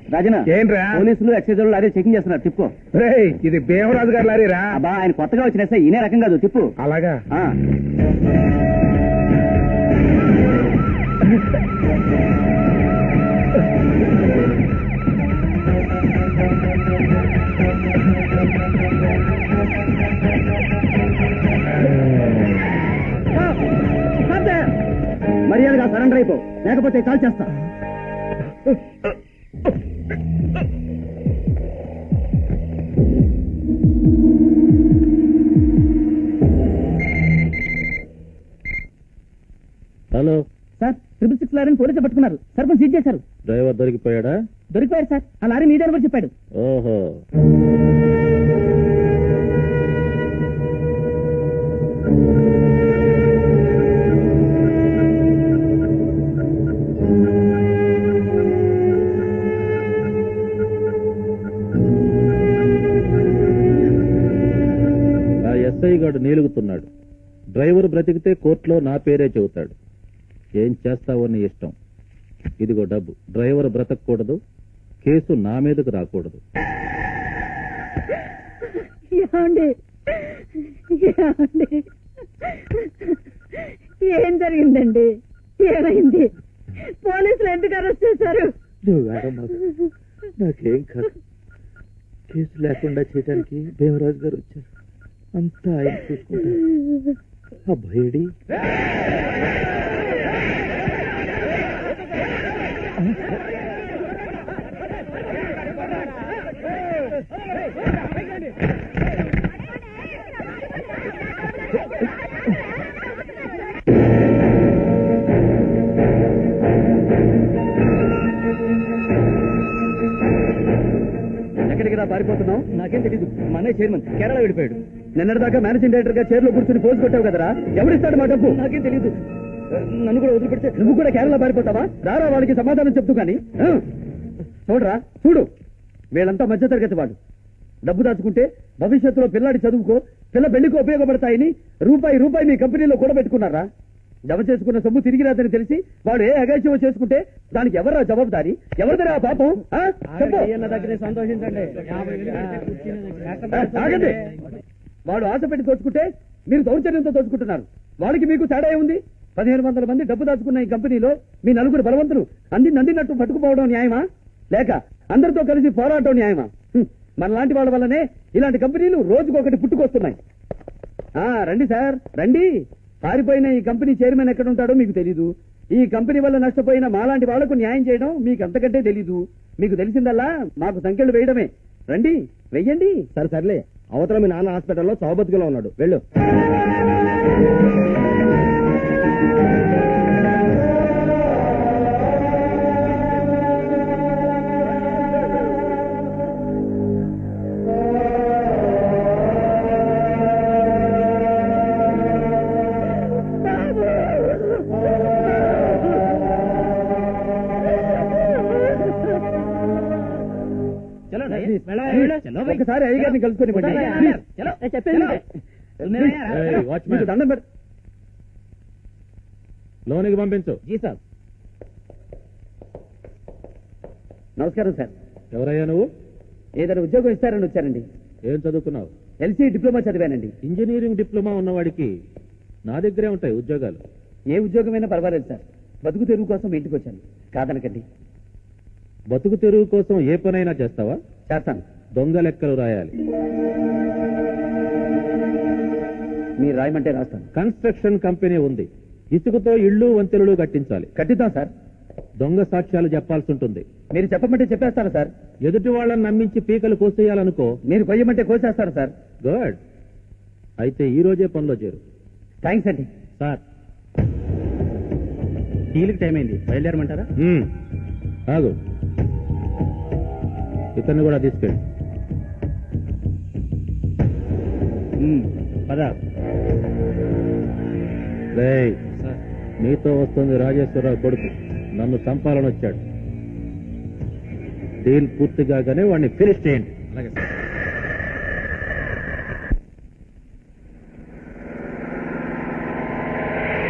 రాజనా ఏంట్రా? పోలీసులు ఎక్సైజ్ వాళ్ళు లారీ చెకింగ్ చేస్తున్నారు తిప్పు రేయ్ ఇది భీమరాజు గారి లారీరా అబ్బా ఆయన కొత్తగా వచ్చిన ఎస్ఐ ఈయనే రకం కాదు తిప్పు అలాగా ఆ. మర్యాదగా సరెండర్ అయిపో లేకపోతే కాల్ చేస్తా హలో సార్ ట్రిపుల్ సిక్స్ లారీని పోలీసులు పట్టుకున్నారు సర్పంచ్ సీజ్ చేశారు డ్రైవర్ దొరికిపోయాడా దొరికిపోయారు సార్ ఆ లారీ మీదే కూడా చెప్పాడు ఓహో ఆ ఎస్ఐ గాడు నీలుగుతున్నాడు డ్రైవర్ బ్రతికితే కోర్టులో నా పేరే చెబుతాడు ఏం చేస్తావో నీ ఇష్టం ఇదిగో డబ్బు డ్రైవర్ బ్రతకూడదు కేసు నా మీదకు రాకూడదు ఏమండి ఏమండి ఏం జరిగిందండి ఏమైంది పోలీసులు ఎందుకు అరెస్ట్ చేశారు నువ్వు వేడమ్మకు. నాకేం కాదు కేసు లేకుండా చేయడానికి భీమరాజు గారు వచ్చారు అంతా ఆయన చూసుకుంటారు ఆ భయడి ఎక్కడికి రా పారిపోతున్నావు నాకేం తెలీదు మా అన్నయ్య చైర్మన్ కేరళ వెళ్ళిపోయాడు నిన్నటిదాకా మేనేజింగ్ డైరెక్టర్ గా చైర్లో కూర్చుని పోజు కొట్టావు కదరా ఎవరిస్తాడు మా డబ్బు నాకేం తెలీదు నన్ను కూడా వదిలిపెడితే నువ్వు కూడా కేరళ పారిపోతావా రారా వాళ్ళకి సమాధానం చెప్తూ కానీ ఆ? చూడరా చూడు వీళ్ళంతా మధ్యతరగతి వాళ్ళు డబ్బు దాచుకుంటే భవిష్యత్తులో పిల్లాడి చదువుకో పిల్ల పెళ్లికి ఉపయోగపడతాయని రూపాయి రూపాయి మీ కంపెనీలో కూడబెట్టుకున్నారా జమ చేసుకున్న సొమ్ము తిరిగి రాదని తెలిసి వాడు ఏ అగాచ్యమో చేసుకుంటే దానికి ఎవరా జవాబుదారి ఎవరిదరా ఆ పాపం ఆ? చెప్పు సంతోషించండి ఆగండి వాడు ఆశ పెట్టి దోచుకుంటే మీరు దౌర్జన్యంతో దోచుకుంటున్నారు వాడికి మీకు తేడా ఏముంది పదిహేను వందల మంది డబ్బు దాచుకున్న ఈ కంపెనీలో మీ నలుగురు బలవంతులు అంది నందినట్టు పట్టుకుపోవడం న్యాయమా లేక అందరితో కలిసి పోరాటం న్యాయమా హ్మ్. మనలాంటి వాళ్ళ వల్లనే ఇలాంటి కంపెనీలు రోజుకొకటి పుట్టుకొస్తున్నాయి ఆ రండి సార్ రండి పారిపోయిన ఈ కంపెనీ చైర్మన్ ఎక్కడ ఉంటాడో మీకు తెలీదు ఈ కంపెనీ వల్ల నష్టపోయిన మాలాంటి వాళ్లకు న్యాయం చేయడం మీకు అంతకంటే తెలీదు మీకు తెలిసిందల్లా మాకు సంఖ్యలు వేయడమే రండి వెయ్యండి సరే సర్లే అవతల మీ నాన్న హాస్పిటల్లో చౌబతికిలో ఉన్నాడు వెళ్ళు ఒకసారి అయ్యగారిని కలుసుకొని ఇవ్వండి. ప్లీజ్. ఏయ్, వాచ్మ్యాన్. మీకు దండం పెడ లోనికి పంపించు జీ సార్ నమస్కారం సార్ ఎవరయ్యా నువ్వు ఏదైనా ఉద్యోగం ఇస్తారని వచ్చారండి ఏం చదువుకున్నావు ఎల్సీ డిప్లొమా చదివానండి ఇంజనీరింగ్ డిప్లొమా ఉన్నవాడికి నా దగ్గరే ఉంటాయి ఉద్యోగాలు ఏ ఉద్యోగమైనా పర్వాలేదు సార్ బతుకు తెరువు కోసం మీ ఇంటికి వచ్చాను కాదనకండి బతుకు తెరువు కోసం ఏ పనైనా చేస్తావా చేస్తాను దొంగ లెక్కలు రాయాలి మీరు రాయమంటే రాస్తాను కన్స్ట్రక్షన్ కంపెనీ ఉంది ఇసుకతో ఇళ్ళు వంతెనలు కట్టించాలి కట్టిద్దాం సార్ దొంగ సాక్ష్యాలు చెప్పాల్సి ఉంటుంది మీరు చెప్పమంటే చెప్పేస్తాను సార్ ఎదుటి వాళ్ళని నమ్మించి పీకలు కోసేయాలనుకో మీరు కొయ్యమంటే కోసేస్తాను సార్ గుడ్ అయితే ఈ రోజే పనిలో చేరు థ్యాంక్స్ అండి సార్ టీలకు టైం అయింది బయలుదేరమంటారా మ్మ్. ఆగు ఇతన్ని కూడా తీసుకెళ్ళి పద రేయ్ నీతో వస్తుంది రాజేశ్వరరావు కొడుకు నన్ను చంపాలని వచ్చాడు డీల్ పూర్తి కాగానే వాడిని ఫినిష్ చేయండి అలాగే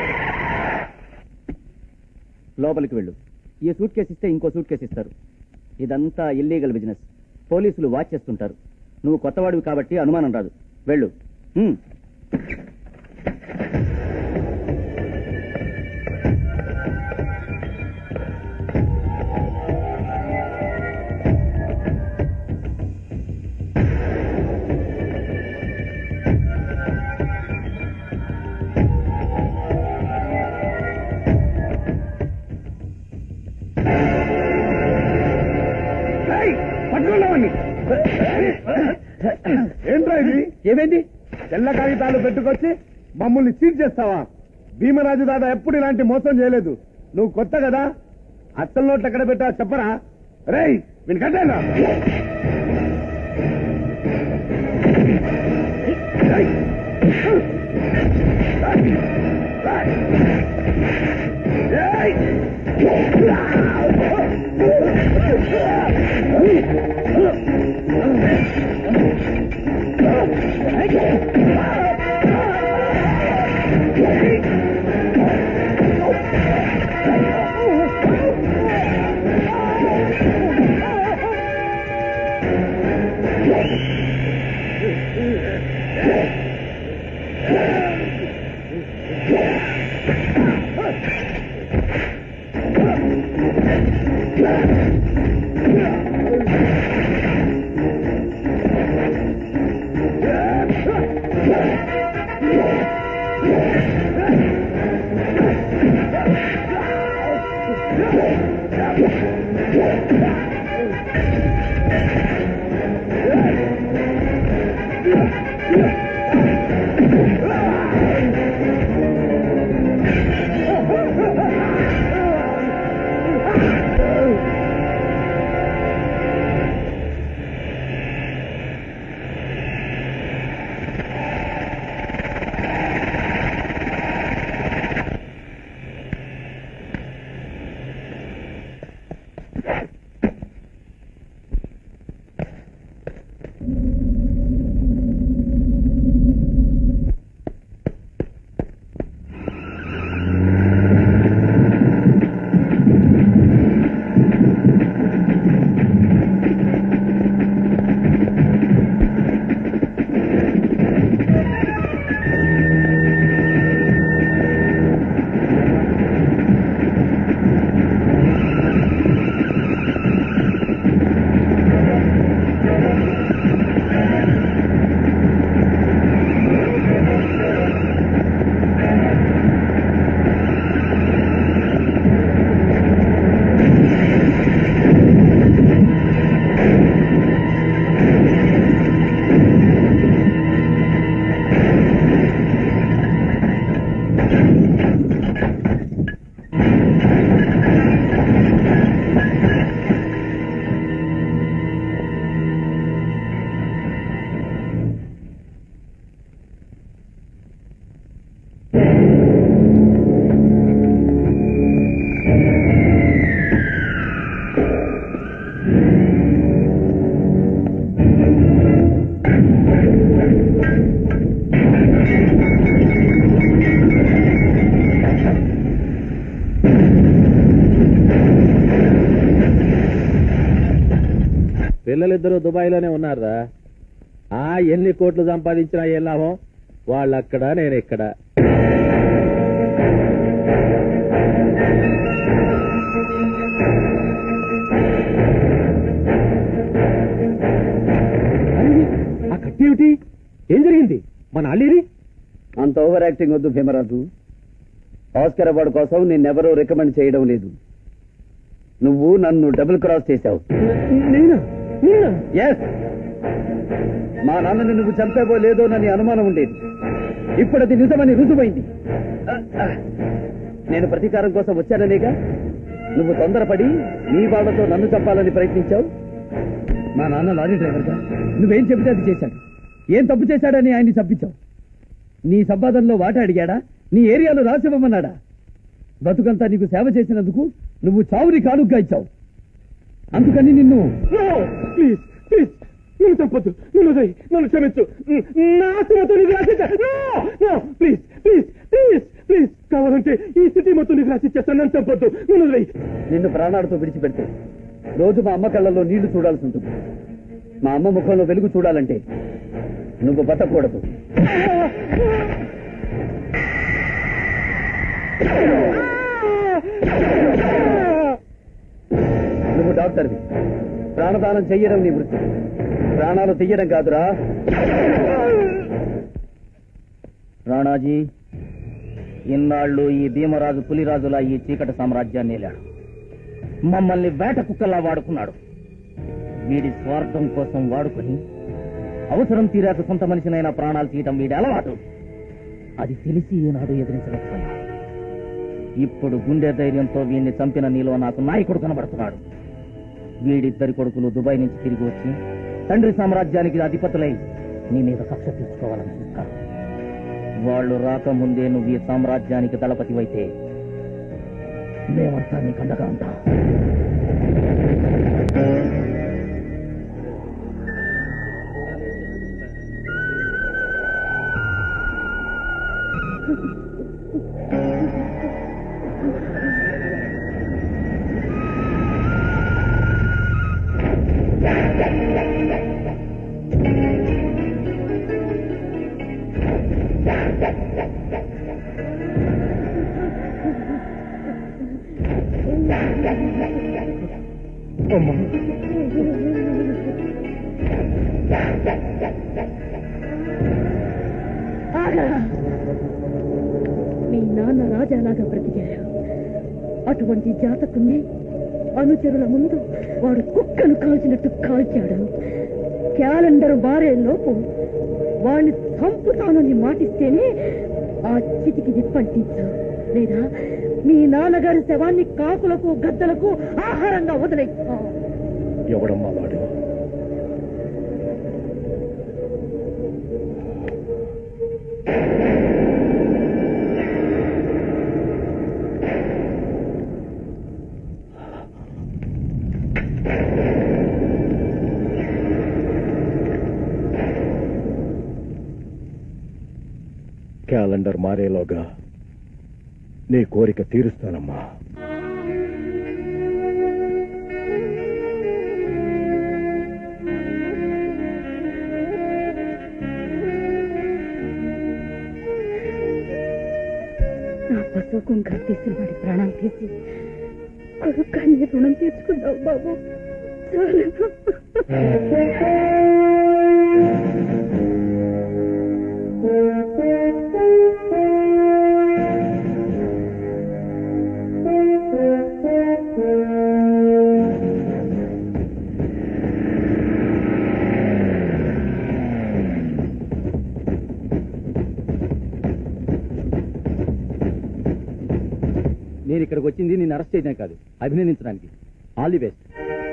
లోపలికి వెళ్ళు ఈ సూట్ కేసు ఇస్తే ఇంకో సూట్ కేసు ఇస్తారు ఇదంతా ఇల్లీగల్ బిజినెస్ పోలీసులు వాచ్ చేస్తుంటారు నువ్వు కొత్తవాడివి కాబట్టి అనుమానం రాదు వెళ్ళు హ్మ్. ఏంట్రా ఇది ఏమైంది తెల్ల కాగితాలు పెట్టుకొచ్చి మమ్మల్ని సీట్ చేస్తావా భీమరాజు దాదా ఎప్పుడు ఇలాంటి మోసం చేయలేదు నువ్వు కొత్త కదా అత్తల నోట్లు ఎక్కడ పెట్టా చెప్పరా రేయ్ వీని కట్టేనా పిల్లలిద్దరూ దుబాయ్లోనే ఉన్నారా ఆ ఎన్ని కోట్లు సంపాదించినా ఏం లాభం వాళ్ళక్కడ నేను ఇక్కడ ఆ కత్తి ఏమిటి ఏం జరిగింది మన అల్లీరి అంత ఓవర్ యాక్టింగ్ వద్దు భీమరాజు ఆస్కర్ అవార్డు కోసం నిన్నెవరూ రికమెండ్ చేయడం లేదు నువ్వు నన్ను డబుల్ క్రాస్ చేశావు నేనా నేనా ఎస్ మా నాన్నని నువ్వు చంపావో లేదోనని అనుమానం ఉండేది ఇప్పుడు అది నిజమని రుజువైంది నేను ప్రతీకారం కోసం వచ్చాననేగా నువ్వు తొందరపడి నీ వాళ్ళతో నన్ను చంపాలని ప్రయత్నించావు మా నాన్న లారీ డ్రైవర్గా నువ్వేం చెబితే అది చేశాడు ఏం తప్పు చేశాడని ఆయన్ని చంపించావు నీ సంపాదనలో వాటా అడిగాడా నీ ఏరియాలో రాసివ్వమన్నాడా బతుకంతా నీకు సేవ చేసినందుకు నువ్వు చావుని కానుగ్గా ఇచ్చావు అందుకని నిన్ను ప్లీజ్ ప్లీజ్ నన్ను చంపొద్దు నన్ను వదిలేయ్, నన్ను క్షమించు నా ఆత్మతో నీకు రాసిచ్చా ప్లీజ్ ప్లీజ్ ప్లీజ్ ప్లీజ్ కావాలంటే ఈ సిటీ మొత్తం నీకు రాసిచ్చేస్తాను నన్ను చంపొద్దు నన్ను వదిలేయ్. నిన్ను ప్రాణాలతో విడిచిపెడితే రోజు మా అమ్మ కళ్ళల్లో నీళ్లు చూడాల్సి ఉంటుంది మా అమ్మ ముఖంలో వెలుగు చూడాలంటే నువ్వు బతకూడదు నువ్వు డాక్టర్వి ప్రాణదానం చెయ్యడం నీ వృత్తి ప్రాణాలు తీయడం కాదురా రాణాజీ ఇన్నాళ్ళు ఈ భీమరాజు పులిరాజులా ఈ చీకటి సామ్రాజ్యాన్ని ఏలాడు మమ్మల్ని వేట కుక్కలా వాడుకున్నాడు వీడి స్వార్థం కోసం వాడుకొని అవసరం తీరాక సొంత మనిషినైనా ప్రాణాలు తీయటం వీడి అలవాటు అది తెలిసి ఈనాడు ఎదిరించలేకపోయా ఇప్పుడు గుండె ధైర్యంతో వీడిని చంపిన నీలో నాకు నాయకుడు కనబడుతున్నాడు వీడిద్దరి కొడుకులు దుబాయ్ నుంచి తిరిగి వచ్చి తండ్రి సామ్రాజ్యానికి అధిపతులై నీ మీద కక్ష తీర్చుకోవాలని చూస్తారు వాళ్ళు రాకముందే నువ్వు ఈ సామ్రాజ్యానికి దళపతివైతే మేమంతా నీకు అండగా ఉంటాం ఆగరా మీ నాన్న రాజాలాగా బ్రతికారు అటువంటి జాతకుణ్ణి అనుచరుల ముందు వాడు కుక్కను కాల్చినట్టు కాల్చాడు క్యాలెండర్ మారే లోపు వాణ్ణి చంపుతానని మాటిస్తేనే ఆ చితికి నిప్పంటించు లేదా మీ నాన్నగారి శవాన్ని కాకులకు గద్దలకు ఆహారంగా వదిలే ఎవడమ్మా వాడు క్యాలెండర్ మారేలోగా నీ కోరిక తీరుస్తానమ్మా నా పశువు కుంకర తీసిన వాడి ప్రాణాలు తీసి కొడుకాన్ని రుణం తీర్చుకున్నావు బాబు చాలు. నేను ఇక్కడికి వచ్చింది నేను అరెస్ట్ చేయడం కాదు అభినందించడానికి all the best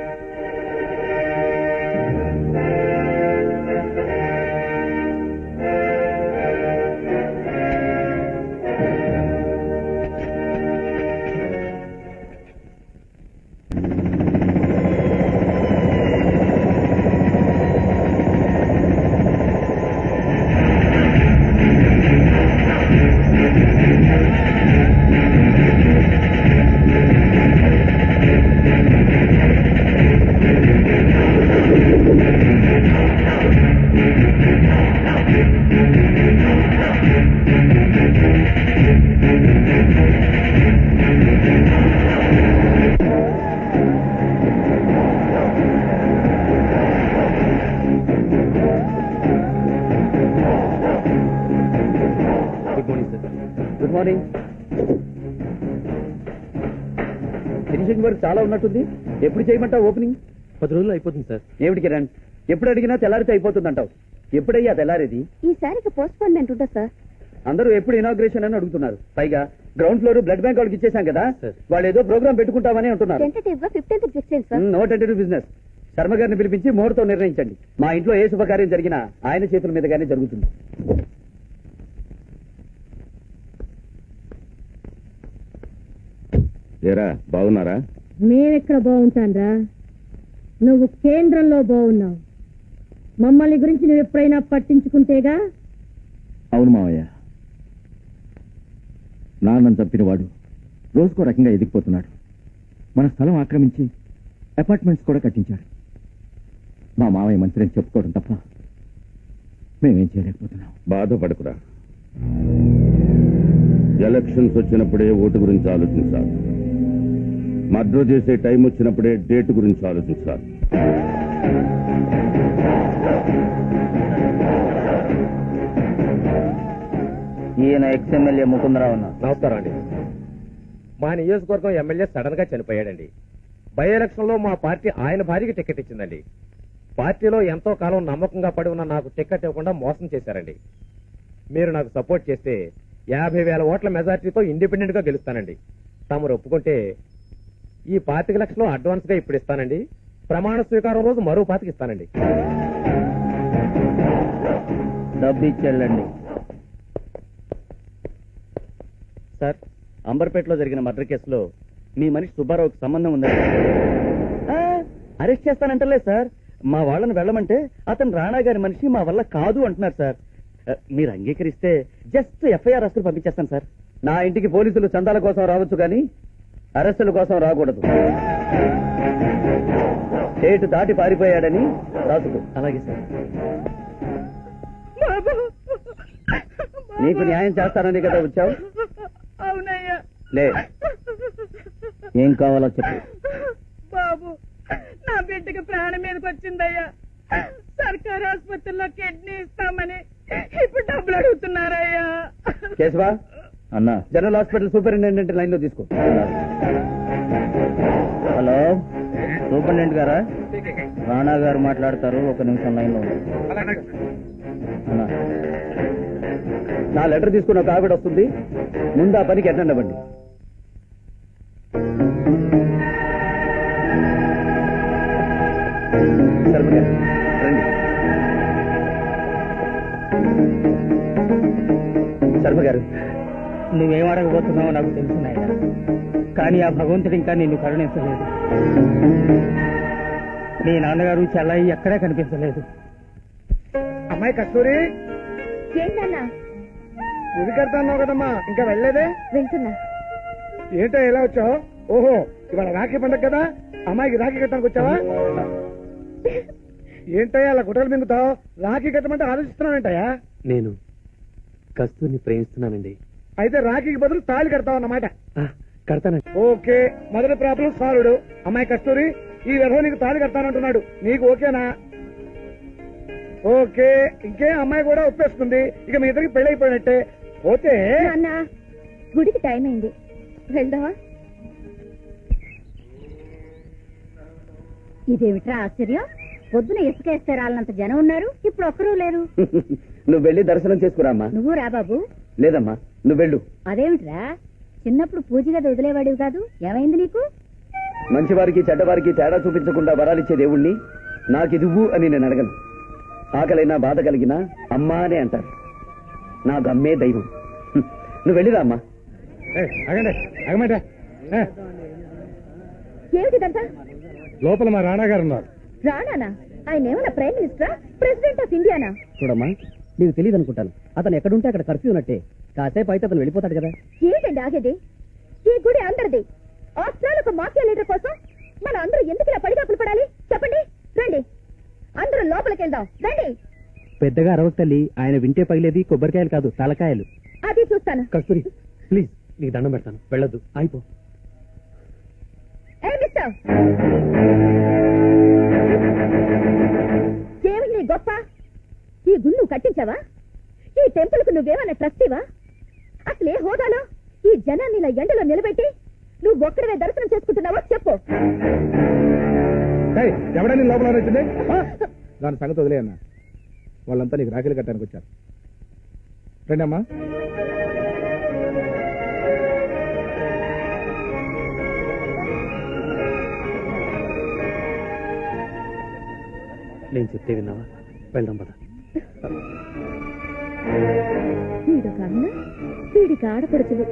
good morning sir good morning finishing work చాలా ఉన్నట్టుంది ఎప్పుడు చేయమంటావు ఓపెనింగ్ పది రోజులు అయిపోతుంది సార్ ఏమిటి కిరణ్ ఎప్పుడు అడిగినా తెల్లారితే అయిపోతుంది అంటావు ఎప్పుడయ్యా తెల్లారేది ఈసారికి పోస్ట్పోన్మెంట్ ఉందా సార్ అందరూ ఎప్పుడు ఇనాగ్రేషన్ అని అడుగుతున్నారు పైగా గ్రౌండ్ ఫ్లోర్ బ్లడ్ బ్యాంక్ వాళ్ళకి ఇచ్చేసాం కదా సార్. వాళ్ళు ఏదో ప్రోగ్రామ్ పెట్టుకుంటామని అంటున్నారు టెంటేటివ్ గా ఫిఫ్టీన్త్ ఫిక్స్ చేయండి sir no tentative business Sharma గారిని పిలిపించి ముహూర్తం నిర్ణయించండి మా ఇంట్లో ఏ శుభకార్యం జరిగినా ఆయన చేతుల మీదుగానే జరుగుతుంది ఏరా బాగున్నారా మేమెక్కడ బాగుంటాన్రా నువ్వు కేంద్రంలో బాగున్నావు మమ్మల్ని గురించి నువ్వు ఎప్పుడైనా పట్టించుకుంటేగా అవును మావయ్య నాన్నను చంపినవాడు రోజుకో రకంగా ఎదిగిపోతున్నాడు మన స్థలం ఆక్రమించి అపార్ట్మెంట్స్ కూడా కట్టించారు మా మావయ్య మంత్రి అని చెప్పుకోవడం తప్ప మేమేం చేయలేకపోతున్నాం బాధపడకురా ఎలక్షన్స్ వచ్చినప్పుడే ఓటు గురించి ఆలోచించాలి మర్డర్ చేసే టైం వచ్చినప్పుడే డేట్ గురించి ఆలోచించాలి ఈయన ఎక్స్ ఎమ్మెల్యే ముకుందరావు అన్న నమస్కారం అండి మా నియోజకవర్గం ఎమ్మెల్యే సడన్ గా చనిపోయాడండి బై ఎలక్షన్ లో మా పార్టీ ఆయన భార్యకి టికెట్ ఇచ్చిందండి పార్టీలో ఎంతో కాలం నమ్మకంగా పడి ఉన్న నాకు టికెట్ ఇవ్వకుండా మోసం చేశారండి మీరు నాకు సపోర్ట్ చేస్తే యాభై వేల ఓట్ల మెజార్టీతో ఇండిపెండెంట్ గా గెలుస్తానండి తమరు ఒప్పుకుంటే ఈ పాతిక లక్షలు అడ్వాన్స్ గా ఇప్పుడు ఇస్తానండి ప్రమాణ స్వీకారం రోజు మరో పాతికి ఇస్తానండి డబ్బు ఇచ్చేళ్ళండి సార్ అంబర్పేటలో జరిగిన మర్డర్ కేసులో మీ మనిషి సుబ్బారావుకి సంబంధం ఉందండి ఆ, అరెస్ట్ చేస్తానంటలే సార్ మా వాళ్ళని వెళ్ళమంటే అతను రాణా గారి మనిషి మా వల్ల కాదు అంటున్నారు సార్ ఆ, మీరు అంగీకరిస్తే జస్ట్ ఎఫ్ఐఆర్ అరెస్టులు పంపించేస్తాను సార్ నా ఇంటికి పోలీసులు చందాల కోసం రావచ్చు కానీ అరెస్టుల కోసం రాకూడదు స్టేట్ దాటి పారిపోయాడని రాసుకో అలాగే సార్ నీకు న్యాయం చేస్తానని కదా వచ్చావు అవునయ్యా లే ఏం కావాలో చెప్పు బాబు నా బిడ్డకి ప్రాణం మీదకి వచ్చిందయ్యా సర్కారు ఆసుపత్రిలో కిడ్నీ ఇస్తామని ఇప్పుడు డబ్బులు అడుగుతున్నారయ్యా కేశవా అన్నా జనరల్ హాస్పిటల్ సూపరింటెండెంట్ లైన్ లో తీసుకో హలో సూపరింటెండెంట్ గారా రాణా గారు మాట్లాడతారు ఒక నిమిషం లైన్ లో ఉండండి. అన్నా నా లెటర్ తీసుకున్న ఒక ఆవిడ వస్తుంది ముందు ఆ పనికి అటెండ్ అవ్వండి శర్మ గారు, రండి శర్మ గారు నువ్వేం అడగబోతున్నావో నాకు తెలుసున్నాయా కానీ ఆ భగవంతుడు ఇంకా నిన్ను కరుణించలేదు నీ నాన్నగారు చెల్లయ్య ఎక్కడా కనిపించలేదు అమ్మాయి కస్తూరి ఏంటన్నా ఇది కడతాన్నావు కదమ్మా ఇంకా వెళ్ళలేదే వెళ్తున్నా ఏంటో ఎలా వచ్చావు ఓహో ఇవాళ రాఖీ పండగ కదా అమ్మాయికి రాఖీ కట్టడానికి వచ్చావా ఏంటయ్యా అలా గుట్టలు మింగుతావు రాఖీ కట్టమంటే ఆలోచిస్తున్నావేంటయ్యా నేను కస్తూర్ని ప్రేమిస్తున్నానండి అయితే రాఖీకి బదులు తాళి కడతావు అన్నమాట కడతానండి ఓకే మొదటి ప్రాబ్లం సాల్వ్డ్ అమ్మాయి కస్తూరి ఈ విధవ నీకు తాళి కడతానంటున్నాడు నీకు ఓకేనా ఓకే ఇంకే అమ్మాయి కూడా ఒప్పేస్తుంది ఇక మీ ఇద్దరికి పెళ్లి అయిపోయినట్టే పోతే నాన్న గుడికి టైం అయింది వెళ్దామా ఇదేమిట్రా ఆశ్చర్యం పొద్దున ఇసుకేస్తే రాళ్ళంత జనం ఉన్నారు ఇప్పుడు ఒక్కరూ లేరు నువ్వు వెళ్ళి దర్శనం చేసుకురామ్మా నువ్వు రా బాబు లేదమ్మా నువ్వు వెళ్ళు అదేమిట్రా చిన్నప్పుడు పూజ గది వదిలేవాడివి కాదు ఏమైంది నీకు మంచివారికి చెడ్డవారికి తేడా చూపించకుండా వరాలిచ్చే దేవుణ్ణి నాకిదువ్వు అని నేను అడగను ఆకలైనా బాధ కలిగినా అమ్మా అనే అంటారు నా గమ్మే దైవం హ్మ్. నువ్వు వెళ్ళిరా అమ్మా ఏయ్, ఆగండి ఆగమంటే ఏ, ఏమిటిదంతా లోపల మా రాణా గారు ఉన్నారు రానానా ఆయన ఏమన్నా ప్రైమ్ మినిస్టరా ప్రెసిడెంట్ ఆఫ్ ఇండియానా చూడమ్మా నీకు తెలియదు అనుకుంటాను అతను ఎక్కడుంటే అక్కడ కర్ఫ్యూ ఉన్నట్టే కాసేపు అయితే అతను వెళ్ళిపోతాడు కదా ఏంటండి ఆగేది ఈ గుడి అందరిది ఆస్ట్రాల్ ఒక మాఫియా లీడర్ కోసం మన అందరూ ఎందుకు ఇలా పడిగాపులు పడాలి చెప్పండి రండి అందరూ లోపలికి వెళ్దాం రండి పెద్దగా అరవకు తల్లి ఆయన వింటే పగిలేది కొబ్బరికాయలు కాదు తలకాయలు అది చూస్తాను కస్తూరి ప్లీజ్ నీకు దండం పెడతాను వెళ్ళొద్దు అయిపో ఏ మిస్టర్ ఏమి నీ గొప్ప ఈ గుళ్ళు కట్టించావా ఈ టెంపుల్ కు నువ్వేమన్నా ట్రస్టీవా అసలు ఏ హోదాలో ఈ జనాన్ని ఇలా ఎండలో నిలబెట్టి నువ్వు ఒక్కడవే దర్శనం చేసుకుంటున్నావా చెప్పు ఏయ్, ఎవడా నీ లోపల వచ్చింది ఆ? దాని సంగతి వదిలే అన్న వాళ్ళంతా నీకు రాఖీలు కట్టడానికి వచ్చారు రండి అమ్మా నేను చెప్తే విన్నావా వెళ్దాం పద వీడొక అన్న వీడికి ఆడపడుచులు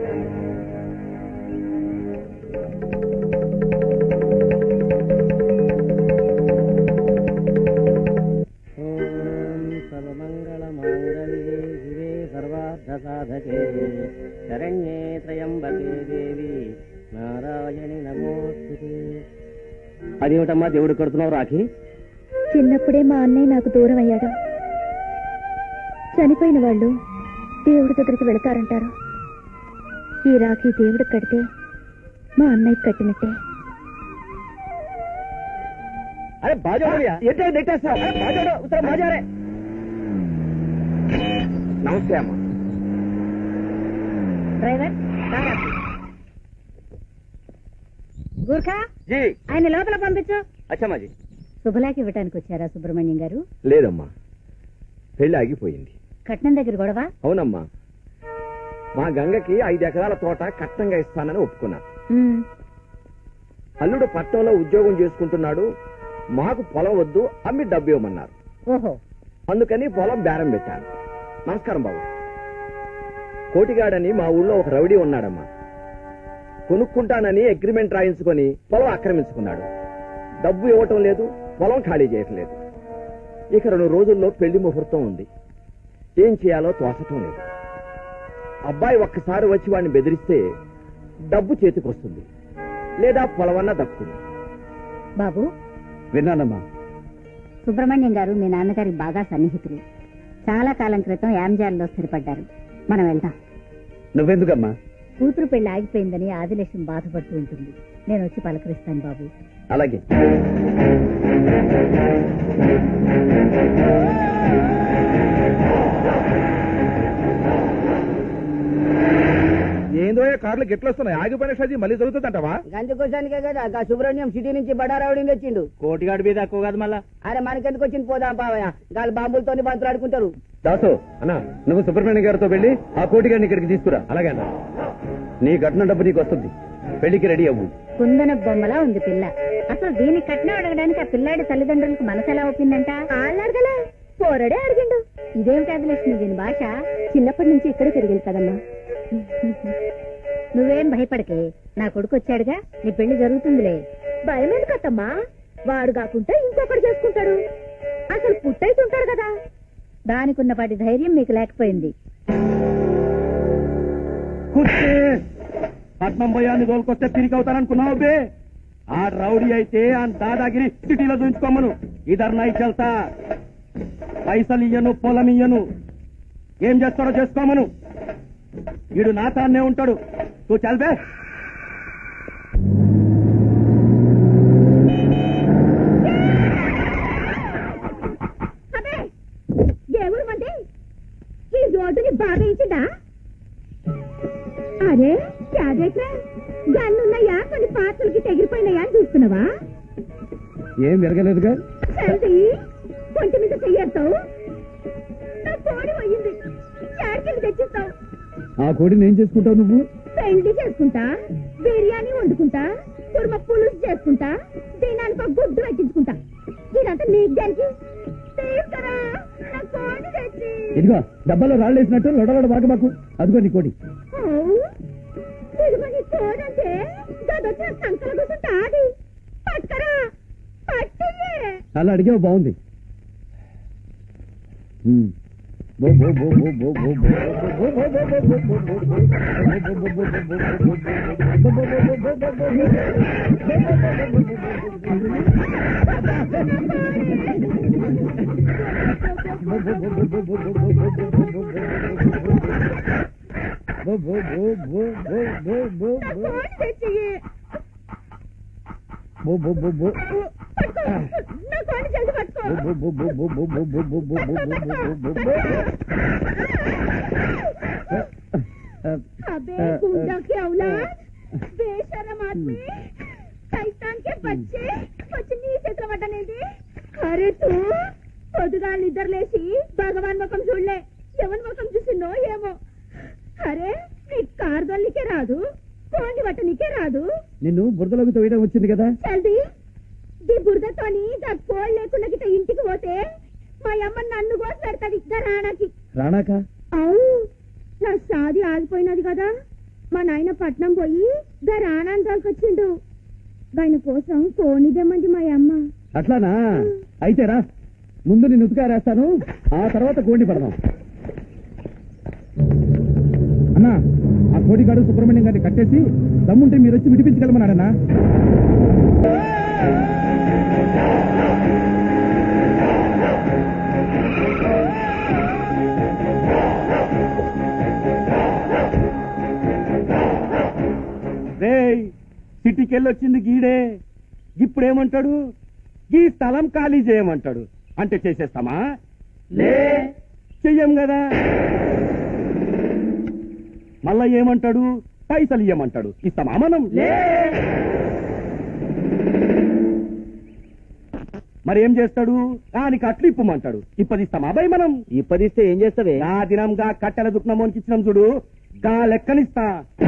సర్వమంగళమాంగళ్యే శివే సర్వార్థసాధకే శరణ్యే త్రయంబకే దేవి నారాయణి నమోస్తుతే అదేమిటమ్మా దేవుడు కడుతున్నావు రాఖీ చిన్నప్పుడే మా అన్నయ్య నాకు దూరం అయ్యాడు చనిపోయిన వాళ్ళు దేవుడి దగ్గరికి వెళతారంటారు ఈ రాఖీ దేవుడికి కడితే మా అన్నయ్య కట్టినట్టే అరే బాజోడు ఏంటో నెట్టేస్తావు అరే బాజోడు ఉత్తరం బాజారే నమస్తే అమ్మా డ్రైవర్ గూర్ఖా జీ ఆయన లోపల పంపించు అచ్చమ్మాజీ శుభలాకి ఇవ్వటానికి వచ్చారా సుబ్రహ్మణ్యం గారు లేదమ్మా పెళ్లి ఆగిపోయింది కట్నం దగ్గర గొడవ అవునమ్మా మా గంగకి ఐదు ఎకరాల తోట కట్టంగా ఇస్తానని ఒప్పుకున్నా ఉమ్, అల్లుడు పట్టణంలో ఉద్యోగం చేసుకుంటున్నాడు మాకు పొలం వద్దు అమ్మి డబ్బు ఇవ్వమన్నారు ఓహో అందుకని పొలం బేరం పెట్టాను నమస్కారం బాబు కోటిగాడని మా ఊళ్ళో ఒక రౌడీ ఉన్నాడమ్మా కొనుక్కుంటానని అగ్రిమెంట్ రాయించుకొని పొలం ఆక్రమించుకున్నాడు డబ్బు ఇవ్వటం లేదు పొలం ఖాళీ చేయటం లేదు ఇక రెండు రోజుల్లో పెళ్లి ముహూర్తం ఉంది ఏం చేయాలో తోచటం లేదు అబ్బాయి ఒక్కసారి వచ్చి వాడిని బెదిరిస్తే డబ్బు చేతికొస్తుంది లేదా పొలమన్నా దక్కుతుంది బాబు విన్నానమ్మా సుబ్రహ్మణ్యం గారు మీ నాన్నగారికి బాగా సన్నిహితులు చాలా కాలం క్రితం యాంజాల్లో స్థిరపడ్డారు మనం వెళ్దాం నువ్వెందుకమ్మా కూతురు పెళ్లి ఆగిపోయిందని ఆదిలక్ష్మి బాధపడుతూ ఉంటుంది నేను వచ్చి పలకరిస్తాను బాబు అలాగే ఏందో కార్లు ఎట్లా వస్తున్నాయి ఆగిపోయిన షాజీ మళ్ళీ జరుగుతుందంటవా గందుకోసానికే కదా గా సుబ్రహ్మణ్యం సిటీ నుంచి బడారావుడిని తెచ్చిండు కోటిగాడి మీద ఎక్కువ కాదు మళ్ళా అరే మనకెందుకు వచ్చింది పోదాం పావయ్య గాలి బాంబులతోని బంతులు ఆడుకుంటారు దాసు అన్నా నువ్వు సుబ్రహ్మణ్యం గారితో వెళ్ళి ఆ కోటిగాడిని ఇక్కడికి తీసుకురా అలాగే అన్నా నీ కట్నం డబ్బు నీకు వస్తుంది పెళ్లికి రెడీ అవ్వు కుందన బొమ్మలా ఉంది పిల్ల అసలు దీని కట్నం అడగడానికి ఆ పిల్లాడి తల్లిదండ్రులకు మనసు ఎలా ఒప్పిందంట అడగలే పోరడే అడిగిండు ఇదేమిటి ఆదిలక్ష్మి దీని భాష చిన్నప్పటి నుంచి ఇక్కడే పెరిగింది కదమ్మా నువ్వేం భయపడకే నా కొడుకు వచ్చాడుగా నీ పెళ్లి జరుగుతుందిలే భయం ఎందుకత్తమ్మా వాడు కాకుంటే ఇంకొకటి చేసుకుంటాడు అసలు పుట్టయితుంటాడు కదా దానికున్నపాటి ధైర్యం మీకు లేకపోయింది కుర్చీ పట్నం భయాన్ని తోలుకొస్తే తిరిగి అవుతాననుకున్నావు బే ఆ రౌడీ అయితే ఆ దాదాగిరి సిటీలో చూపించుకోమను ఇదర్ నై చెల్తా పైసలు ఇయ్యను పొలం ఇయ్యను ఏం చేస్తాడో చేసుకోమను వీడు నాతాన్నే ఉంటాడు నువ్వు చల్బే అదే దేవుడు మంది ఈ రోడ్డుని బాగా ఇచ్చిందా అరే క్యాడెట్ గన్నున్నాయా కొన్ని పాత్రలకి తెగిరిపోయినాయా అని చూస్తున్నావా ఏం జరగలేదుగా చల్ది కొంచెం మీద చెయ్యొద్దావు నా కోడి పోయింది చాడికి తెచ్చిస్తావు ఆ కోడిని ఏం చేసుకుంటావు నువ్వు పెండి చేసుకుంటా బిర్యానీ వండుకుంటా కుర్మ పులుసు చేసుకుంటా దినానికి ఒక గుడ్డు పెట్టించుకుంటా ఇదంతా నీకు దానికి తీసుకురా నా కోడి తెచ్చి ఇదిగో డబ్బాలో రాళ్ళు వేసినట్టు లొడలొడ బాగా మాకు అదిగో నీ కోడి ఓ, ఇదిగో నీ కోడంటే గదొచ్చిన సంకల కూర్చుంటా అది పట్టుకరా పట్టియే అలా అడిగావు బాగుంది ఉమ్. బో బో బో బో బో బో బో బో బో బో బో బో బో బో బో బో. బో బో బో బో బో బో బో నా బో కోడి తెచ్చియే బో బో బో బో పట్టుకో నా కోడి చేసి పట్టుకో బో బో బో బో బో బో బో బో బో బో బో బో బో अबे गुंडा के औलाद बेशरम आदमी शैतान के बच्चे వచ్చి నీ చేతిలో పట్టనేది అరే తూ పొద్దుగా నిద్ర లేచి భగవాన్ ముఖం చూడలే ఎవరి ముఖం చూసినో ఏమో అరే నీ కారు దొల్లికే రాదు కోండి బట్ట నీకే రాదు నిన్ను బురదలోకి తోయడం వచ్చింది కదా చల్ది ఈ బురదతోని దా కోళ్ళు లేకుండా గిట్ట ఇంటికి పోతే మా అమ్మ నన్ను కోసి పెడతాది రాణాకి రానాక అవు నా షాది ఆగిపోయినది కదా మా నాయన పట్నం పోయి గా రాణాన్ని తోలుకొచ్చిండు ఆయన కోసం కోని తెమ్మంది మా అమ్మ అట్లానా అయితే రా ముందు నేను ఉతికారేస్తాను ఆ తర్వాత కోడిని పడదాం అన్నా ఆ కోడిగాడు సుబ్రహ్మణ్యం గారిని కట్టేసి దమ్ముంటే మీరు వచ్చి విడిపించగలమన్నాడన్నా చేయమంటాడు ఈ స్థలం ఖాళీ చేయమంటాడు అంటే చేసేస్తామా లే చెయ్యం కదా మళ్ళా ఏమంటాడు పైసలు ఇయ్యమంటాడు ఇస్తామా మనం లే మరి ఏం చేస్తాడు దానికి అట్లు ఇప్పమంటాడు ఇప్పదిస్తామా అబ్బాయి మనం ఇప్పదిస్తే ఏం చేస్తావే గా దినంగా కట్టెల దుఃఖమోనికి ఇచ్చినాం చూడు గా లెక్కనిస్తా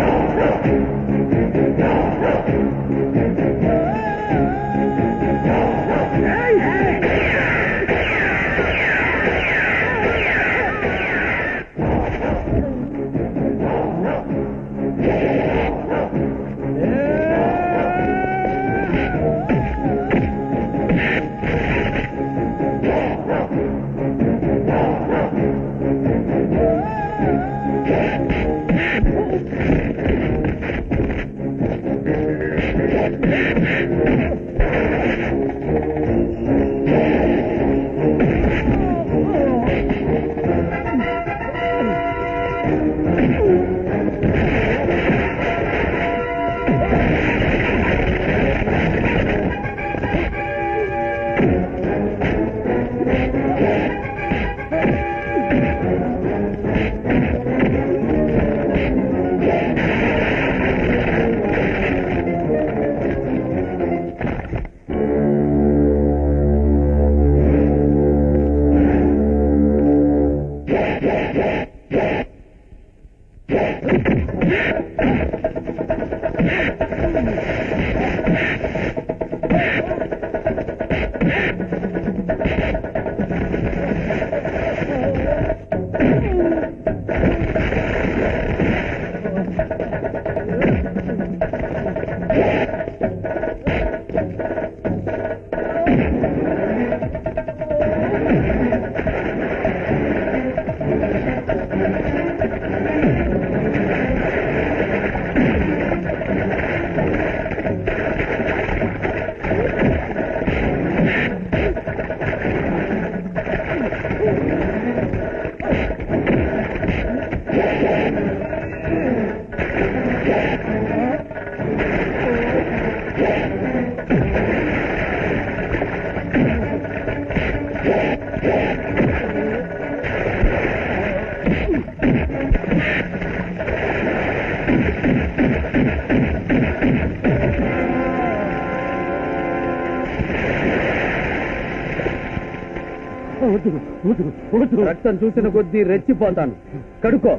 రక్తం చూసిన కొద్దీ రెచ్చిపోతాను కడుకో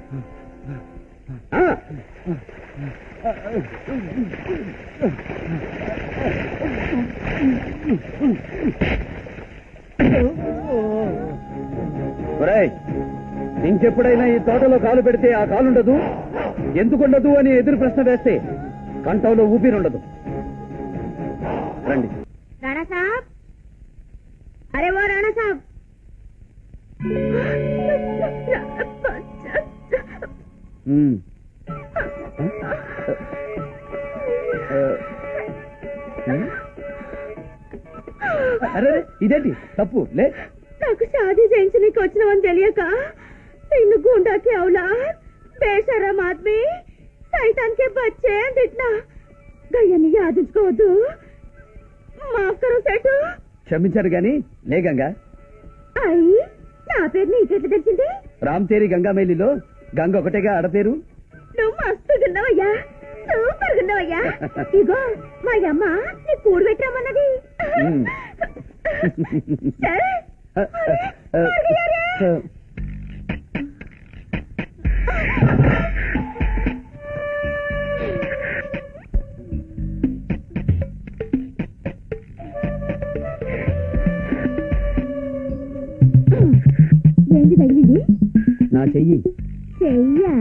ఆ, ఒరేయ్, ఇంకెప్పుడైనా ఈ తోటలో కాలు పెడితే ఆ కాలుండదు ఎందుకుండదు అని ఎదురు ప్రశ్న వేస్తే కంఠంలో ఊపిరుండదు రండి राणा साहब अरे वो राणा साहब ఉమ్. అరే అరే, ఇదేంటి తప్పు లే నాకు షాదీ చేయించనీకి వచ్చినవని తెలియక నిన్ను గుండాకి అవులా బేషరం ఆద్మీ సైతాన్కే బచ్చే అని తిట్టినా గయ్యని యాదించుకోవద్దు మాఫ్ కరు సెటు క్షమించారు గాని లే గంగా అయ్యి నా పేరు నీకెట్లా తెలిసింది రామ్ తేరి గంగా మేలిలో గంగ ఒకటేగా ఆడపేరు నువ్వు మస్తు గున్నావయ్యా సూపర్ గున్నావయ్యా ఇగో మా అమ్మ నీ కూడు పెట్టామన్నది మ్. సరే ఏంటి తగిలింది నా చెయ్యి చెయ్యా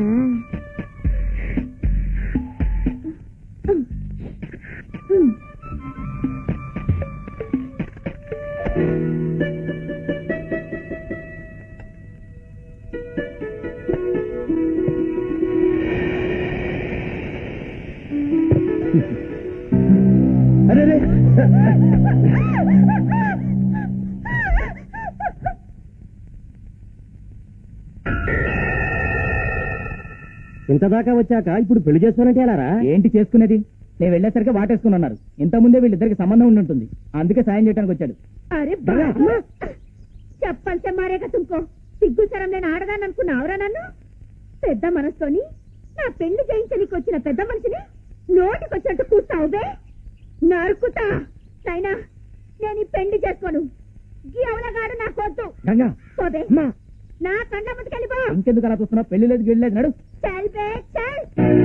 అరే అరే. ఇంత దాకా వచ్చాక ఇప్పుడు పెళ్లి చేసుకోనంటే ఎలారా ఏంటి చేసుకునేది నేను వెళ్ళేసరికి వాటేసుకుని ఉన్నారు ఇంత ముందే వీళ్ళిద్దరికి సంబంధం ఉండి ఉంటుంది అందుకే సాయం చేయడానికి వచ్చాడు అరే బాబా చెప్పాల్సే మారేగా తుమ్కో సిగ్గు సరం నేను ఆడదాన్ని అనుకున్నావురా నన్ను పెద్ద మనసుతోని నా పెళ్లి చేయించడానికి వచ్చిన పెద్ద మనిషిని నోటికొచ్చినట్టు కూర్చావు బే నరుకుతా నైనా నేను ఈ పెళ్లి చేసుకోను ఈ అవలగాడు నా కొద్దు గంగా పోదే అమ్మా నా కండ ముందుకెళ్ళిపో ఇంకెందుకు అలా చూస్తున్నావు పెళ్లి లేదు గిళ్ళి లేదు నడు చల్ బే చల్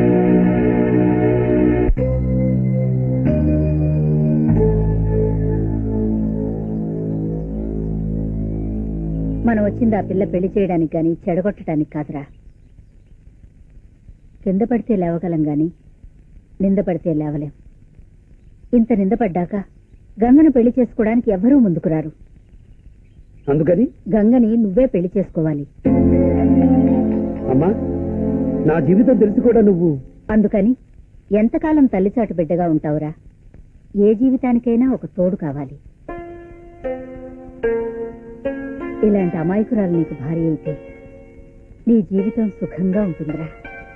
మనం వచ్చింది ఆ పిల్ల పెళ్లి చేయడానికి గాని చెడగొట్టడానికి కాదురా కింద పడితే లేవగలం గాని నింద పడితే లేవలేం ఇంత నిందపడ్డాక గంగను పెళ్లి చేసుకోవడానికి ఎవరూ ముందుకు రారు అందుకని గంగని నువ్వే పెళ్లి చేసుకోవాలి అమ్మా నా జీవితం తెలిసి కూడా నువ్వు అందుకని ఎంతకాలం తల్లిచాటు బిడ్డగా ఉంటావురా ఏ జీవితానికైనా ఒక తోడు కావాలి ఇలాంటి అమాయకురాలు నీకు భార్య అయితే నీ జీవితం సుఖంగా ఉంటుందిరా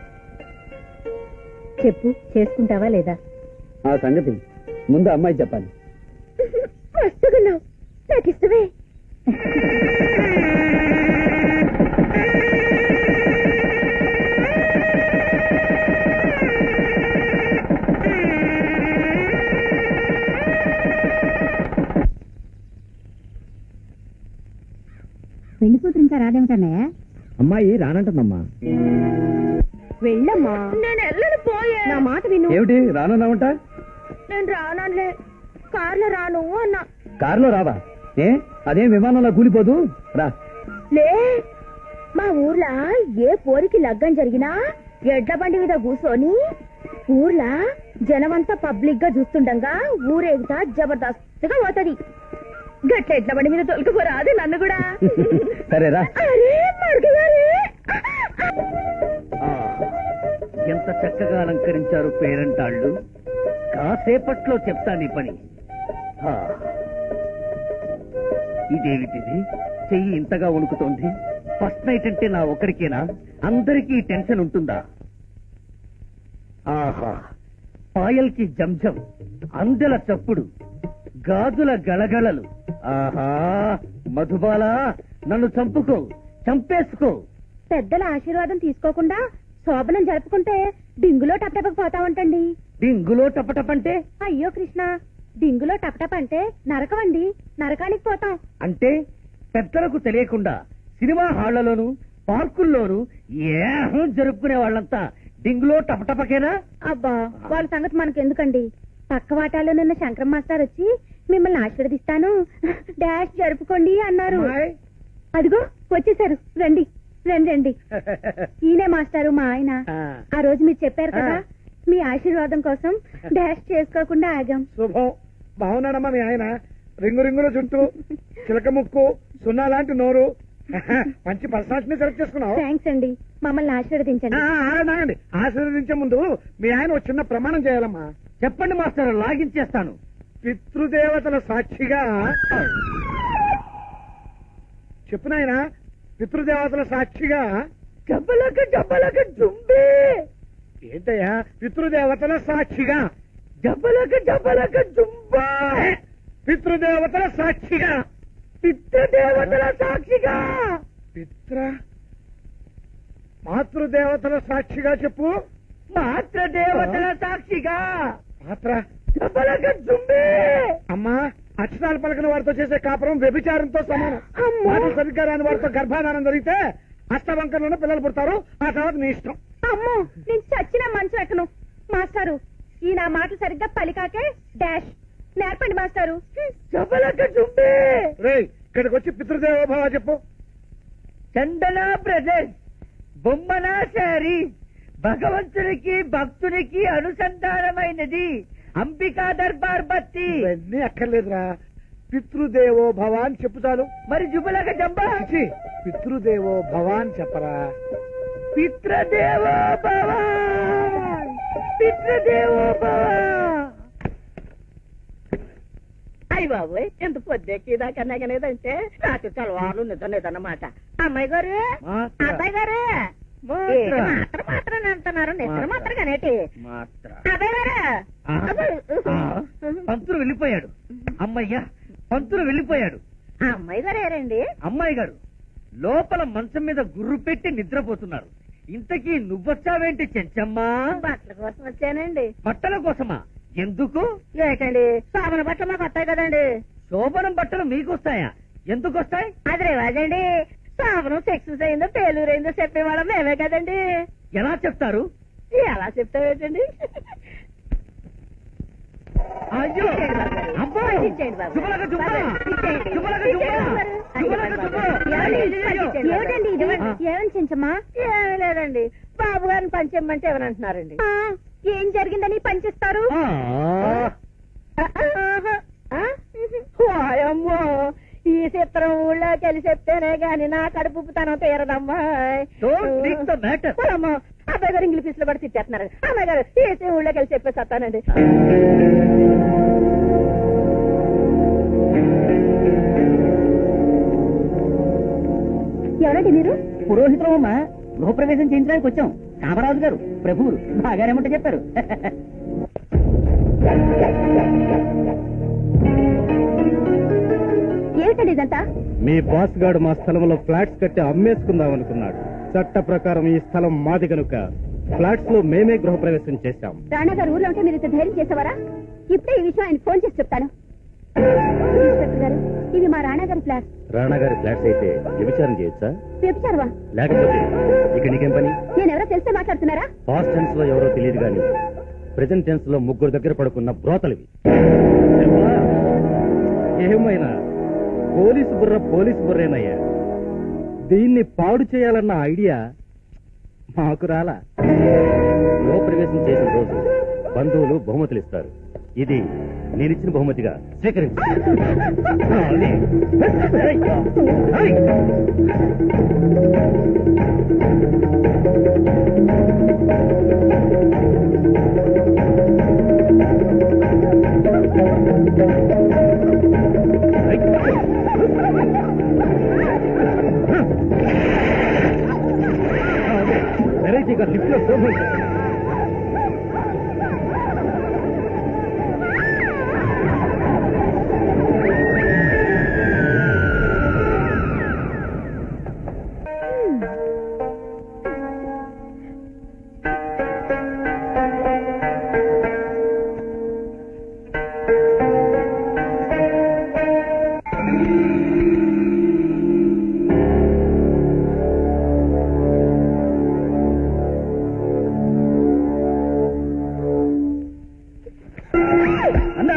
చెప్పు చేసుకుంటావా లేదా ఆ సంగతి ముందు అమ్మాయి చెప్పాలి మస్తుగున్నావు నాకు ఇష్టమే పెళ్లి కూతురు ఇంకా రాదేమిటన్నయ్య అమ్మాయి రానంటుందమ్మా వెళ్ళమ్మా నేను వెళ్ళను పోయే నా మాట విను ఏమిటి రానన్నావంట నేను రానలే కార్లో రాను అన్నా కారులో రావా ఏ అదేం విమానంలో కూలిపోదు రా లే మా ఊర్లో ఏ పోరికి లగ్గం జరిగినా ఎడ్ల బండి మీద కూర్చొని ఊర్లా జనమంతా పబ్లిక్ గా చూస్తుండగా ఊరేగుతా జబర్దస్త్గా పోతది గట్ల ఎడ్ల బండి మీద తొలకపోరాదు నన్ను కూడా సరేరా అరే మరుగగారే ఎంత చక్కగా అలంకరించారు పేరంటాళ్ళు కాసేపట్లో చెప్తా నీ పని ఆ. ఇదేమిటిది చెయ్యి ఇంతగా వణుకుతోంది ఫస్ట్ నైట్ అంటే నా ఒక్కడికేనా అందరికీ టెన్షన్ ఉంటుందా ఆహా పాయల్కి జంజం అందెల చప్పుడు గాజుల గళగళలు ఆహా మధుబాల నన్ను చంపుకో చంపేసుకో పెద్దల ఆశీర్వాదం తీసుకోకుండా శోభనం జరుపుకుంటే డింగులో టపటపకు పోతామంటండి డింగులో టపటపంటే అయ్యో కృష్ణ డింగులో టపటప అంటే నరకమండి నరకానికి పోతాం అంటే పెద్దలకు తెలియకుండా సినిమా హాళ్లలోను పార్కుల్లోను ఏహం జరుపుకునే వాళ్ళంతా డింగులో టపటపకేనా అబ్బా వాళ్ళ సంగతి మనకెందుకండి పక్క వాటాలో నిన్న శంకరం మాస్టర్ వచ్చి మిమ్మల్ని ఆశీర్వదిస్తాను డాష్ జరుపుకోండి అన్నారు అమ్మాయ్. అదిగో వచ్చేసారు రండి రండి రండి ఈయనే మాస్టారు మా ఆయన ఆ. ఆ రోజు మీరు చెప్పారు కదా ఆ. మీ ఆశీర్వాదం కోసం డాష్ చేసుకోకుండా ఆగాం శుభం బాగున్నాడమ్మా మీ ఆయన రింగు రింగుల చుట్టూ చిలక ముక్కు సున్నా లాంటి నోరు మంచి పర్సనాలిటీని సెలెక్ట్ చేసుకున్నావు థ్యాంక్స్ అండి మమ్మల్ని ఆశీర్వదించండి ఆ, ఆగండి ఆశీర్వదించే ముందు మీ ఆయన ఒక చిన్న ప్రమాణం చేయాలమ్మా చెప్పండి మాస్టర్ లాగించేస్తాను పితృదేవతల సాక్షిగా చెప్పు నాయనా పితృదేవతల సాక్షిగా జబ్బలక జబ్బలక జుంబే ఏంటయ్యా పితృదేవతల సాక్షిగా జబ్బలక జబ్బలక జుంబా పితృదేవతల సాక్షిగా పితృదేవతల సాక్షిగా పిత్ర మాతృదేవతల సాక్షిగా చెప్పు మాత్ర దేవతల సాక్షిగా మాత్ర జబ్బలక జుంబే అమ్మా అక్షరాలు పలకని వారితో చేసే కాపురం వ్యభిచారంతో సమానం అమ్మో. మాటలు సరిగ్గా రాని వారితో గర్భాధానం జరిగితే అష్టవంకరంలోనే పిల్లలు పుడతారు ఆ తర్వాత నీ ఇష్టం అమ్మో నేను చచ్చిన మంచు ఎక్కను మాస్టారు ఈ నా మాటలు సరిగ్గా పలికాకే డాష్ నేర్పండి మాస్టారు జబ్బలక జుంబే రేయ్ ఇక్కడికి వచ్చి పితృదేవోభవ చెప్పు చందన బ్రదర్స్ బొమ్మన శారీ భగవంతునికి భక్తునికి అనుసంధానమైనది అంబికా దర్బార్ బత్తి ఇవన్నీ అక్కర్లేదురా పితృదేవో భవ అని చెప్పు చాలు మరి జుబలక జంబా ఛీ, పితృదేవో భవ అని చెప్పరా పితృదేవో భవ పితృదేవో భవ అయ్యి బాబు ఎంత పొద్దెక్కి దాకా నెగలేదంటే రాత్రి చలవాలు నిద్ర లేదన్నమాట అమ్మాయి గారు మాత్ర. అబ్బాయి గారు ఏంటి మాత్రం మాత్రం అంటున్నారు నిద్ర మాత్రం కానేటి మాత్ర అబ్బాయి గారు ఆ. అబ్బాయి. ఆ. పంతులు వెళ్ళిపోయాడు అమ్మయ్యా పంతులు వెళ్ళిపోయాడు ఆ అమ్మాయి గారు ఏరండి అమ్మాయి గారు లోపల మంచం మీద గుర్రు పెట్టి నిద్రపోతున్నారు ఇంతకీ నువ్వొచ్చావేంటి చెంచమ్మా బట్టల కోసం వచ్చానండి బట్టల కోసమా ఎందుకు ఏంటండి సాబన బట్టలు మాకు వస్తాయి కదండి శోభనం బట్టలు మీకొస్తాయా ఎందుకు వస్తాయి అది రివాజండి సాబనం సెక్సెస్ అయిందో పేలూరైందో చెప్పేవాళ్ళం మేమే కదండి ఎలా చెప్తారు ఎలా చెప్తావేటండి అయ్యో అబ్బో ఇచ్చేయండి బాబు. శుభలక శుభ ఇచ్చేయండి. శుభలక శుభ ఇచ్చేయండి మరి. శుభలక శుభ ఏమండి? ఇచ్చేయండి. ఏమిటండి ఇది ఏమని చెంచమ్మా ఏమీ లేదండి బాబు గారిని పంచేయమంటే ఏమనంటున్నారండి ఆ, ఏం జరిగిందని పనిచేస్తారు ఆ. అమ్మో ఈ చిత్రం ఊళ్ళో కలిసి చెప్తేనే గాని నా కడుపు తనం తీరదమ్మా Don't think the matter. అమ్మో అబ్బాయి గారు ఇంగ్లీష్ లో కూడా తిట్టేస్తున్నారు అమ్మాయి గారు ఈ ఊళ్ళో కలిసి చెప్పేసి వస్తానండి ఎవరండి మీరు పురోహితులమ్మా గృహప్రవేశం చేయించడానికి వచ్చాం కామరాజు గారు ప్రభువులు బాగానేమంటే చెప్పారు ఏమిటండి ఇదంతా మీ బాస్ గాడు మా స్థలంలో ఫ్లాట్స్ కట్టి అమ్మేసుకుందాం అనుకున్నాడు చట్ట ప్రకారం ఈ స్థలం మాది కనుక ఫ్లాట్స్ లో మేమే గృహప్రవేశం చేశాం రాణా గారు ఊర్లో ఉంటే మీరు ఇంత ధైర్యం చేసేవారా ఇప్పుడే ఈ విషయం ఆయన ఫోన్ చేసి చెప్తాను ఇన్స్పెక్టర్ గారు ఇవి మా రాణా గారి ఫ్లాట్ రాణా గారి ఫ్లాట్స్ అయితే వ్యభిచారం చేయొచ్చా వ్యభిచారవా లేకపోతే ఇక నీకేం పని నేను ఎవరో తెలిస్తే మాట్లాడుతున్నారా పాస్ట్ టెన్స్ లో ఎవరో తెలియదు కానీ ప్రెసెంట్ టెన్స్ లో ముగ్గురు దగ్గర పడుకున్న బ్రోతలివి ఏమైనా పోలీసు బుర్ర పోలీసు బుర్రేనయ్యా దీన్ని పాడు చేయాలన్న ఐడియా మాకు రాలా గృహ ప్రవేశం చేసిన రోజు బంధువులు బహుమతులు ఇస్తారు ఇది నేనిచ్చిన బహుమతిగా స్వీకరించు వెరైటీగా లిఫ్ట్ లో శోభ అన్నా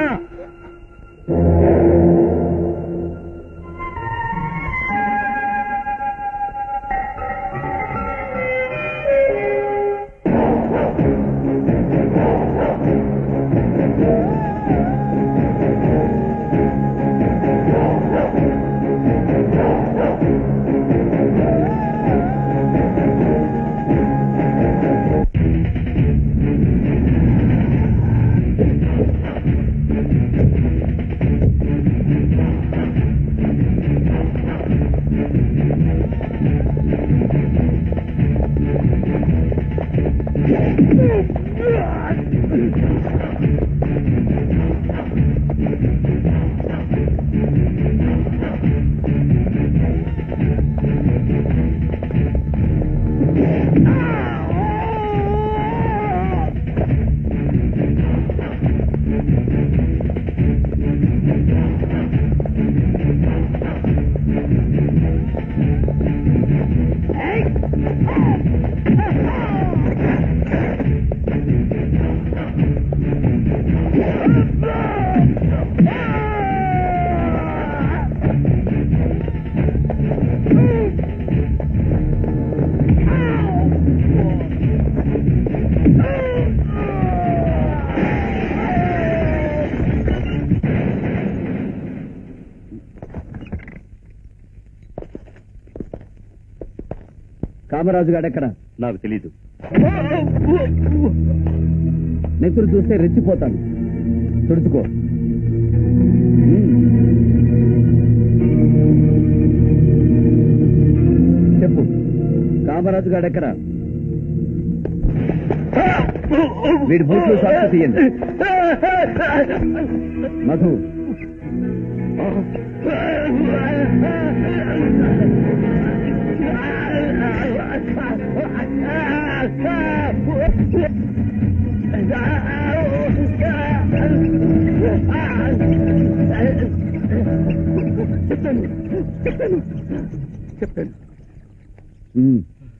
కామరాజు గారు ఎక్కడ నాకు తెలీదు నెత్తురు చూస్తే రెచ్చిపోతాను తుడుచుకో చెప్పు కామరాజు గారు ఎక్కడ వీడి బూట్లు సాక్షి తీయండి మధు ఉమ్.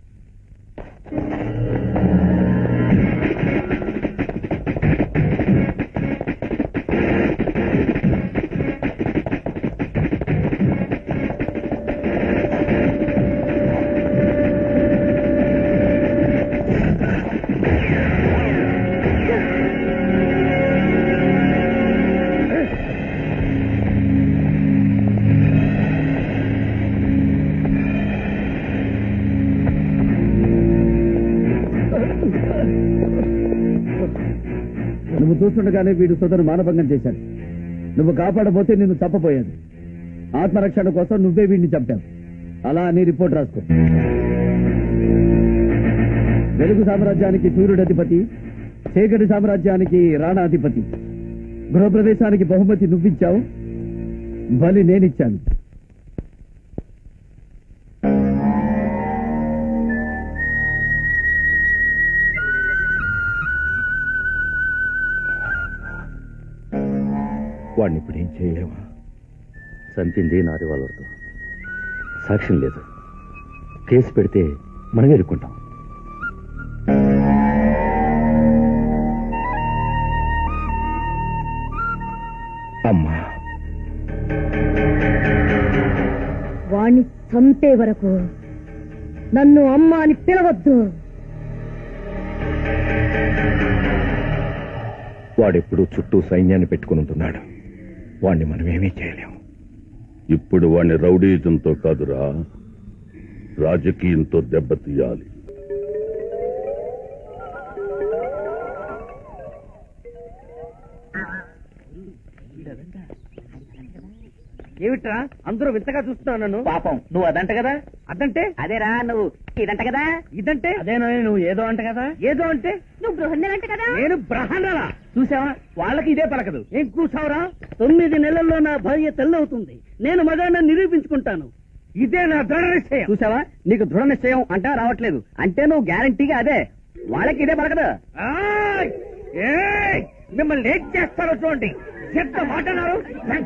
నువ్వు చూస్తుండగానే వీడు సోదరు మానభంగం చేశాడు నువ్వు కాపాడబోతే నిన్ను తప్పపోయాడు ఆత్మరక్షణ కోసం నువ్వే వీడిని చంపావు అలా నీ రిపోర్ట్ రాసుకో వెలుగు సామ్రాజ్యానికి సూర్యుడధిపతి చీకటి సామ్రాజ్యానికి రాణాధిపతి గృహప్రవేశానికి బహుమతి నువ్విచ్చావు బలి నేనిచ్చాను వాడిని ఇప్పుడు ఏం చేయలేమా చంపింది నాది వాళ్ళతో సాక్ష్యం లేదు కేసు పెడితే మనం ఎదుర్కొంటాం అమ్మా వాణ్ణి చంపే వరకు నన్ను అమ్మ అని పిలవద్దు వాడెప్పుడు చుట్టూ సైన్యాన్ని పెట్టుకుని ఉంటున్నాడు వాణ్ణి మనం ఏమీ చేయలేం ఇప్పుడు వాణ్ణి రౌడీజంతో కాదురా రాజకీయంతో దెబ్బతీయాలి ఏమిట్రా అందరూ వింతగా చూస్తున్నావు నన్ను పాపం నువ్వు అదంట కదా అదంటే అదేరా నువ్వు ఇదంట కదా ఇదంటే అదేనా నువ్వు ఏదో అంట కదా ఏదో అంటే నువ్వు బృహన్నలంట కదా నేను బ్రహ్మణలా చూసావా వాళ్ళకి ఇదే పలకదు ఏం కూసావురా తొమ్మిది నెలల్లో నా భార్య తెల్లవుతుంది నేను మగాడిని నిరూపించుకుంటాను ఇదే నా దృఢ నిశ్చయం చూసావా నీకు దృఢ నిశ్చయం అంటా రావట్లేదు అంటే నువ్వు గ్యారంటీగా అదే వాళ్ళకి ఇదే పలకదు మిమ్మల్ని ఏం చేస్తారో చూడండి ఎంత మాటన్నారు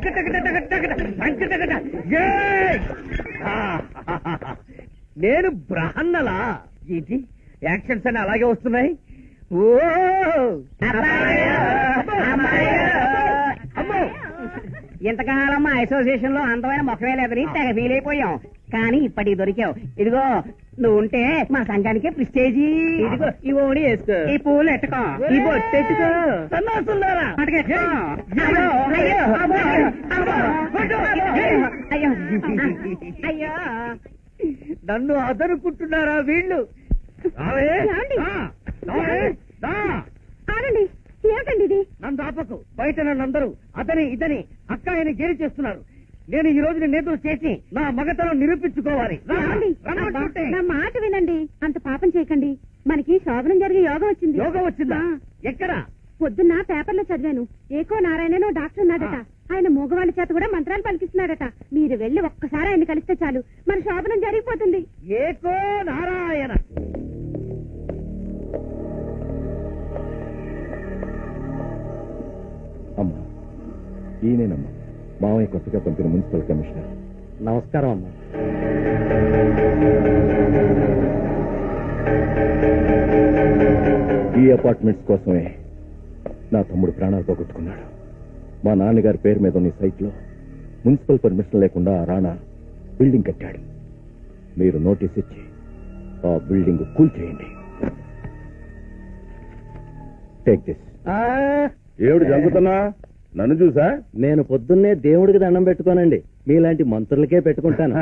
నేను బ్రహన్నలా ఏంటి యాక్షన్స్ అని అలాగే వస్తున్నాయి ఓ అమ్మో ఇంతకాలం మా అసోసియేషన్ లో అందమైన మొక్కమే లేదని తెగ ఫీల్ అయిపోయాం కానీ ఇప్పటికి దొరికావు ఇదిగో నువ్వు ఉంటే మా సంఘానికి ప్రిస్టేజీ ఇదిగో ఈ ఓడి వేసుకో ఈ పూలు ఎట్టుకో ఈ బొట్టెట్టుకో సన్నాసులారా అటుకెట్టుకో. అయ్యో, అయ్యో, అమ్మో, అమ్మో, అయ్యో, అయ్యో నన్ను అదనుకుంటున్నారా వీళ్ళు రావే? ఏమండి? రా, రావే? రా. ఆగండి ఏమిటండి ఇది నన్ను ఆపకు బయట నన్నందరూ అతని ఇతని అక్కాయని గేలి చేస్తున్నారు నేను ఈ రోజు నేతలు చేసి నా మగతనం నిరూపించుకోవాలి రా, ఏమండి? రమ్మంటుంటే. నా మాట వినండి అంత పాపం చేయకండి మనకి శోభనం జరిగే యోగం వచ్చింది యోగం వచ్చిందా ఆ. ఎక్కడ పొద్దున్న పేపర్లో చదివాను ఏకో నారాయణనో డాక్టర్ ఉన్నాడట ఆయన మూగవాళ్ళ చేత కూడా మంత్రాలు పలికిస్తున్నాడట మీరు వెళ్ళి ఒక్కసారి ఆయన కలిస్తే చాలు మన శోభనం జరిగిపోతుంది ఏకో నారాయణ అమ్మా ఈయనేనమ్మా మావయ్య కొత్తగా పంపిన మున్సిపల్ కమిషనర్ నమస్కారం అమ్మా ఈ అపార్ట్మెంట్స్ కోసమే నా తమ్ముడు ప్రాణాలు పోగొట్టుకున్నాడు మా నాన్నగారి పేరు మీద ఉన్న ఈ సైట్లో మున్సిపల్ పర్మిషన్ లేకుండా ఆ రాణా బిల్డింగ్ కట్టాడు మీరు నోటీస్ ఇచ్చి ఆ బిల్డింగ్ కూల్ చేయండి టేక్ దిస్ ఏమిటి చంపుతున్నా నన్ను చూసా నేను పొద్దున్నే దేవుడికి దండం పెట్టుకోనండి మీలాంటి మంత్రులకే పెట్టుకుంటాను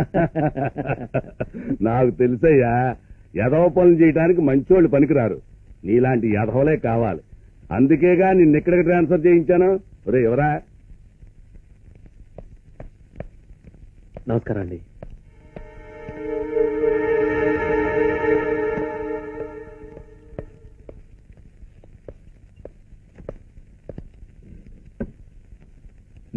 నాకు తెలుసయ్యా ఎదవ పనులు చేయడానికి మంచోళ్ళు పనికిరారు నీలాంటి ఎదవలే కావాలి అందుకేగా నిన్నెక్కడికి ట్రాన్స్ఫర్ చేయించాను ఒరే ఎవరా నమస్కారం అండి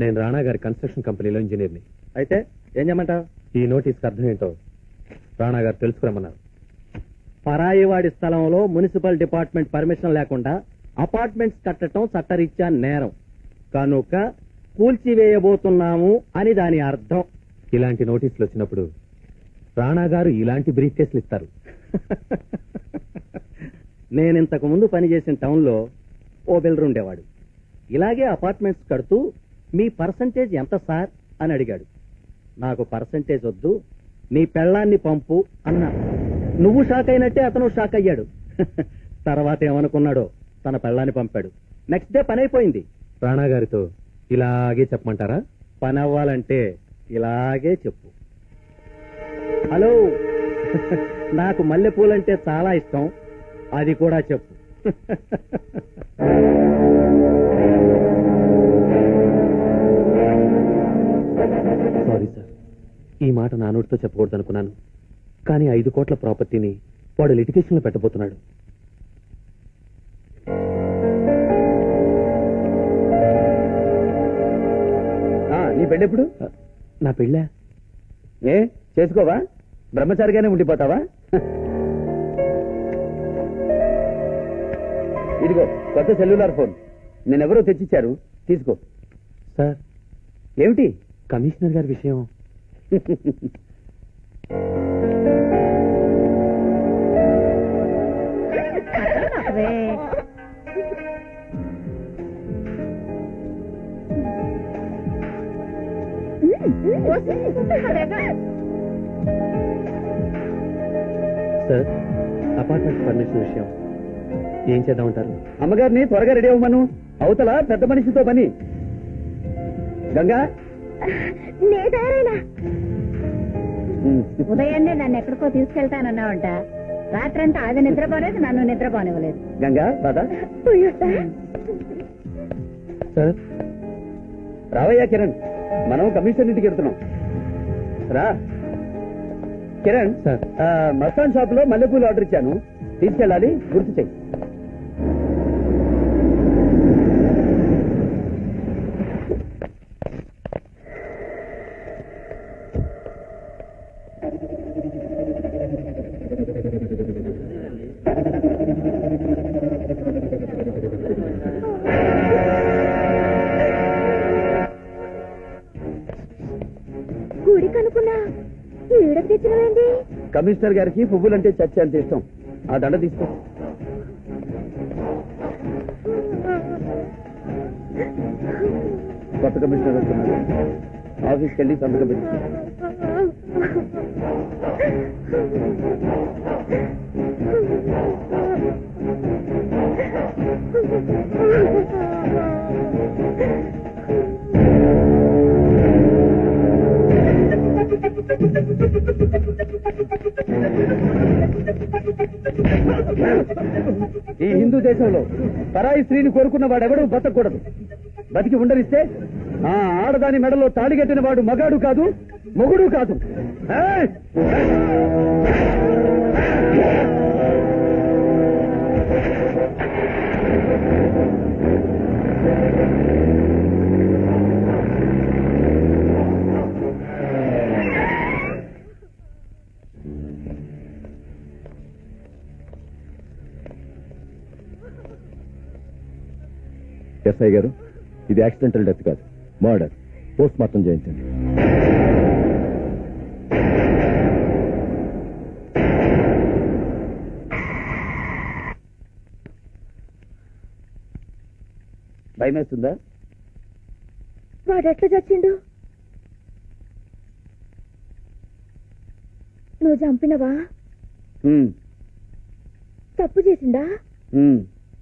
నేను రాణా గారి కన్స్ట్రక్షన్ కంపెనీలో ఇంజనీర్ని అయితే ఏం చేయమంటావు ఈ నోటీస్కి అర్థం ఏంటో రాణా గారు తెలుసుకురమ్మన్నారు పరాయి వాడి స్థలంలో మున్సిపల్ డిపార్ట్మెంట్ పర్మిషన్ లేకుండా అపార్ట్మెంట్స్ కట్టడం చట్టరీత్యా నేరం కనుక కూల్చివేయబోతున్నాము అని దాని అర్థం ఇలాంటి నోటీసులు వచ్చినప్పుడు రాణా గారు ఇలాంటి బ్రీఫ్ కేసులు ఇస్తారు నేను ఇంతకు ముందు పనిచేసిన టౌన్ లో ఓ బిల్డర్ ఉండేవాడు ఇలాగే అపార్ట్మెంట్స్ కడుతూ మీ పర్సంటేజ్ ఎంత సార్ అని అడిగాడు నాకు పర్సంటేజ్ వద్దు నీ పెళ్ళాన్ని పంపు అన్నా నువ్వు షాక్ అయినట్టే అతను షాక్ అయ్యాడు తర్వాత ఏమనుకున్నాడో తన పెళ్ళాన్ని పంపాడు నెక్స్ట్ డే పని అయిపోయింది రాణా గారితో ఇలాగే చెప్పమంటారా పని అవ్వాలంటే ఇలాగే చెప్పు హలో నాకు మల్లెపూలంటే చాలా ఇష్టం అది కూడా చెప్పు సారీ సార్ ఈ మాట నా నోటితో చెప్పకూడదు అనుకున్నాను కానీ ఐదు కోట్ల ప్రాపర్టీని వాడు litigation లో పెట్టబోతున్నాడు నీ పెళ్ళెప్పుడు నా పెళ్ళా ఏ చేసుకోవా బ్రహ్మచారిగానే ఉండిపోతావా ఇదిగో కొత్త సెల్యులార్ ఫోన్ నేనెవరో తెచ్చిచ్చారు తీసుకో సార్ ఏమిటి కమిషనర్ గారి విషయం సార్ అపార్ట్మెంట్ పర్మిషన్ విషయం ఏం చేద్దామంటారు అమ్మగారిని త్వరగా రెడీ అవ్వమను అవతల పెద్ద మనిషితో పని గంగా నే తయారైనా ఉదయాన్నే నన్ను ఎక్కడికో తీసుకెళ్తానన్నావంట రాత్రంతా అది నిద్రపోలేదు నన్ను నిద్రపోనివ్వలేదు గంగా పద సార్ రావయ్యా కిరణ్ మనం కమిషనర్ ఇంటికి వెళ్తున్నాం రా కిరణ్ సార్. ఆ, మస్తాన్ షాప్ లో మల్లెపూలు ఆర్డర్ ఇచ్చాను తీసుకెళ్ళాలి గుర్తు చెయ్యి గుడి కనుకున్నా ఈడ తెచ్చినవేంటి కమిషనర్ గారికి పువ్వులంటే చచ్చి అంత ఇష్టం ఆ దండ తీసుకో కొత్త కమిషనర్ వస్తున్నారు ఆఫీస్కి వెళ్ళి సంతకం పెట్టి ఈ హిందూ దేశంలో పరాయి స్త్రీని కోరుకున్న వాడెవడూ బతకూడదు బతికి ఉండనిస్తే ఆ ఆడదాని మెడలో తాళి కట్టిన వాడు మగాడు కాదు మొగుడు కాదు ఏయ్! ఎస్ఐ గారు ఇది యాక్సిడెంటల్ డెత్ కాదు మర్డర్ పోస్ట్ మార్టం చేయించండి భయమేస్తుందా వాడెట్లా చచ్చిండు నువ్వు చంపినవా ఉమ్, తప్పు చేసిండా ఉమ్.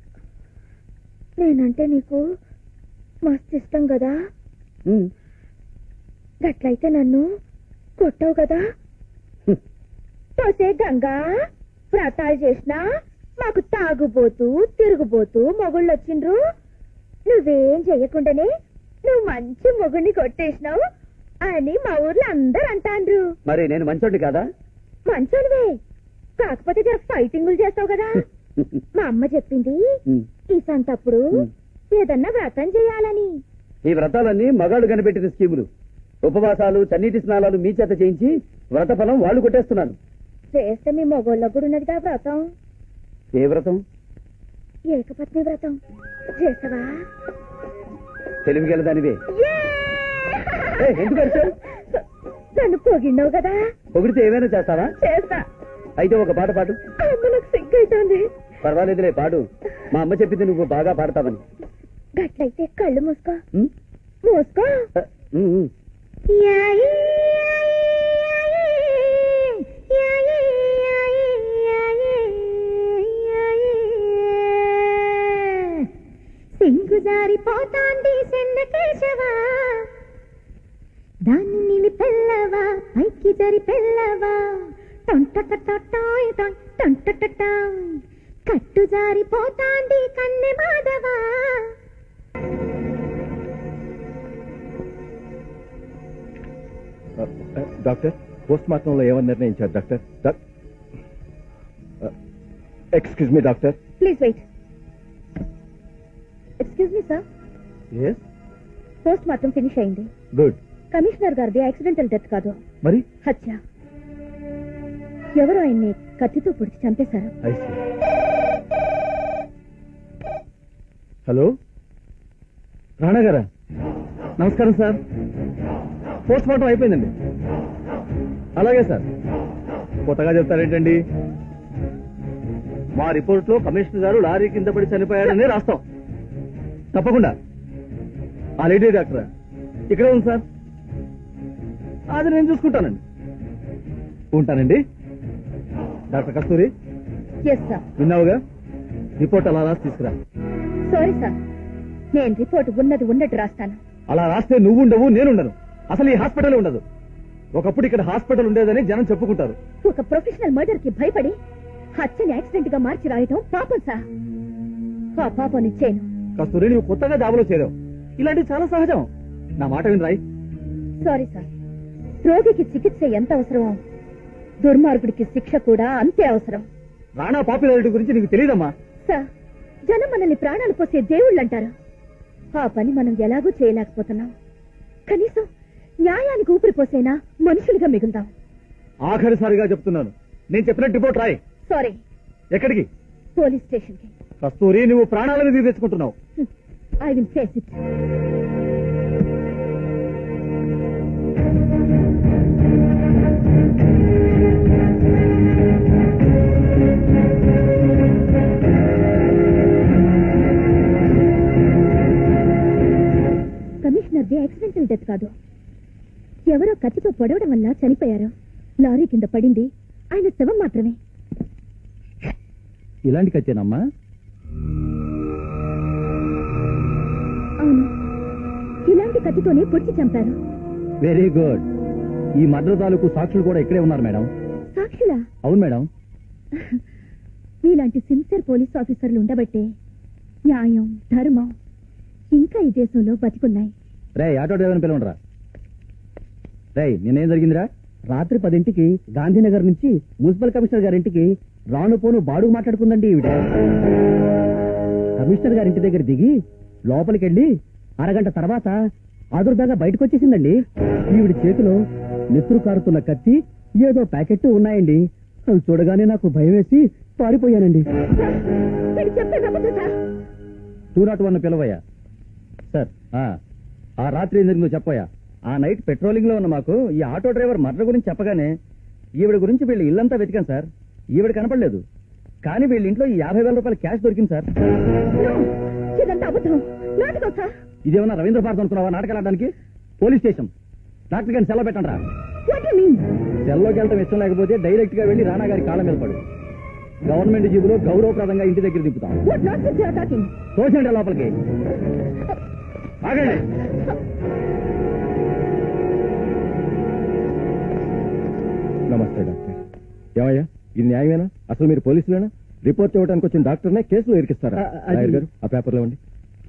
నేనంటే నీకు మస్తు ఇష్టం కదా ఉమ్. గట్లయితే నన్ను కొట్టవు కదా హ్మ్. తోసే గంగా వ్రతాలు చేసినా మాకు తాగుబోతూ తిరుగుబోతూ మొగుళ్ళు వచ్చిండ్రు నువ్వేం చెయ్యకుండానే నువ్వు మంచి మొగుడిని కొట్టేసినావు అని మా ఊర్లో అందరు అంటాండ్రు మరి నేను మంచోడిని కాదా మంచోనివే కాకపోతే జర ఫైటింగులు చేస్తావు కదా మా అమ్మ చెప్పింది ఉమ్. ఈ సంతప్పుడు ఉమ్. ఏదన్నా వ్రతం చేయాలని ఈ వ్రతాలన్నీ మగాళ్ళు కనిపెట్టిన స్కీములు ఉపవాసాలు చన్నీటి స్నానాలు మీ చేత చేయించి వ్రత ఫలం వాళ్ళు కొట్టేస్తున్నారు చేస్తే మీ మొగోళ్ళకు కూడా ఉన్నదిగా వ్రతం ఏ వ్రతం ఏకపత్ని వ్రతం చేస్తావా తెలివిగల దానివే ఏ, ఎందుకు అరిచావు? నన్ను పొగిడినావు కదా పొగిడితే ఏమైనా చేస్తావా చేస్తా అయితే ఒక పాట పాడు అమ్మ నాకు సిగ్గైతుంది పర్వాలేదులే పాడు మా అమ్మ చెప్పింది నువ్వు బాగా పాడతావని గట్లయితే కళ్ళు మూసుకో ఉం? మూసుకో ఆ, ఉం, ఉం. యాయి, యాయి, యాయి, యాయి, యాయి. సింగు జారిపోతాంది సెన్నకేశవా దాన్ని నిలిపెల్లవా పైకి జరి పెల్లవా టొంటటటాయ్ టొంటటటాయ్ కట్టు జారిపోతాంది కన్నె మాధవా ఆ, ఆ, డాక్టర్ పోస్ట్ మార్టంలో ఏమని నిర్ణయించారు డాక్టర్ డాక్- ఆ, excuse me doctor please wait excuse me sir yes post mortem finish అయింది గుడ్ కమిషనర్ గారిది యాక్సిడెంటల్ డెత్ కాదు మరి హత్య ఎవరు ఆయన్ని కత్తితో పొడిచి చంపేశారు ఐ సీ హలో రాణా గారా నమస్కారం సార్ పోస్ట్ మార్టం అయిపోయిందండి అలాగే సార్ కొత్తగా చెప్తారేంటండి మా రిపోర్ట్ లో కమిషనర్ గారు లారీ కింద పడి చనిపోయాడని రాస్తాం తప్పకుండా ఆ లేడీ డాక్టర్ ఇక్కడే ఉంది సార్ అది నేను చూసుకుంటానండి ఉంటానండి డాక్టర్ కస్తూరి ఎస్ సార్ విన్నావుగా రిపోర్ట్ అలా రాసి తీసుకురా సారీ సార్ నేను రిపోర్ట్ ఉన్నది ఉన్నట్టు రాస్తాను అలా రాస్తే నువ్వు ఉండవు నేనుండను అసలు ఈ హాస్పిటల్ ఉండదు ఒకప్పుడు ఇక్కడ హాస్పిటల్ ఉండేదని జనం చెప్పుకుంటారు ఒక ప్రొఫెషనల్ మర్డర్ కి భయపడి హత్యని యాక్సిడెంట్ గా మార్చి రాయటం పాపం సార్ ఆ పాపం ఇచ్చేను కస్తూరి నువ్వు కొత్తగా జాబులో చేరావు ఇలాంటివి చాలా సహజం నా మాట వినరాయి సారీ సార్ రోగికి చికిత్స ఎంత అవసరమో దుర్మార్గుడికి శిక్ష కూడా అంతే అవసరం రాణా పాపులారిటీ గురించి నీకు తెలియదమ్మా సార్ జనం మనల్ని ప్రాణాలు పోసే దేవుళ్ళు అంటారు ఆ పని మనం ఎలాగూ చేయలేకపోతున్నాం కనీసం న్యాయానికి ఊపిరి పోసేనా మనుషులుగా మిగులుదాం ఆఖరిసారిగా చెప్తున్నాను నేను చెప్పినట్టు రిపోర్ట్ రాయి సారీ ఎక్కడికి పోలీస్ స్టేషన్ కి కస్తూరి నువ్వు ప్రాణాలను తీసి తెచ్చుకుంటున్నావు ఐ విల్ ఫేస్ ఇట్ కమిషనర్ది యాక్సిడెంటల్ డెత్ కాదు ఎవరో కత్తితో పొడవడం వల్ల చనిపోయారు లారీ కింద పడింది ఆయన శవం మాత్రమే ఇలాంటి కచ్చేనమ్మా అవును ఇలాంటి కత్తితోనే పొడిచి చంపారు వెరీ గుడ్ ఈ మర్డర్ తాలూకు సాక్షులు కూడా ఇక్కడే ఉన్నారు మేడం సాక్షులా అవును మేడం మీలాంటి సిన్సియర్ పోలీస్ ఆఫీసర్లు ఉండబట్టే న్యాయం ధర్మం ఇంకా ఈ దేశంలో బతికున్నాయి రే ఆటో డ్రైవర్ని పిలవండిరా రే నిన్నేం జరిగిందిరా రాత్రి పదింటికి గాంధీనగర్ నుంచి మున్సిపల్ కమిషనర్ గారింటికి రాను పోను బాడుగు మాట్లాడుకుందండి ఈవిడ కమిషనర్ గారింటి దగ్గర దిగి లోపలికి వెళ్ళి అరగంట తర్వాత ఆదుర్దాగా బయటకు వచ్చేసిందండి ఈవిడ చేతిలో నెత్తురు కారుతున్న కత్తి ఏదో ప్యాకెట్ ఉన్నాయండి అవి చూడగానే నాకు భయం వేసి పారిపోయానండి వీడు చెప్పేది అబద్ధం సార్ టూ నాట్ వన్ పిలవయ్యా సార్ ఆ, ఆ రాత్రి ఎందుకు నువ్వు చెప్పయ్యా ఆ నైట్ పెట్రోలింగ్ లో ఉన్న మాకు ఈ ఆటో డ్రైవర్ మర్డర్ గురించి చెప్పగానే ఈవిడ గురించి వీళ్ళ ఇల్లంతా వెతికాం సార్ ఈవిడ కనపడలేదు కానీ వీళ్ళ ఇంట్లో ఈ యాభై వేల రూపాయల క్యాష్ దొరికింది సార్ No, ఇదంతా అబద్ధం నాటకం సార్ ఇదేమన్నా రవీంద్ర భారత్ అనుకున్నావా నాటకాలు ఆడడానికి పోలీస్ స్టేషన్ డాక్టర్ గారిని సెలవు పెట్టండి రా వాట్ యు మీన్ సెల్లోకి వెళ్ళటం ఇష్టం లేకపోతే డైరెక్ట్ గా వెళ్ళి రానా గారి కాళ్ళ మీద పడు గవర్నమెంట్ జీబులో గౌరవప్రదంగా ఇంటి దగ్గర దింపుతాం what not you are talking తోసండి లోపలికి ఆగండి నమస్తే డాక్టర్ ఏమయ్యా ఇది న్యాయమేనా అసలు మీరు పోలీసులేనా రిపోర్ట్ ఇవ్వడానికి వచ్చిన డాక్టర్నే కేసులో ఇరికిస్తారా ఆ, అది- లాయర్ గారు ఆ పేపర్లో ఇవ్వండి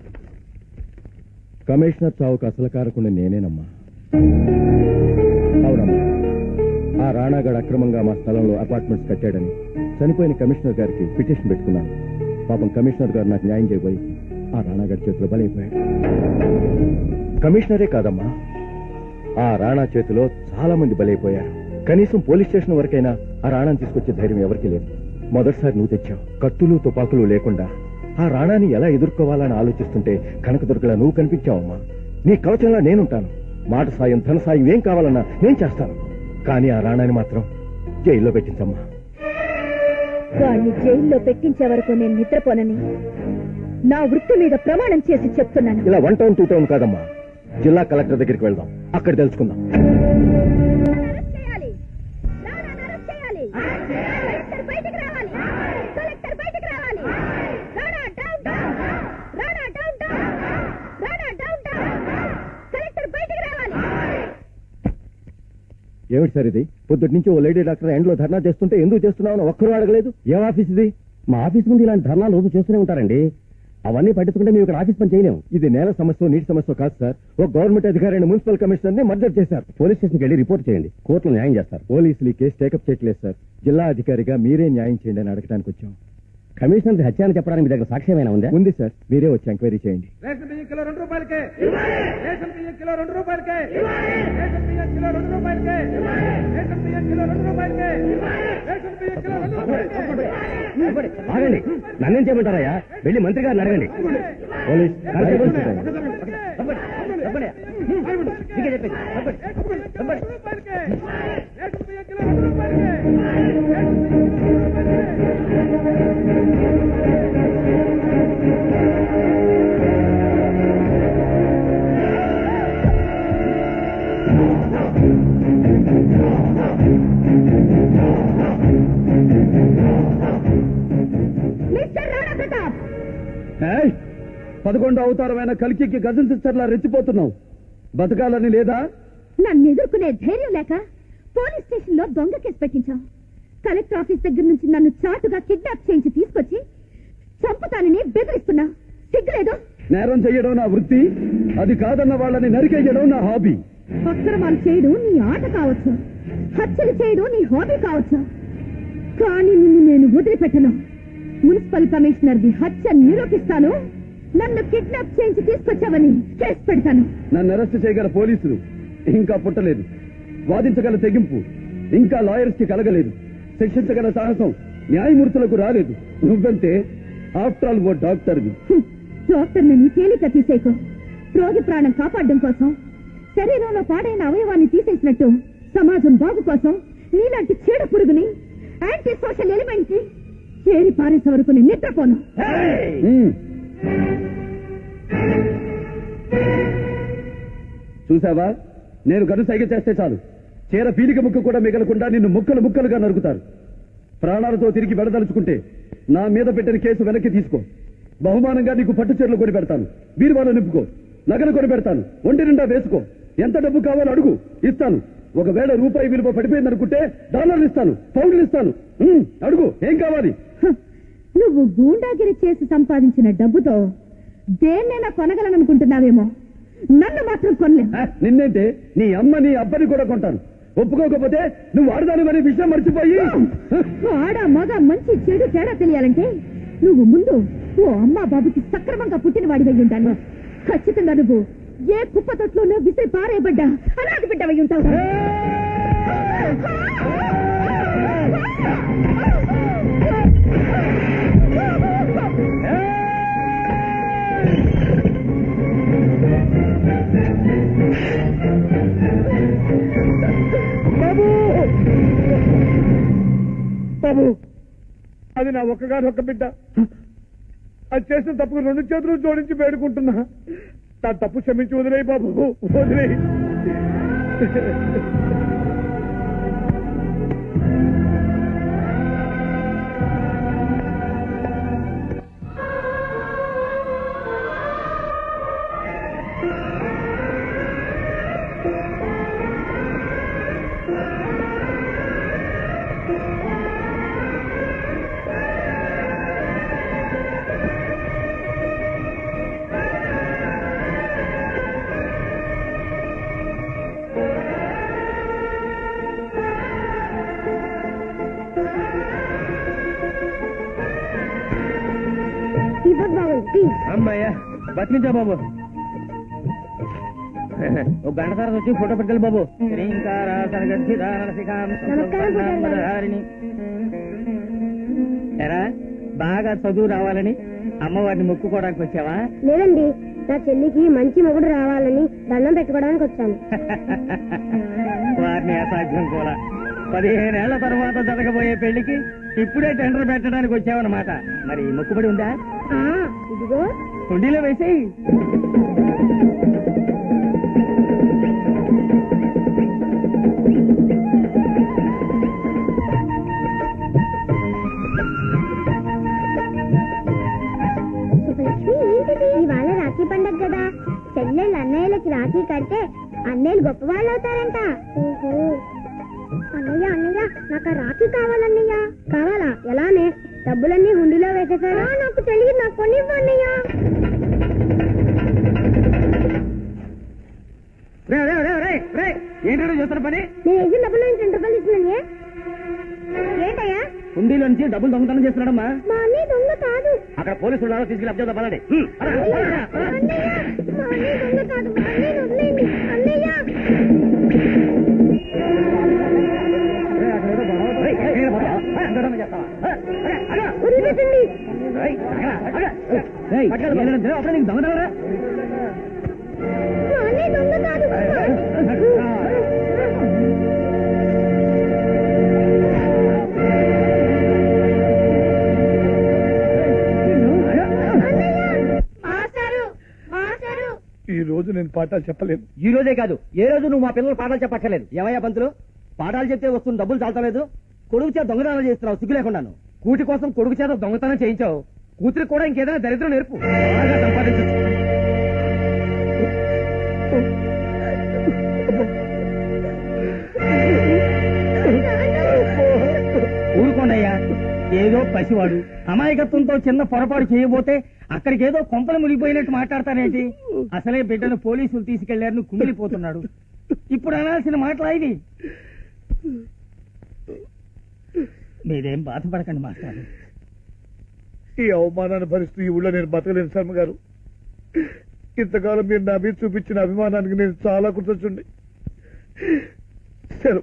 కమిషనర్ చావుకు అసలు కారకుండా నేనేనమ్మా అవునమ్మా ఆ రాణాగడ్ అక్రమంగా మా స్థలంలో అపార్ట్మెంట్స్ కట్టాడని చనిపోయిన కమిషనర్ గారికి పిటిషన్ పెట్టుకున్నాను పాపం కమిషనర్ గారు నాకు న్యాయం చేయబోయి ఆ రాణాగడి చేతిలో బలైపోయాడు కమిషనరే కాదమ్మా ఆ రాణా చేతిలో చాలా మంది బలైపోయారు కనీసం పోలీస్ స్టేషన్ వరకైనా ఆ రాణాన్ని తీసుకొచ్చే ధైర్యం ఎవరికీ లేదు మొదటిసారి నువ్వు తెచ్చావు కత్తులు తుపాకులు లేకుండా ఆ రాణాని ఎలా ఎదుర్కోవాలని ఆలోచిస్తుంటే కనకదుర్గలా నువ్వు కనిపించావమ్మా నీ కవచంలో నేనుంటాను మాట సాయం ధన సాయం ఏం కావాలన్నా నేను చేస్తాను కానీ ఆ రాణాని మాత్రం జైల్లో పెట్టించమ్మా వాణ్ణి జైల్లో పెట్టించే వరకు నేను నిద్రపోనని నా వృత్తి మీద ప్రమాణం చేసి చెప్తున్నాను ఇలా వన్ టౌన్ టూ టౌన్ కాదమ్మా జిల్లా కలెక్టర్ దగ్గరికి వెళ్దాం అక్కడ తెలుసుకుందాం అరెస్ట్ చేయాలి రాణాను అరెస్ట్ చేయాలి కలెక్టర్ బయటికి రావాలి కలెక్టర్ బయటికి రావాలి Rana down down Rana down down Rana down down collector బయటికి రావాలి ఏమిటి సార్ ఇది పొద్దుటి నుంచి ఓ లేడీ డాక్టర్ ఎండ్లో ధర్నా చేస్తుంటే ఎందుకు చేస్తున్నావు ఒక్కరూ అడగలేదు ఏం ఆఫీస్ ఇది మా ఆఫీస్ ముందు ఇలాంటి ధర్నాలు రోజు చేస్తూనే ఉంటారండి అవన్నీ పట్టించుకుంటే మేము ఇక్కడ ఆఫీస్ పని చేయలేము ఇది నేల సమస్య నీటి సమస్య కాదు సార్ ఒక గవర్నమెంట్ అధికారిని మున్సిపల్ కమిషనర్ ని మర్డర్ చేశారు పోలీస్ స్టేషన్కి వెళ్ళి రిపోర్ట్ చేయండి కోర్టులో న్యాయం చేస్తారు పోలీసులు ఈ కేసు టేకప్ చేయట్లేదు సార్ జిల్లా అధికారిగా మీరే న్యాయం చేయండి అని అడగడానికి వచ్చాం కమిషనర్ హత్య అని చెప్పడానికి మీ దగ్గర సాక్ష్యమైనా ఉందా ఉంది సార్ మీరే వచ్చి ఎంక్వైరీ చేయండి రేషన్ బియ్యం కిలో రెండు రూపాయలకే రేషన్ బియ్యం కిలో రెండు రూపాయలకే రేషన్ బియ్యం కిలో రెండు రూపాయలకే రేషన్ బియ్యం కిలో రెండు రూపాయలకే రేషన్ బియ్యం కిలో రెండు రూపాయలకే ఆగండి నన్నేం చేయమంటారయ్యా వెళ్ళి మంత్రి గారిని అడగండి పోలీస్ కానిస్టేబుల్స్ రూపాయలకే రేషన్ బియ్యం కిలో రెండు రూపాయలకే రేషన్ బియ్యం కిలో రెండు మిస్టర్ రాణా ప్రతాప్ ఏయ్! పదకొండో అవతారమైన కలికి గజన్ సిస్టర్లా రెచ్చిపోతున్నావు బతకాలని లేదా నన్ను ఎదుర్కొనే ధైర్యం లేక పోలీస్ స్టేషన్ లో దొంగ కేసు పెట్టించాం కలెక్టర్ ఆఫీస్ దగ్గర నుంచి నన్ను చాటుగా కిడ్నాప్ చేయించి తీసుకొచ్చి చంపుతానని బెదిరిస్తున్నా సిగ్గులేదు నేరం చేయడం నా వృత్తి అది కాదన్న వాళ్ళని నరికేయడం నా హాబీ అక్రమాలు చేయడం నీ ఆట కావచ్చు హత్యలు చేయడం నీ హాబీ కావచ్చు కానీ నిన్ను నేను వదిలిపెట్టను మున్సిపల్ కమిషనర్ ది హత్య నిరూపిస్తాను నన్ను కిడ్నాప్ చేయించి తీసుకొచ్చావని కేసు పెడతాను నన్ను అరెస్ట్ చేయగల పోలీసులు ఇంకా పుట్టలేదు వాదించగల తెగింపు ఇంకా లాయర్స్ కి కలగలేదు శిక్షించగల సాహసం న్యాయమూర్తులకు రాలేదు నువ్వంతే ఆఫ్టర్ ఆల్ ఓ డాక్టర్వి హ్మ్. డాక్టర్ నన్ను తేలిక తీసేయకు రోగి ప్రాణం కాపాడడం కోసం శరీరంలో పాడైన అవయవాన్ని తీసేసినట్టు సమాజం బాగు కోసం నీలాంటి చీడ పురుగుని యాంటీ సోషల్ ఎలిమెంట్ కి చేరి పారేసే వరకు నేను నిద్రపోను ఉమ్. చూసావా నేను గను సైగ చేస్తే చాలు చీర పీలిక ముక్క కూడా మిగలకుండా నిన్ను ముక్కలు ముక్కలుగా నరుకుతారు ప్రాణాలతో తిరిగి వెడదలుచుకుంటే నా మీద పెట్టిన కేసు వెనక్కి తీసుకో బహుమానంగా నీకు పట్టు చీరలు కొని పెడతాను బీరువాలో నింపుకో నగలు కొని పెడతాను ఒంటి నిండా వేసుకో ఎంత డబ్బు కావాలో అడుగు ఇస్తాను ఒకవేళ రూపాయి విలువ పడిపోయిందనుకుంటే డాలర్లు ఇస్తాను పౌండ్లు ఇస్తాను ఉమ్, అడుగు ఏం కావాలి హ, నువ్వు గూండాగిరి చేసి సంపాదించిన డబ్బుతో దేన్నైనా కొనగలననుకుంటున్నావేమో నన్ను మాత్రం కొనలేవు ఆ, నిన్నేంటే నీ అమ్మ నీ అబ్బని కూడా కొంటాను ఒప్పుకోకపోతే నువ్వు ఆడదానివనే విషయం మర్చిపోయి ఆడ మగ మంచి చెడు తేడా తెలియాలంటే నువ్వు ముందు ఓ అమ్మా బాబుకి సక్రమంగా పుట్టిన వాడివై ఉండాలి ఖచ్చితంగా నువ్వు ఏ కుప్ప తొట్లోనో విసిరి పారేయబడ్డా అనాథ బిడ్డవై ఉంటావు బాబు బాబు అది నా ఒక్కగాని ఒక్క బిడ్డ అది చేసిన తప్పుకు రెండు చేతులు జోడించి వేడుకుంటున్నా నా తప్పు క్షమించి వదిలేయి బాబు వదిలేయి కాఫీ అమ్మాయ్యా బతికించా బాబు ఒక గంట తర్వాత వచ్చి ఫోటో పెట్టాలి బాబు శ్రీంకార నమస్కారం, ఫోటో ఎరా బాగా చదువు రావాలని అమ్మవారిని మొక్కుకోవడానికి వచ్చావా లేదండి నా చెల్లికి మంచి మొగుడు రావాలని దండం పెట్టుకోవడానికి వచ్చాను వారిని అసాధ్యం కూడా పదిహేనేళ్ల తర్వాత జరగబోయే పెళ్లికి ఇప్పుడే టెండర్ పెట్టడానికి వచ్చావన్నమాట మరి మొక్కుబడి ఉందా ఆ, ఇదిగో కుండీలో వేసేయి సుబ్బలక్ష్మి ఏంటిది ఇవాళ రాఖీ పండగ కదా చెల్లెళ్ళు అన్నయ్యలకి రాఖీ కడితే అన్నయ్యలు గొప్ప వాళ్ళు అవుతారంట ఓహో అన్నయ్య అన్నయ్య నాకు ఆ రాఖీ కావాలన్నయ్య కావాలా ఎలానే డబ్బులన్నీ హుండీలో వేసేసారా నాకు తెలియదు నాకు కొనివ్వు అన్నయ్య రే, రే, రే, రే, రే, ఏంటో చూస్తున్న పని నేను వేసిన డబ్బులు నుంచి రెండు రూపాయలు ఇస్తున్నాను ఏంటయ్యా కుండీలో నుంచి డబ్బులు దొంగతనం చేస్తున్నాడమ్మా మా అన్నయ్య దొంగ కాదు అక్కడ పోలీసులు ఉన్నారో తీసుకెళ్ళి అబ్జర్వ్ పదండి అన్నయ్య మా అన్నయ్య దొంగ కాదు మా అన్నయ్య వదిలేయండి అన్నయ్య వదిలిపెట్టండి దొంగతనం మా అన్నయ్య దొంగ కాదు మాస్టారు మాస్టారు ఈ రోజు నేను పాఠాలు చెప్పలేను ఈ రోజే కాదు ఏ రోజు నువ్వు మా పిల్లలు పాఠాలు చెప్పక్కర్లేదు ఏమయ్యా పంతులు పాఠాలు చెప్తే వస్తున్న డబ్బులు చాలతలేదు కొడుకు చేత దొంగతనం చేస్తున్నావు సిగ్గు లేకుండాను కూటి కోసం కొడుకు చేత దొంగతనం చేయించావు కూతురు కూడా ఇంకేదైనా దరిద్రం నేర్పు బాగా సంపాదించు ఊరుకోండయ్యా ఏదో పసివాడు అమాయకత్వంతో చిన్న పొరపాటు చేయబోతే అక్కడికి ఏదో కొంపలు మునిగిపోయినట్టు మాట్లాడతానేంటి అసలే బిడ్డను పోలీసులు తీసుకెళ్లారని కుమిలిపోతున్నాడు ఇప్పుడు అనాల్సిన మాటలా ఇది మీరేం బాధపడకండి మాస్టర్ ఈ అవమానాన్ని భరిస్తూ ఈ ఊళ్ళో నేను బతకలేను శర్మ గారు ఇంతకాలం మీరు నా మీద చూపించిన అభిమానానికి నేను చాలా కృతజ్ఞుండి సెలవు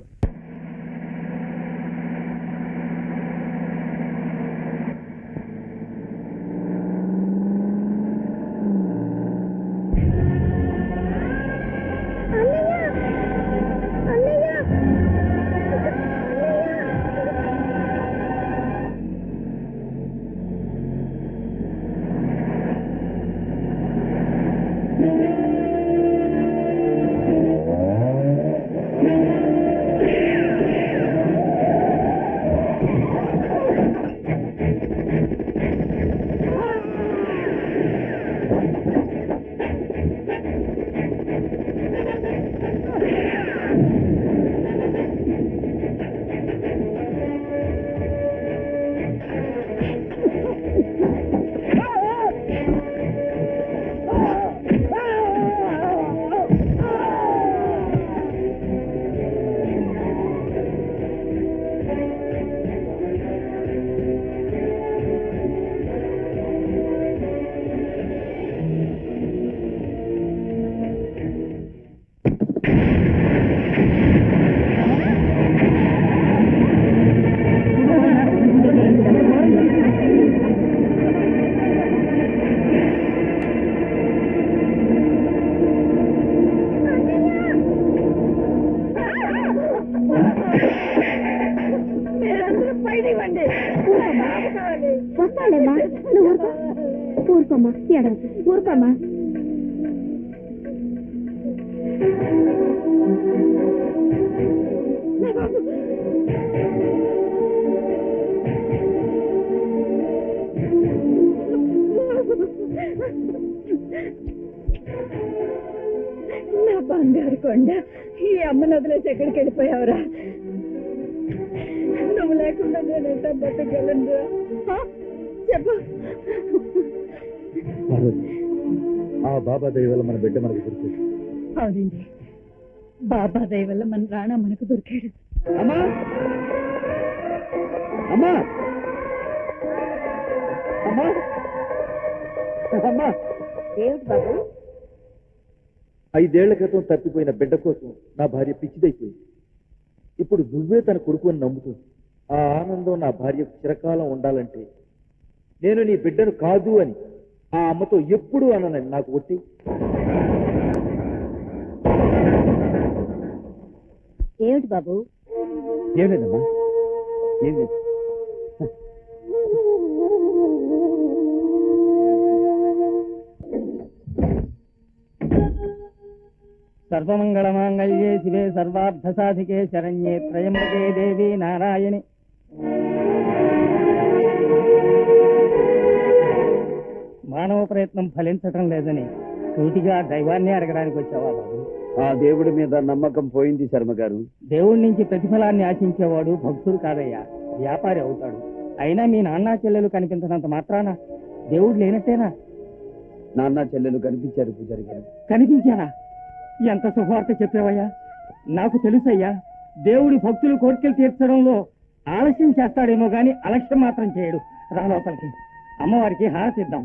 వస్తాడేమ్మా నువ్వు ఊరుకో ఊరుకోమ్మా ఎడవద్దు ఊరుకోమ్మా నా బంగారు కొండ ఈ అమ్మను వదిలేసి ఎక్కడికి వెళ్ళిపోయావురా నువ్వు లేకుండా నేను ఎంత బతకగలను చెప్పు ఆ బాబా దయ వల్ల మన బిడ్డ మనకు గుర్తు అవునండి బాబా దయ వల్ల మన రాణా మనకు దొరికాడు అమ్మా అమ్మా అమ్మా అమ్మా ఏమిటి బాబు ఐదేళ్ల క్రితం తప్పిపోయిన బిడ్డ కోసం నా భార్య పిచ్చిదైపోయింది ఇప్పుడు నువ్వే తన కొడుకు అని నమ్ముతుంది ఆ ఆనందం నా భార్యకు చిరకాలం ఉండాలంటే నేను నీ బిడ్డను కాదు అని ఆ అమ్మతో ఎప్పుడూ అననని నాకు ఒట్టి ఏమిటి బాబు ఏం లేదమ్మా ఏం లేదు సర్వమంగళమాంగళ్యే శివే సర్వార్థ సాధికే శరణ్యే త్రయంబకే దేవి నారాయణి మానవ ప్రయత్నం ఫలించటం లేదని సూటిగా దైవాన్ని అడగడానికి వచ్చావా బాబు ఆ దేవుడి మీద నమ్మకం పోయింది శర్మ గారు దేవుడి నుంచి ప్రతిఫలాన్ని ఆశించేవాడు భక్తుడు కాదయ్యా వ్యాపారి అవుతాడు అయినా మీ నాన్న చెల్లెలు కనిపించినంత మాత్రాన దేవుడు లేనట్టేనా నాన్న చెల్లెలు కనిపించారు పూజారి గారు కనిపించానా ఎంత శుభవార్త చెప్పావయ్యా నాకు తెలుసయ్యా దేవుడి భక్తులు కోరికలు తీర్చడంలో ఆలస్యం చేస్తాడేమో గాని అలక్ష్యం మాత్రం చేయడు రా లోపలికి అమ్మవారికి హారతిద్దాం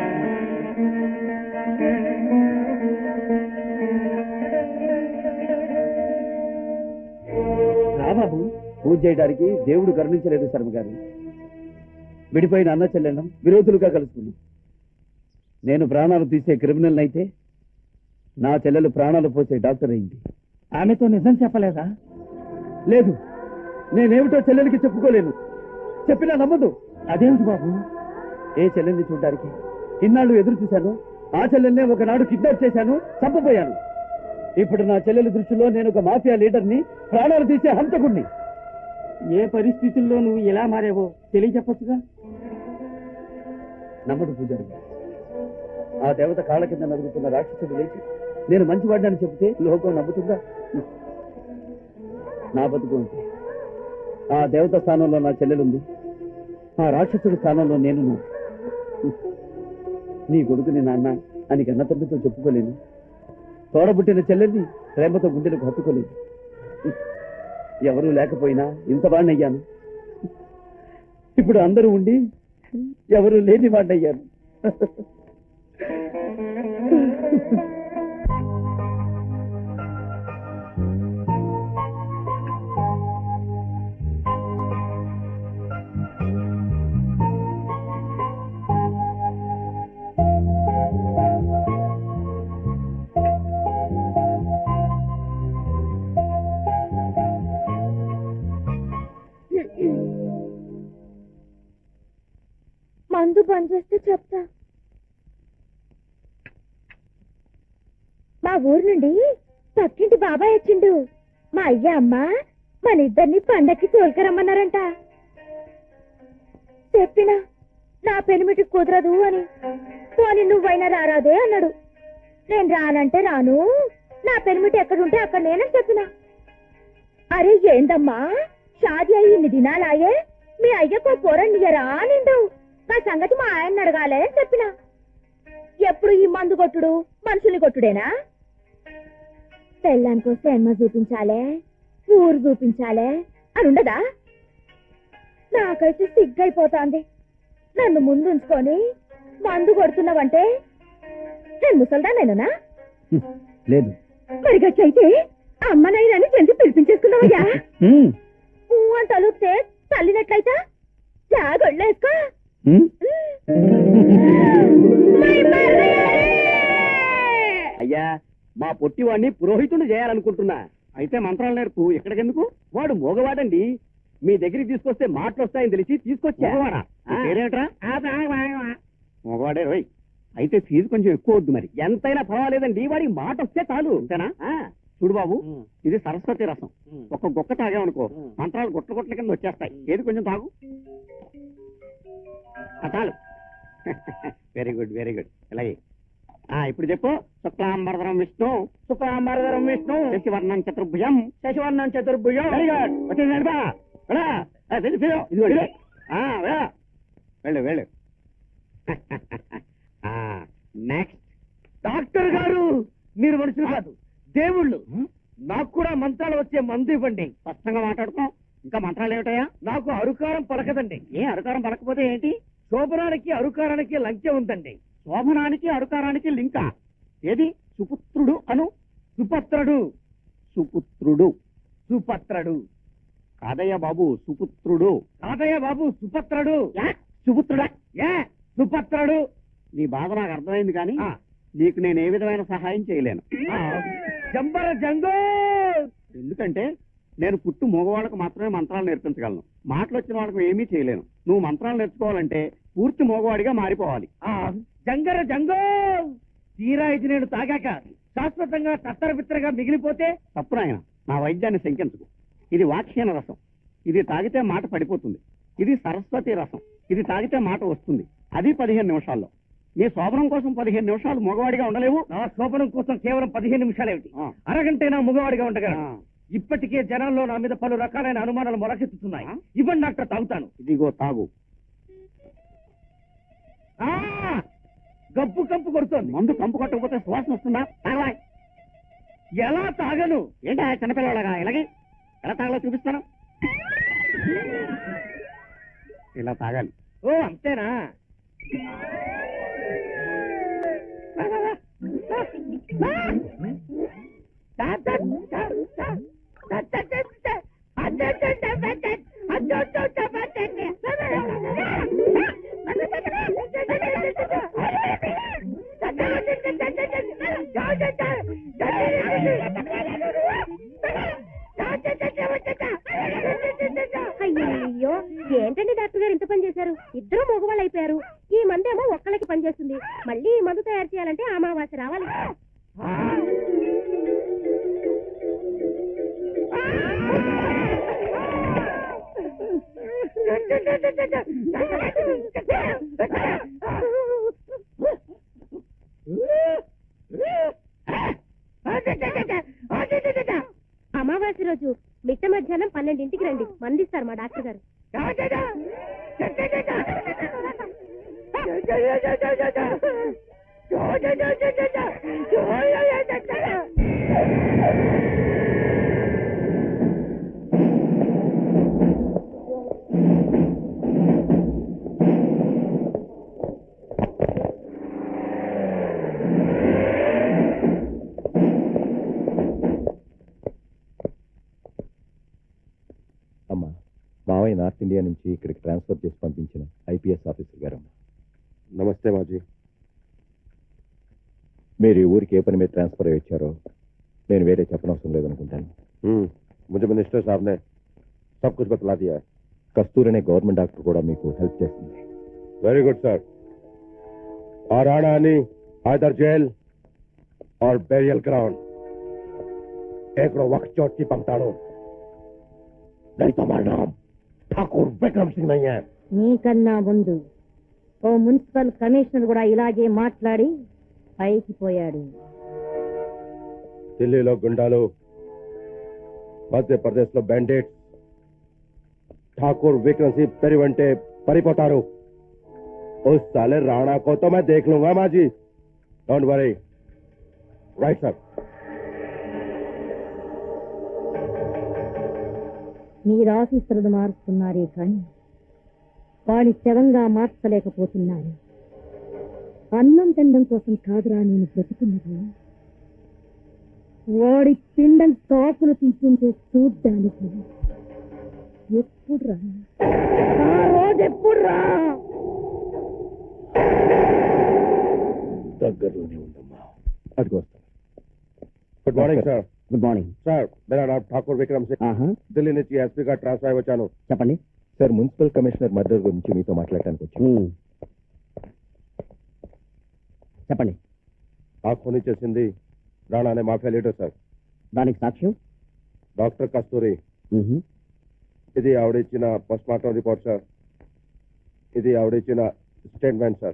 రా బాబు పూజ చేయడానికి దేవుడు కరుణించలేదు శర్మ గారు విడిపోయిన అన్న చెల్లెళ్ళం విరోధులుగా కలుసుకున్నాం నేను ప్రాణాలు తీసే క్రిమినల్ అయితే నా చెల్లెలు ప్రాణాలు పోసే డాక్టర్ అయింది ఆమెతో నిజం చెప్పలేదా లేదు నేనేమిటో చెల్లెలికి చెప్పుకోలేను చెప్పినా నమ్మదు అదేమిటి బాబు ఏ చెల్లెల్ని చూడడానికి ఇన్నాళ్ళు ఎదురు చూశాను ఆ చెల్లెల్నే ఒకనాడు కిడ్నాప్ చేశాను చంపబోయాను ఇప్పుడు నా చెల్లెలి దృష్టిలో నేను ఒక మాఫియా లీడర్ని ప్రాణాలు తీసే హంతకుణ్ణి ఏ పరిస్థితుల్లో నువ్వు ఎలా మారేవో తెలియచెప్పచ్చుగా నమ్మదు పూజారి గారు. ఆ దేవత కాళ్ళ కింద నలుగుతున్న రాక్షసుడు లేచి నేను మంచివాడిని చెబితే లోకం నమ్ముతుందా నా బతుకు అంతే. ఆ దేవత స్థానంలో నా చెల్లెలుంది ఆ రాక్షసుడి స్థానంలో నేను నీ కొడుకుని నాన్న అని కన్న తండ్రితో చెప్పుకోలేను తోడబుట్టిన చెల్లెల్ని ప్రేమతో గుండెలకు హత్తుకోలేదు ఎవరూ లేకపోయినా ఇంత వాడినయ్యాను ఇప్పుడు అందరూ ఉండి ఎవరు లేని వాడినయ్యాను మందు బంద్ చేస్తే చెప్తా మా ఊరు నుండి పక్కింటి బాబాయ్ వచ్చిండు మా అయ్య అమ్మ మన ఇద్దరిని పండక్కి తోలుకరమ్మన్నారంట చెప్పినా నా పెనిమిటి కుదరదు అని పోని నువ్వైనా రారాదే అన్నాడు నేను రానంటే రాను నా పెనిమిటి ఎక్కడుంటే అక్కడ నేనని చెప్పినా అరే ఏందమ్మా షాది అయ్యి ఇన్ని దినాలాయే మీ అయ్యకో పొరండియరా నిండు నా సంగతి మా ఆయన అడగాలే అని చెప్పిన ఎప్పుడు ఈ మందు కొట్టుడు మనుషుల్ని కొట్టుడేనా పెళ్ళానికి వస్తే ఎమ్మ చూపించాలే ఊరు చూపించాలే అని ఉండదా నాకైతే సిగ్గైపోతాంది నన్ను ముందుంచుకొని మందు కొడుతున్నావంటే నేను ముసల్దానేనా లేదు మరి గట్టయితే అమ్మనైనని తెలిసి పిలిపించేసుకున్నావయ్యా ఊ అని తలుపుతే తల్లినట్లయితే జాగొళ్ళేసుకో అయ్యా మా పొట్టివాడిని పురోహితుడు చేయాలనుకుంటున్నా అయితే మంత్రాలు నేర్పు ఎక్కడికెందుకు వాడు మోగవాడండి మీ దగ్గరికి తీసుకొస్తే మాటలు వస్తాయని తెలిసి తీసుకొచ్చా పేరేంట్రా మగవాడే రోయ్ అయితే ఫీజు కొంచెం ఎక్కువ వద్దు మరి ఎంతైనా పర్వాలేదండి వాడికి మాట వస్తే చాలు అంతేనా ఆ, చూడు బాబు ఇది సరస్వతి రసం ఒక గొక్క తాగామనుకో మంత్రాలు గుట్ల గుట్ల కింద వచ్చేస్తాయి ఏది కొంచెం తాగు ఆ, చాలు వెరీ గుడ్ వెరీ గుడ్ ఇలాగే ఆ ఇప్పుడు చెప్పు శుక్లాంబరధరం విష్ణు శుక్లాంబరధరం విష్ణు శశివర్ణం చతుర్భుజం శశివర్ణం చతుర్భుజం వెరీ గుడ్ వచ్చేసి నడిపా వెళ్ళా ఆ, వెళ్ళు, వెళ్ళు. ఇదిగో, ఆ, వెళ్ళు. వెళ్ళు వెళ్ళు నెక్స్ట్ డాక్టర్ గారు మీరు మనుషులు కాదు దేవుళ్ళు నాకు కూడా మంత్రాలు వచ్చే మందు ఇవ్వండి స్పష్టంగా మాట్లాడుకో ఇంకా మంత్రాలు ఏమిటయా నాకు అరుకారం పలకదండి ఏ అరుకారం పలకపోతే ఏంటి శోభనానికి అరుకారానికి లంకె ఉందండి శోభనానికి అడుకారానికి లింకా ఏది సుపుత్రుడు అను సుపత్రుడు సుపుత్రుడు సుపత్రుడు కాదయ్య బాబు సుపుత్రుడు కాదయ్య బాబు సుపత్రుడు సుపుత్రుడా ఏ సుపత్రుడు నీ బాధ నాకు అర్థమైంది కానీ నీకు నేను ఏ విధమైన సహాయం చేయలేను జంబర జంగో ఎందుకంటే నేను పుట్టు మగవాళ్ళకు మాత్రమే మంత్రాలు నేర్పించగలను మాటలు వచ్చిన వాళ్ళకు ఏమీ చేయలేను నువ్వు మంత్రాలు నేర్చుకోవాలంటే పూర్తి మగవాడిగా మారిపోవాలి జంగర జంగో తీరా ఇది నేను తాగాక శాశ్వతంగా తత్తర బిత్తరగా మిగిలిపోతే తప్పు నాయన నా వైద్యాన్ని శంకించకు ఇది వాక్ష్యన రసం ఇది తాగితే మాట పడిపోతుంది ఇది సరస్వతి రసం ఇది తాగితే మాట వస్తుంది అది పదిహేను నిమిషాల్లో నీ శోభనం కోసం పదిహేను నిమిషాలు మగవాడిగా ఉండలేవు నా శోభనం కోసం కేవలం పదిహేను నిమిషాలేమిటి అరగంటైనా మగవాడిగా ఉండగలను ఇప్పటికే జనాల్లో నా మీద పలు రకాలైన అనుమానాలు మొలకెత్తుతున్నాయి ఇవ్వండి డాక్టర్ తాగుతాను ఇదిగో తాగు ఆ! గప్పు కంపు కొడుతోంది మందు కంపు కొట్టకపోతే సువాసన వస్తుందా తాగవా ఎలా తాగను ఏంటా చిన్నపిల్లలాగా ఎలాగే ఎలా తాగలో చూపిస్తాను ఇలా తాగాలి ఓ అంతేనా రా, రా, రా. రా. తా, తా, తా, తా. తా, తా, తా, తా. అద్దు, అద్దు, అద్దు, అద్దు. అద్దు, అద్దు, అద్దు, అద్దు. రా, రా, రా, రా. అద్దు, అద్దు, అద్దు. అయ్యో ఏంటండి డాక్టర్ గారు ఇంత పని చేశారు ఇద్దరు మగవాళ్ళు అయిపోయారు ఈ మందేమో ఒక్కళ్ళకి పనిచేస్తుంది మళ్ళీ ఈ మందు తయారు చేయాలంటే అమావాస్య రావాలి అమావాస్య రోజు మిట్ట మధ్యాహ్నం పన్నెండింటికి రండి మందిస్తారు మా డాక్టర్ గారు అమ్మా మావయ్య నార్త్ ఇండియా నుంచి ఇక్కడికి ట్రాన్స్ఫర్ చేసి పంపించిన ఐపీఎస్ ఆఫీసర్ గారు నమస్తే మాజీ మీరు ఈ ఊరికి ఏ పని మీద ట్రాన్స్ఫర్ అయ్యి వచ్చారో నేను వేరే చెప్పనవసరం లేదనుకుంటాను मुझे मिनिस्टर साहब ने सब कुछ बतला दिया है కస్తూరి అనే గవర్నమెంట్ డాక్టర్ కూడా మీకు హెల్ప్ చేస్తుంది वेरी गुड सर और राणानी आदर जेल और बेरियल ग्राउंड एक वक्त चोट की पंक्ताड़ो नहीं तो हमारा नाम ठाकुर विक्रम सिंह नहीं है నీకన్నా ముందు ఓ మున్సిపల్ కమిషనర్ కూడా ఇలాగే మాట్లాడి పైకి పోయాడు ఢిల్లీలో గుండాలు మధ్యప్రదేశ్లో బ్యాండేట్స్ ठाकुर विक्रम सिंह పెరివంటే పరిపోతారు उस साले राणा को तो मैं देख लूंगा माँ जी डोंट वरी राइट सर మీరు ఆఫీసర్లు మారుస్తున్నారే కానీ వాడి శవంగా మార్చలేకపోతున్నారు అన్నం తినడం కోసం కాదురా నేను బ్రతుకున్నది వాడి పిండం కాకులు తింటుంటే చూడ్డానికి ఎప్పుడు రా ఆ రోజు ఎప్పుడు రా దగ్గరలోనే ఉందమ్మా అదిగో వస్తాను good morning sir good morning sir मेरा नाम ठाकुर विक्रम सिंह दिल्ली నుంచి ఎస్పీ గా ట్రాన్స్ఫర్ అయి వచ్చాను చెప్పండి సార్ మున్సిపల్ కమిషనర్ మర్డర్ గురించి మీతో మాట్లాడటానికి వచ్చాను చెప్పండి ఆ ఖూనీ చేసింది రాణా అనే మాఫియా లీడర్ సార్ దానికి సాక్ష్యం డాక్టర్ కస్తూరి ఇది ఆవిడిచ్చిన పోస్ట్ మార్టం రిపోర్ట్ సార్ ఇది ఆవిడిచ్చిన స్టేట్మెంట్ సార్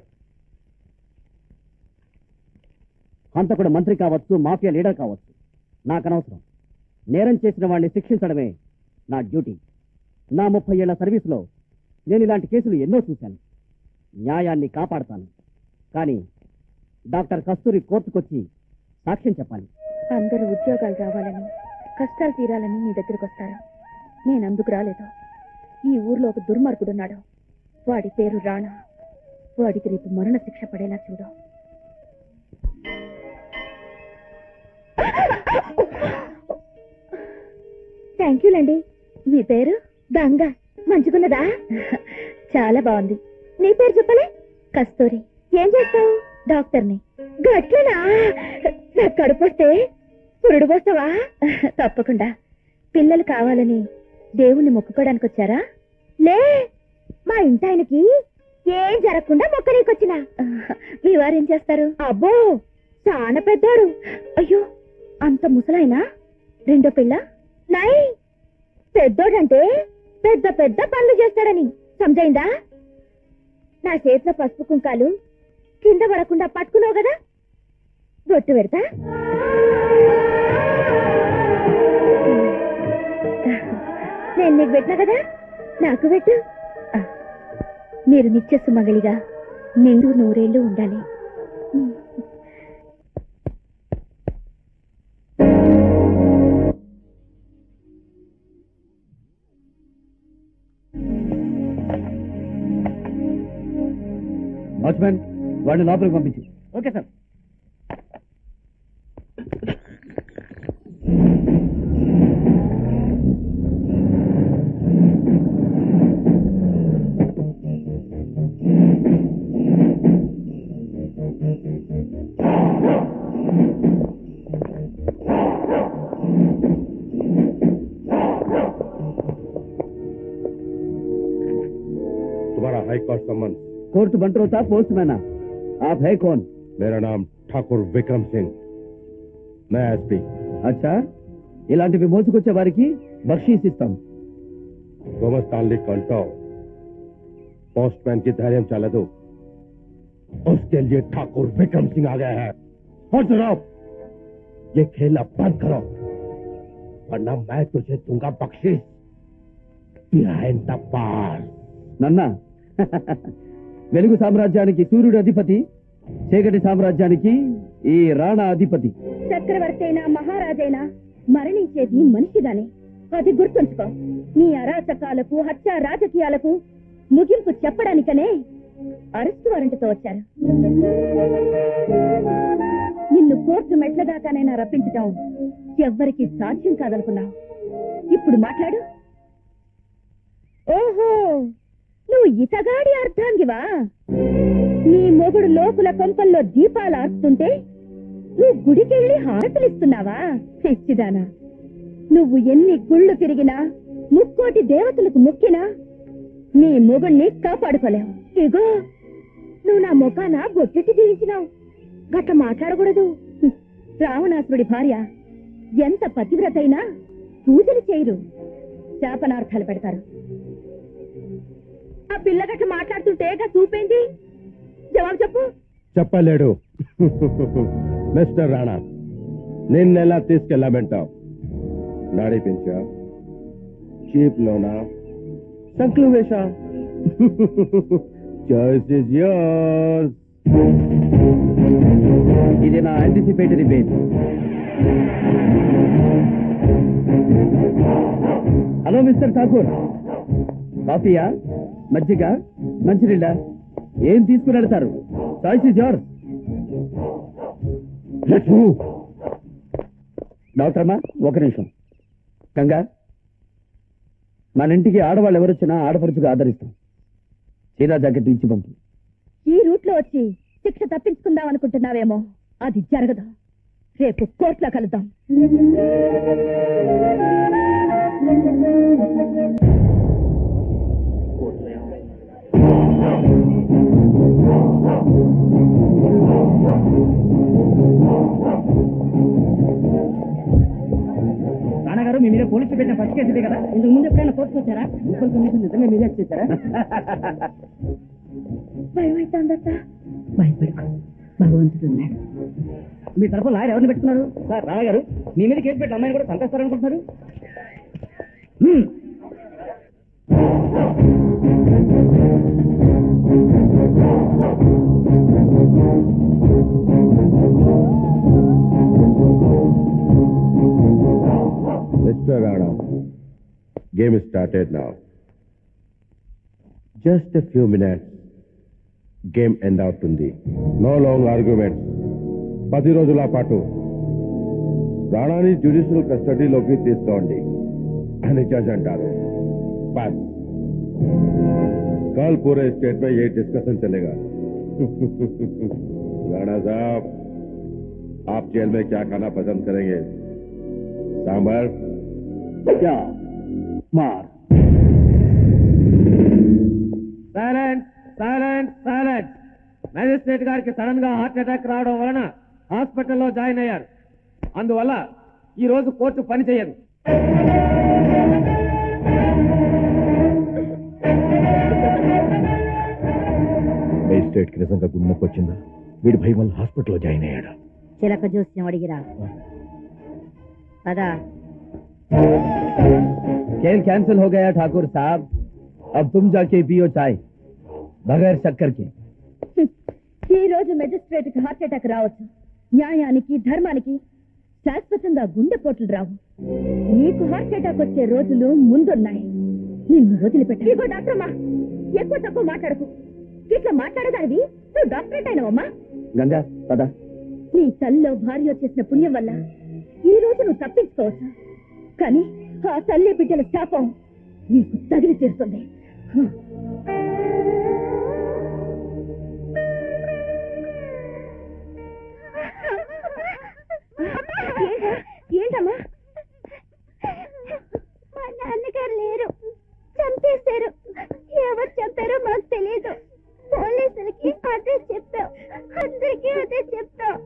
హంతకుడు మంత్రి కావచ్చు మాఫియా లీడర్ కావచ్చు నాకు అనవసరం నేరం చేసిన వాడిని శిక్షించడమే నా డ్యూటీ నా ముప్పై ఏళ్ల సర్వీసులో నేను ఇలాంటి కేసులు ఎన్నో చూశాను న్యాయాన్ని కాపాడతాను కానీ డాక్టర్ కస్తూరి కోర్టుకొచ్చి సాక్ష్యం చెప్పాలి అందరూ ఉద్యోగాలు రావాలని కష్టాలు తీరాలని నీ దగ్గరకు వస్తారు నేను అందుకు రాలేదు ఈ ఊర్లో ఒక దుర్మార్గుడున్నాడు వాడి పేరు రాణా వాడికి రేపు మరణ శిక్ష పడేలా చూడు థ్యాంక్ యూ అండి మీ పేరు గంగ మంచిగున్నదా చాలా బాగుంది నీ పేరు చెప్పలే కస్తూరి ఏం చేస్తావు డాక్టర్ని గట్లనా నాకు కడుపు వస్తే పురుడు పోస్తావా తప్పకుండా పిల్లలు కావాలని దేవుణ్ణి మొక్కుకోవడానికి వచ్చారా లే మా ఇంటి ఆయనకి ఏం జరగకుండా మొక్కనీకొచ్చిన మీ వారేం చేస్తారు అబ్బో చాలా పెద్దోడు అయ్యో అంత ముసలాయనా రెండో పిల్ల నై పెద్దోడంటే పెద్ద పెద్ద పనులు చేస్తాడని సమజైందా నా చేతిలో పసుపు కుంకాలు కింద పడకుండా పట్టుకున్నావు కదా బొట్టు పెడతా నేను నీకు పెట్టినా కదా నాకు పెట్టు ఆ, మీరు నిత్య సుమగలిగా నిండు నూరేళ్లు ఉండాలి వాచ్మెన్ వాడిని లోపలికి పంపించు ఓకే సార్ तुम्हारा हाई कोर्ट सम्मन కోర్టు బంట్రోతా పోస్ట్ मैना आप है कौन मेरा नाम ठाकुर विक्रम सिंह मैं एसपी అచ్చా ఇలాంటివి మోసుకొచ్చే వారికి బక్షీస్ ఇస్తాం గోమస్తాన్లీ కంటో पोस्टमैन की धैर्य चला दो उसके लिए ठाकुर विक्रम सिंह आ गया है और सुनो ये खेल अब बंद करो वरना मैं तुझे दूंगा बख्शीश बिहाइंड द बार నన్న వెలుగు సామ్రాజ్యానికి సూర్యుడు అధిపతి చీకటి సామ్రాజ్యానికి ఈ రాణా అధిపతి చక్రవర్తి అయినా మహారాజైనా మరణించేది మనిషిగానే అది గుర్తుంచుకో నీ అరాచకాలకు హత్య రాజకీయాలకు ముగింపు చెప్పడానికనే అరెస్టు వారెంట్తో వచ్చారు నిన్ను కోర్టు మెట్ల దాకానైనా రప్పించటం ఎవ్వరికి సాధ్యం కాదనుకున్నావు ఇప్పుడు మాట్లాడు ఓహో నువ్వు ఇతగాడి అర్థాంగివా నీ మొగుడు లోకుల కొంపల్లో దీపాలు ఆర్పుతుంటే నువ్వు గుడికెళ్ళి హారతులిస్తున్నావా పిచ్చిదానా నువ్వు ఎన్ని గుళ్ళు తిరిగినా ముక్కోటి దేవతలకు మొక్కినా నీ మొగుణ్ణి కాపాడుకోలేవు ఇగో నువ్వు నా ముఖాన బొట్టెట్టి జీవించినావు గట్ల మాట్లాడకూడదు హ్మ్. రావణాసురుడి భార్య ఎంత పతివ్రతైనా పూజలు చేయరు శాపనార్థాలు పెడతారు ఆ పిల్ల గట్ల మాట్లాడుతుంటే గా చూపేంది జవాబు చెప్పు చెప్పలేడు మిస్టర్ రాణా నిన్నెలా తీసుకెళ్ళమంటావు నడిపించా చీప్ లోనా సంక్లు వేషా చాయిస్ ఇస్ యోర్స్ ఇది నా anticipatory bail hello mister Thakur కాఫీయా మజ్జిగ మంచినీళ్ళ ఏం తీసుకుని వెళ్తారు చాయిస్ ఇస్ యోర్ డాక్టర్ అమ్మా ఒక నిమిషం గంగా మన ఇంటికి ఆడవాళ్ళు ఎవరొచ్చినా ఆడపడుచుగా ఆదరిస్తాం చీరా జాకెట్ ఇచ్చి పంపు ఈ రూట్ లో వచ్చి శిక్ష తప్పించుకుందాం అనుకుంటున్నావేమో అది జరగదు రేపు కోర్టులో కలుద్దాం నాన్నగారు మీ మీద పోలీసులు పెట్టిన ఫస్ట్ కేసు ఇదే కదా ఇంతకు ముందు ఎప్పుడైనా కోర్టుకు వచ్చారా మున్సిపల్ కమిషన్ నిజంగా మీరే చేశారా భయమైతుందత్త భయపడకు భగవంతుడు ఉన్నాడు మీ తరఫున లాయర్ ఎవరిని పెట్టుకున్నారు సార్ రాణగారు మీ మీద కేసు పెట్టి అమ్మాయిని కూడా చంపేస్తారనుకుంటున్నారు హ్మ్. Mr. Rana, game is started now. Just a few minutes. Game end అవుతుంది నో లాంగ్ ఆర్గ్యుమెంట్స్ పది రోజుల పాటు రాణాని జ్యుడిషియల్ కస్టడీలోకి తీసుకోండి అని జడ్జ్ అంటారు బస్ कल पूरे स्टेट में ये डिस्कशन चलेगा राणा साहब आप जेल में क्या खाना पसंद करेंगे सांभर क्या मार సైలెంట్ సైలెంట్ సైలెంట్ మేజిస్ట్రేట్ గారికి సడన్ గా హార్ట్ అటాక్ రావడం వలన హాస్పిటల్లో జాయిన్ అయ్యారు అందువల్ల ఈ రోజు కోర్టు పని చేయదు మేజిస్ట్రేట్ కి నిజంగా గుండె నొప్పి వచ్చిందా వీడి భయం వల్ల హాస్పిటల్లో జాయిన్ అయ్యాడు చిలక జోస్యం అడిగిరా పదా खेल कैंसिल हो गया ठाकुर साहब अब तुम जाके पियो चाय बगैर शक्कर के ఈ రోజు మెజిస్ట్రేట్ కి హార్ట్ అటాక్ రావచ్చు న్యాయానికి ధర్మానికి శాశ్వతంగా గుండెపోట్లు రావు నీకు హార్ట్ అటాక్ వచ్చే రోజులు ముందున్నాయి నిన్ను వదిలిపెట్ట ఇగో డాక్టర్ అమ్మా ఎక్కువ తక్కువ మాట్లాడకు ఇట్లా మాట్లాడదానివి నువ్వు డాక్టరేట్ అయినావమ్మా गंगा पदा నీ తల్లిలో భార్య చేసిన పుణ్యం వల్ల ఈ రోజు నువ్వు తప్పించుకోవచ్చు కానీ ఆ తల్లి బిడ్డల శాపం నీకు తగిలి తీరుతుంది ఏంటమ్మా మా నాన్నగారు లేరు చంపేశారు ఎవరు చంపారో మాకు తెలియదు పోలీసులకి అదే చెప్పాం అందరికీ అదే చెప్పాం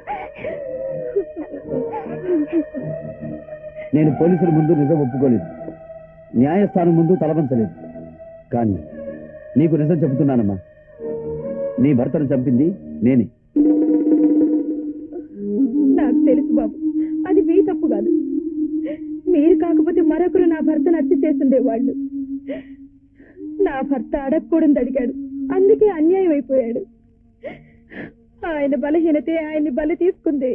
నేను పోలీసుల ముందు నిజం ఒప్పుకోలేదు న్యాయస్థానం ముందు తలవంచలేదు కానీ నీకు నిజం చెబుతున్నానమ్మా నీ భర్తను చంపింది నేనే నాకు తెలుసు బాబు అది మీ తప్పు కాదు మీరు కాకపోతే మరొకరు నా భర్తను హత్య చేస్తుండేవాళ్ళు నా భర్త అడగకూడదు అడిగాడు అందుకే అన్యాయం అయిపోయాడు ఆయన బలహీనతే ఆయన్ని బలి తీసుకుంది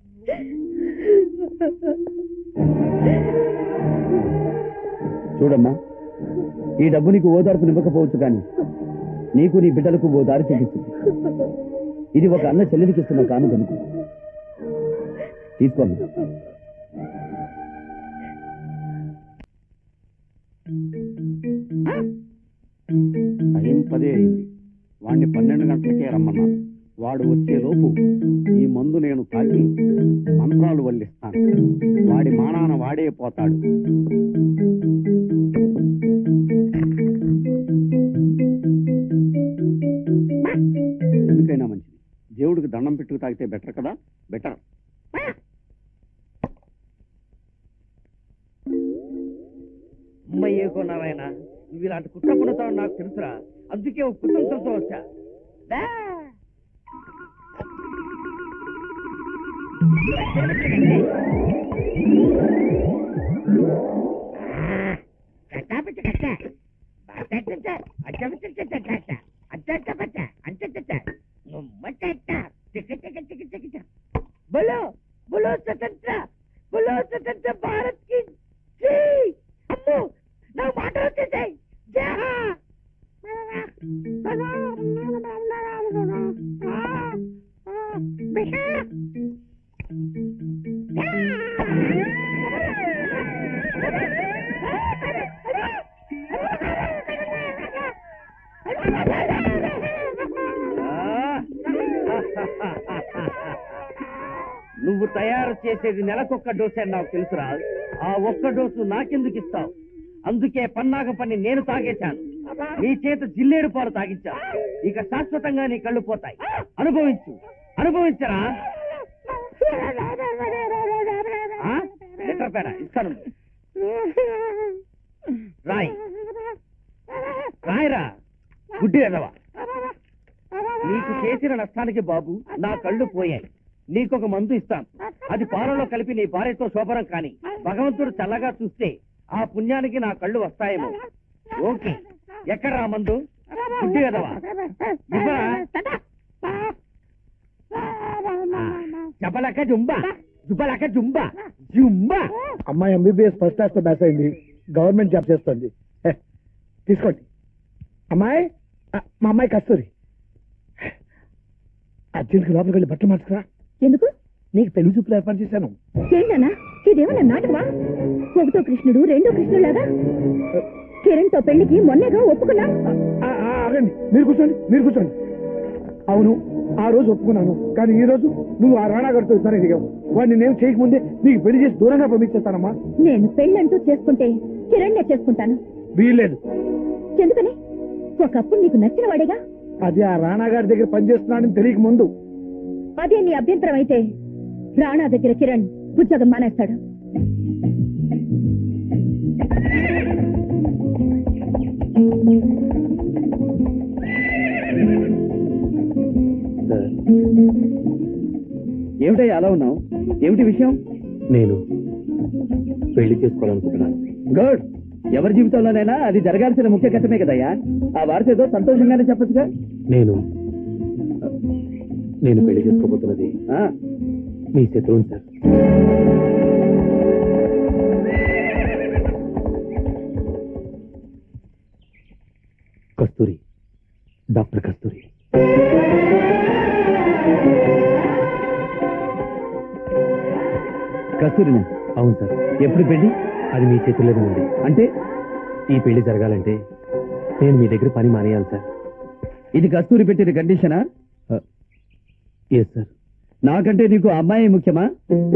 చూడమ్మా ఈ డబ్బు నీకు ఓదార్పు నివ్వకపోవచ్చు కానీ నీకు నీ బిడ్డలకు ఓ దారి చూపిస్తుంది ఇది ఒక అన్న చెల్లెలికి ఇస్తున్న కానుకనుకు తీసుకోండి టైం పదే అయింది వాడిని పన్నెండు గంటలకే రమ్మన్నారు వాడు వచ్చేలోపు ఈ మందు నేను తాగి మంత్రాలు వల్లిస్తాను వాడి మానాన వాడే పోతాడు ఎందుకైనా మంచిది దేవుడికి దండం పెట్టుకు తాగితే బెటర్ కదా బెటర్ అమ్మయ్యే కొన్నారాయన నువ్వు ఇలాంటి కుట్ర పడతావని నాకు తెలుసురా అందుకే ఒక కుటుంబంతో వచ్చా దా. बोलो बोलो स्वतंत्र बोलो स्वतंत्र भारत की जय అమ్మో నా మాట వచ్చేసాయి నువ్వు తయారు చేసేది నెలకొక్క డోసే అని నాకు తెలుసురా ఆ ఒక్క డోసు నాకెందుకు ఇస్తావు అందుకే పన్నాగ పని నేను తాగేశాను నీ చేత జిల్లేడు పాలు తాగించా ఇక శాశ్వతంగా నీ కళ్ళు పోతాయి అనుభవించు అనుభవించరా ఆ? లీటర్ పేడ ఇస్తాను రాయ్ రాయరా గుడ్డి ఎదవా నీకు చేసిన నష్టానికి బాబు నా కళ్ళు పోయాయి నీకొక మందు ఇస్తాను అది పాలలో కలిపి నీ భార్యతో శోభనం కాని భగవంతుడు చల్లగా చూస్తే ఆ పుణ్యానికి నా కళ్ళు వస్తాయేమో ఓకే ఎక్కడ రా మందు గుడ్డి కదవా చెప్పలక జుంబా జుబ్బలక జుంబా జుంబా అమ్మాయి ఎంబీబీఎస్ ఫస్ట్ క్లాస్ తో పాస్ అయింది గవర్నమెంట్ జాబ్ చేస్తుంది హే, తీసుకోండి అమ్మాయి ఆ, మా అమ్మాయి కస్తూరి అర్జెంట్కి లోపలికి వెళ్ళి బట్టలు మార్చుకురా ఎందుకు నీకు పెళ్లి చూపులు ఏర్పాటు చేశాను ఏంటన్నా ఇదేమన్నా నాటకమా ఒకటో కృష్ణుడు రెండో కృష్ణులాగా కిరణ్ తో పెళ్లికి మొన్నగా ఒప్పుకున్నా ఆ, ఆ, ఆగండి మీరు కూర్చోండి మీరు కూర్చోండి అవును ఆ రోజు ఒప్పుకున్నాను కానీ ఈ రోజు నువ్వు ఆ రాణా గారితో ఇద్దరు దిగావు వాడిని నేను చేయకముందే నీకు పెళ్లి చేసి దూరంగా పంపించేస్తానమ్మా నేను పెళ్ళంటూ చేసుకుంటే కిరణ్నే చేసుకుంటాను వీల్లేదు ఎందుకని ఒకప్పుడు నీకు నచ్చిన వాడేగా అది ఆ రాణా గారి దగ్గర పనిచేస్తున్నాడని తెలియక ముందు అదే నీ అభ్యంతరం అయితే రాణా దగ్గర కిరణ్ ఉద్యోగం మానేస్తాడు ఏమిటయ్యా అలా ఉన్నావు ఏమిటి విషయం నేను పెళ్లి చేసుకోవాలనుకుంటున్నాను గుడ్ ఎవరి జీవితంలోనైనా అది జరగాల్సిన ముఖ్య ఘట్టమే కదయ్యా ఆ వార్త ఏదో సంతోషంగానే చెప్పచ్చుగా నేను నేను పెళ్లి చేసుకోబోతున్నది ఆ, మీ శత్రువుని సార్ కస్తూరి డాక్టర్ కస్తూరి కస్తూరినా అవును సార్ ఎప్పుడు పెళ్లి అది మీ చేతుల్లోనే ఉంది అంటే ఈ పెళ్లి జరగాలంటే నేను మీ దగ్గర పని మానేయాలి సార్ ఇది కస్తూరి పెట్టిన కండిషనా ఎస్ సార్ నాకంటే నీకు ఆ అమ్మాయి ముఖ్యమా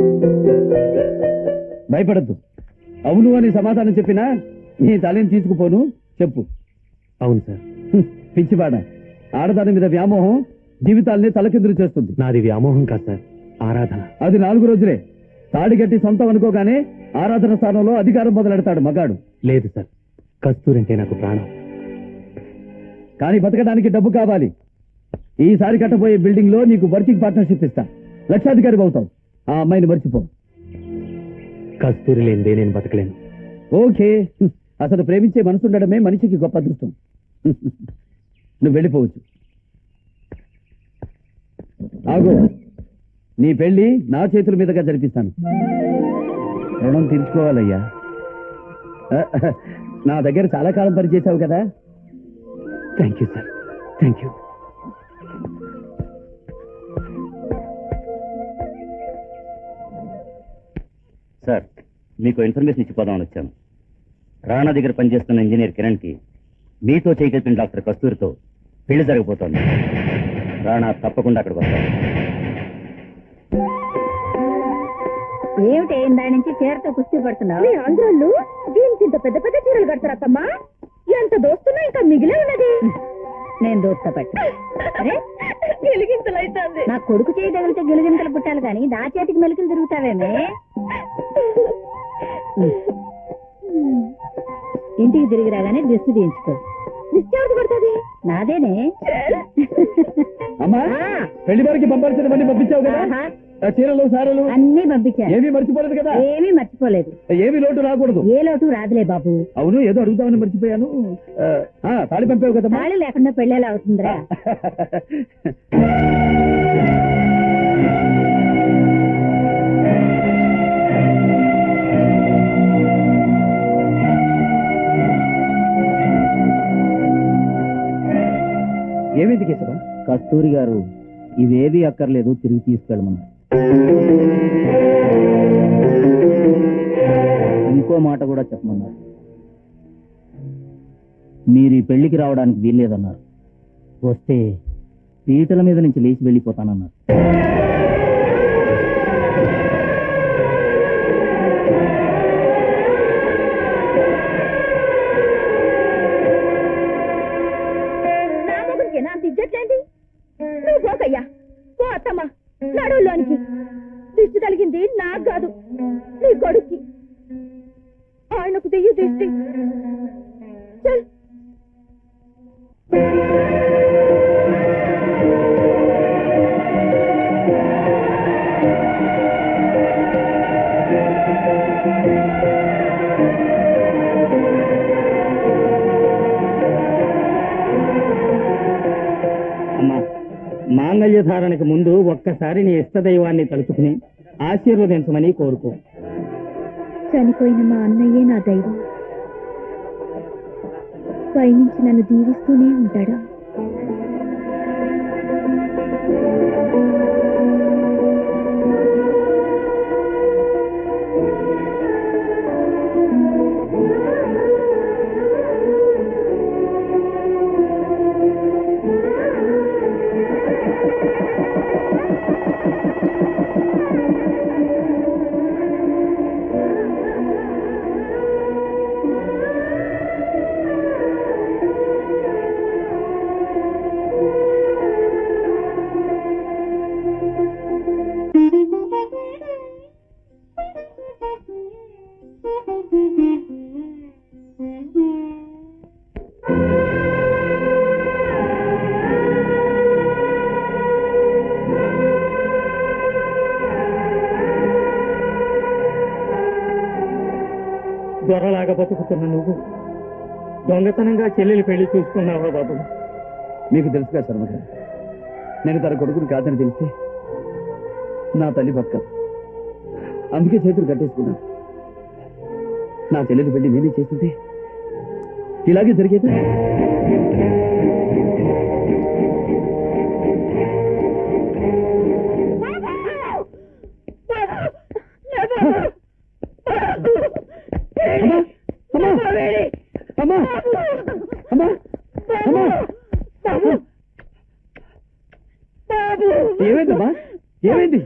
భయపడద్దు అవును అని సమాధానం చెప్పినా నీ తలని తీసుకుపోను చెప్పు అవును సార్ హ్మ్, పిచ్చివాడ ఆడదాని మీద వ్యామోహం జీవితాల్ని తలకిందులు చేస్తుంది నాది వ్యామోహం కాదు సార్ ఆరాధన అది నాలుగు రోజులే తాడి కట్టి సొంతం అనుకోగానే ఆరాధన స్థానంలో అధికారం మొదలెడతాడు మగాడు లేదు సార్ కస్తూరి అంటే నాకు ప్రాణం కానీ బతకడానికి డబ్బు కావాలి ఈసారి కట్టబోయే బిల్డింగ్ లో నీకు వర్కింగ్ పార్ట్నర్షిప్ ఇస్తా లక్షాధికారి అవుతావు ఆ అమ్మాయిని మర్చిపో కస్తూరి లేనిదే నేను బతకలేను ఓకే హ్మ్. అసలు ప్రేమించే మనసుండడమే మనిషికి గొప్ప అదృష్టం నువ్వు వెళ్ళిపోవచ్చు ఆగు నీ పెళ్లి నా చేతుల మీదుగా జరిపిస్తాను రుణం తీర్చుకోవాలయ్యా నా దగ్గర చాలా కాలం పనిచేసావు కదా thank you sir thank you sir మీకు ఇన్ఫర్మేషన్ ఇచ్చిపోదామని వచ్చాను రాణా దగ్గర పనిచేస్తున్న ఇంజనీర్ కిరణ్ కి మీతో చేయగలిపిన డాక్టర్ కస్తూరితో పెళ్లి జరగబోతోంది రాణా తప్పకుండా అక్కడికి వస్తాడు ఏమిటి దాని నుంచి చీరతో కుస్తీ పడుతున్నావు మీ ఆంధ్రాళ్ళు దీనికి ఇంత పెద్ద పెద్ద చీరలు కడతారత్తమ్మా ఎంత దోస్తున్నా ఇంకా మిగిలే ఉన్నది నేను దూస్తా పట్టు అరే గిలిగింతలైతుంది నా కొడుకు చేయి తగిలితే గిలిగింతలు పుట్టాలి కానీ దా చేతికి మెలికలు తిరుగుతావేమే ఇంటికి తిరిగి రాగానే దిష్టి తీయించుకో నిశ్చయాలు పడుతుంది నాదేనే అమ్మా పెళ్లి వారికి పంపాల్సినవన్నీ పంపించావు కదా ఆహా. ఆ చీరలు సారలు అన్ని పంపించాను ఏమీ మర్చిపోలేదు కదా ఏమీ మర్చిపోలేదు ఏమీ లోటు రాకూడదు ఏ లోటు రాదులే బాబు అవును ఏదో అడుగుదామని మర్చిపోయాను ఆ, ఆ, తాళి పంపావు కదా తాళి లేకుండా పెళ్ళేలా అవుతుందిరా ఏమైంది కేశవ కస్తూరి గారు ఇవేవి అక్కర్లేదు తిరిగి తీసుకెళ్ళమన్నారు ఇంకో మాట కూడా చెప్పమన్నారు మీరు ఈ పెళ్లికి రావడానికి వీల్లేదన్నారు వస్తే పీటల మీద నుంచి లేచి వెళ్ళిపోతానన్నారు నా మొగుడికి నా దిగ్గట్లేంది నువ్వు పోకయ్యా పో అత్తమ్మ నడువులోనికి దిష్టి తగిలింది నాకు కాదు నీ కొడుక్కి ఆయనకు దియ్యి దిష్టి చల్ అమ్మా మాంగళ్య ధారణకు ముందు ఒక్కసారి నీ ఇష్టదైవాన్ని తలుచుకుని ఆశీర్వదించమని కోరుకో చనిపోయిన మా అన్నయ్యే నా దైవం పైనుంచి నన్ను దీవిస్తూనే ఉంటాడు దొరలాగా బతుకుతున్న నువ్వు దొంగతనంగా చెల్లెలి పెళ్లి చూసుకున్నావా బాబు మీకు తెలుసుగా శర్మ గారు నేను తన కొడుకుని కాదని తెలిస్తే నా తల్లి బతకదు అందుకే చేతులు కట్టేసుకున్నాను నా చెల్లెలి పెళ్లి నేనే చేస్తుంటే ఇలాగే జరిగేదా అమ్మా అమ్మా అమ్మా అమ్మా ఏమైందమ్మా ఏమైంది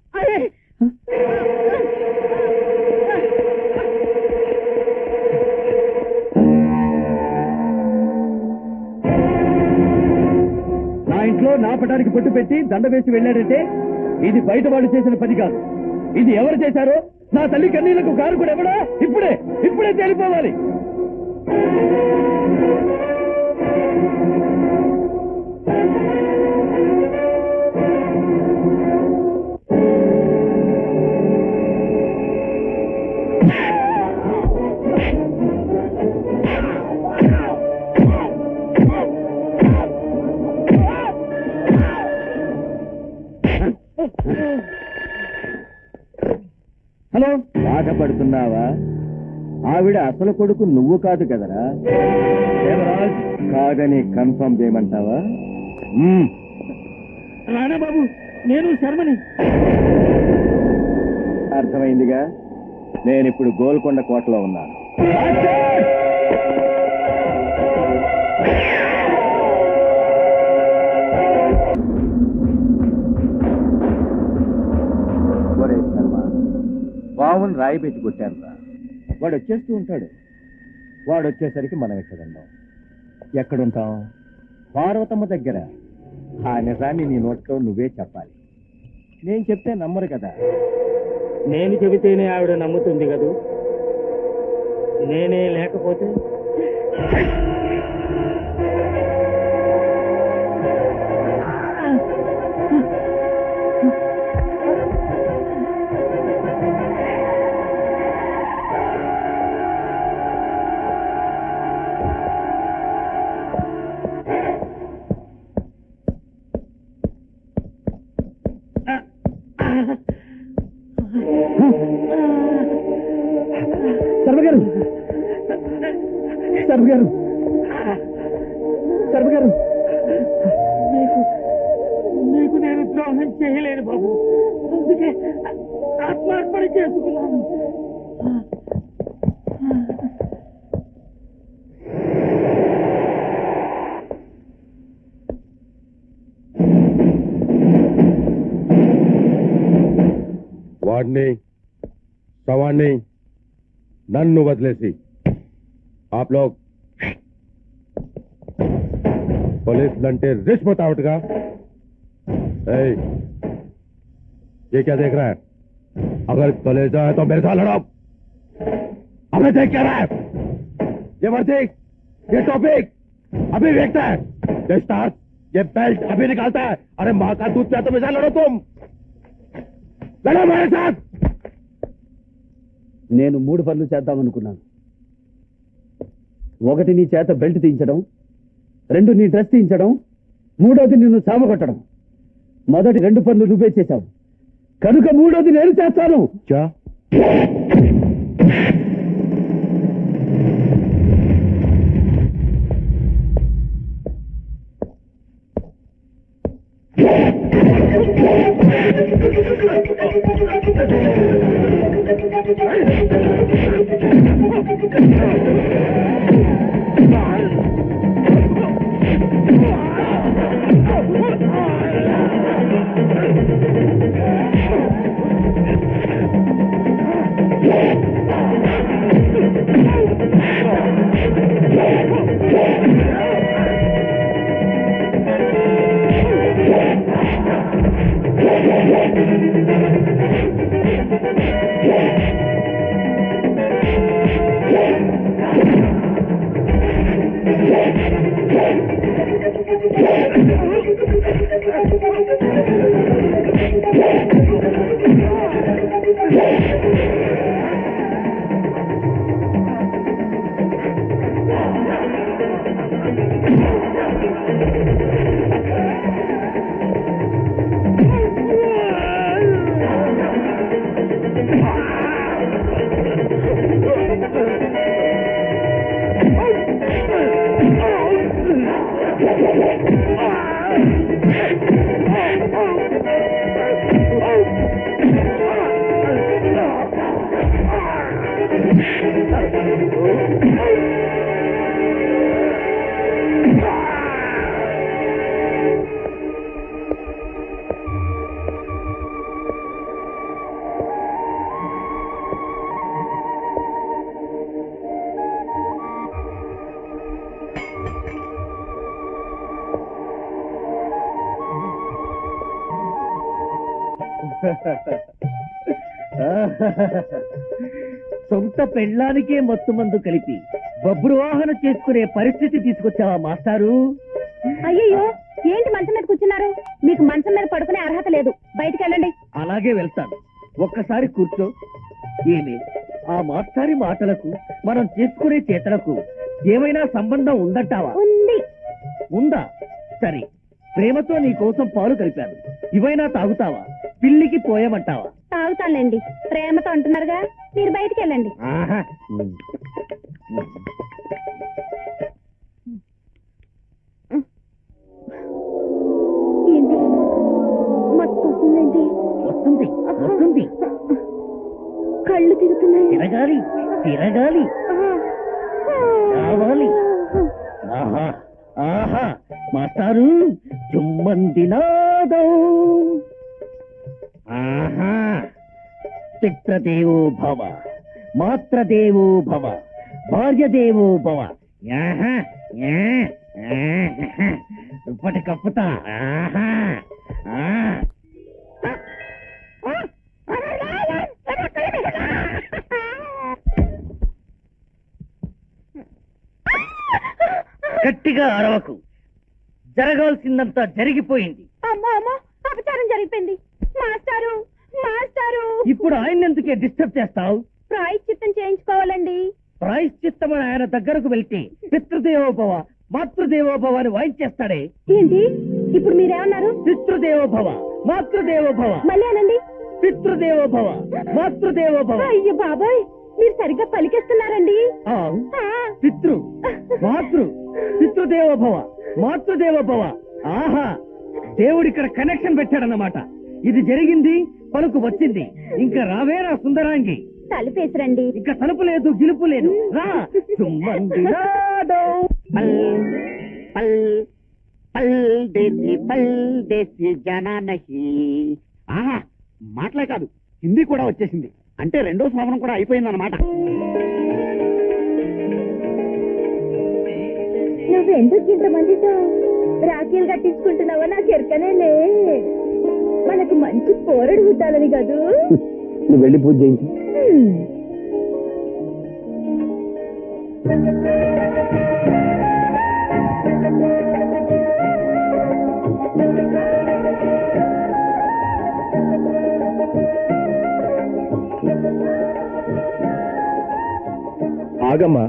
నా ఇంట్లో నా పటానికి పొట్టు పెట్టి దండ వేసి వెళ్ళాడంటే ఇది బయట వాళ్ళు చేసిన పని కాదు ఇది ఎవరు చేశారో నా తల్లి కన్నీళ్లకు కారు కూడా ఎవడా ఇప్పుడే ఇప్పుడే తేలిపోవాలి హలో బాధపడుతున్నావా ఆవిడ అసలు కొడుకు నువ్వు కాదు కదరా దేవరాజ్ కాదని కన్ఫర్మ్ చేయమంటావా మ్మ్. రాణా బాబు నేను శర్మని అర్థమైందిగా నేనిప్పుడు గోల్కొండ కోటలో ఉన్నాను ఒరే శర్మ బావుని రాయి పెట్టి కొట్టానురా వాడు వచ్చేస్తూ ఉంటాడు వాడు వచ్చేసరికి మనం ఇక్కడ ఉందాం ఎక్కడుంటాం పార్వతమ్మ దగ్గర ఆ నిజాన్ని నీ నోట్లో నువ్వే చెప్పాలి నేను చెప్తే నమ్మరు కదా నేను చెబితేనే ఆవిడ నమ్ముతుంది కదూ నేనే లేకపోతే శర్మ గారు శర్మ గారు శర్మ గారు నీకు నీకు నేను ద్రోహం చేయలేను బాబు అందుకే ఆత్మార్పణ చేసుకున్నాను వాడిని శవాన్ని నన్ను వదిలేసి आप लोग पुलिस लंटे रिश्वत आउटगा ए, ये क्या देख रहा है अगर कलेजा है तो मेरे साथ लड़ो हमें देख क्या रहा है ये वर्दिक ये टॉपिक अभी देखता है ये स्टार ये बेल्ट अभी निकालता है अरे माँ का दूध पिया तो मेरे साथ लड़ो तुम लड़ो मेरे साथ నేను మూడు పనులు చేద్దామనుకున్నాను ఒకటి నీ చేత బెల్ట్ తీయించడం రెండు నీ డ్రెస్ తీయించడం మూడోది నిన్ను చామగొట్టడం మొదటి రెండు పనులు నువ్వే చేశావు కనుక మూడోది నేను చేస్తాను क्या ఆ సొంత పెళ్ళానికే మత్తు మందు కలిపి బబ్రువాహన చేసుకునే పరిస్థితి తీసుకొచ్చావా మాస్టారు అయ్యయ్యో ఏంటి మంచం మీద కూర్చున్నారు మీకు మంచం మీద పడుకునే అర్హత లేదు బయటికి వెళ్ళండి అలాగే వెళ్తాను ఒక్కసారి కూర్చో ఏమి ఆ మాస్టారి మాటలకు మనం చేసుకునే చేతలకు ఏమైనా సంబంధం ఉందంటావా ఉంది ఉందా సరే ప్రేమతో నీ కోసం పాలు కలిపాను ఇవైనా తాగుతావా పిల్లికి పోయమంటావా తాగుతానులేండి ప్రేమతో అంటున్నారుగా మీరు బయటికి వెళ్ళండి ఆహా ఏంటి మత్తు వస్తుందేంటి వస్తుంది వస్తుంది కళ్ళు తిరుగుతున్నాయి తిరగాలి తిరగాలి కావాలి ఆహా ఆహా మాస్టారు జుమ్మందినాదం ఆహా పిత్రదేవో భవ మాత్రదేవో భవ భార్యదేవో భవ ఆహా యా, ఆహా. దుప్పటి కప్పుతా ఆహా ఆ. గట్టిగా అరవకు జరగాల్సిందంతా జరిగిపోయింది అమ్మో అమ్మో అపచారం జరిగిపోయింది మాస్టారు మాస్టారు ఇప్పుడు ఆయన ఎందుకే డిస్టర్బ్ చేస్తావు ప్రాయశ్చిత్తం చేయించుకోవాలండి ప్రాయశ్చిత్తమని ఆయన దగ్గరకు వెళ్తే పితృదేవోభవ మాతృదేవోభవ అని వాయించేస్తాడే ఏంటి ఇప్పుడు మీరేమన్నారు పితృదేవోభవ మాతృదేవోభవ మళ్ళీ అనండి పితృదేవోభవ మాతృదేవోభవ అయ్యో బాబాయ్ మీరు సరిగ్గా పలికేస్తున్నారండి ఆ, పితృ మాతృ పితృదేవోభవ మాతృదేవోభవ ఆహా దేవుడు ఇక్కడ కనెక్షన్ పెట్టాడన్నమాట ఇది జరిగింది పలుకు వచ్చింది ఇంకా రావేరా సుందరాంగి తలుపేసిరండి ఇంకా తలుపు లేదు గిలుపు లేదు రా చుమ్మంది నాదో. పల్ పల్ పల్ దేశీ పల్ దేశీ జనా నహి ఆహా మాటలే కాదు హిందీ కూడా వచ్చేసింది అంటే రెండో శ్రావణం కూడా అయిపోయిందన్నమాట నువ్వెందుకు ఇంతమందితో రాఖీలు కట్టించుకుంటున్నావో నాకు ఎరకనేలే మనకు మంచి పోరడు పుట్టాలని కదూ నువ్వు వెళ్ళి పూజ చేయించు హ్మ్. ఆగమ్మా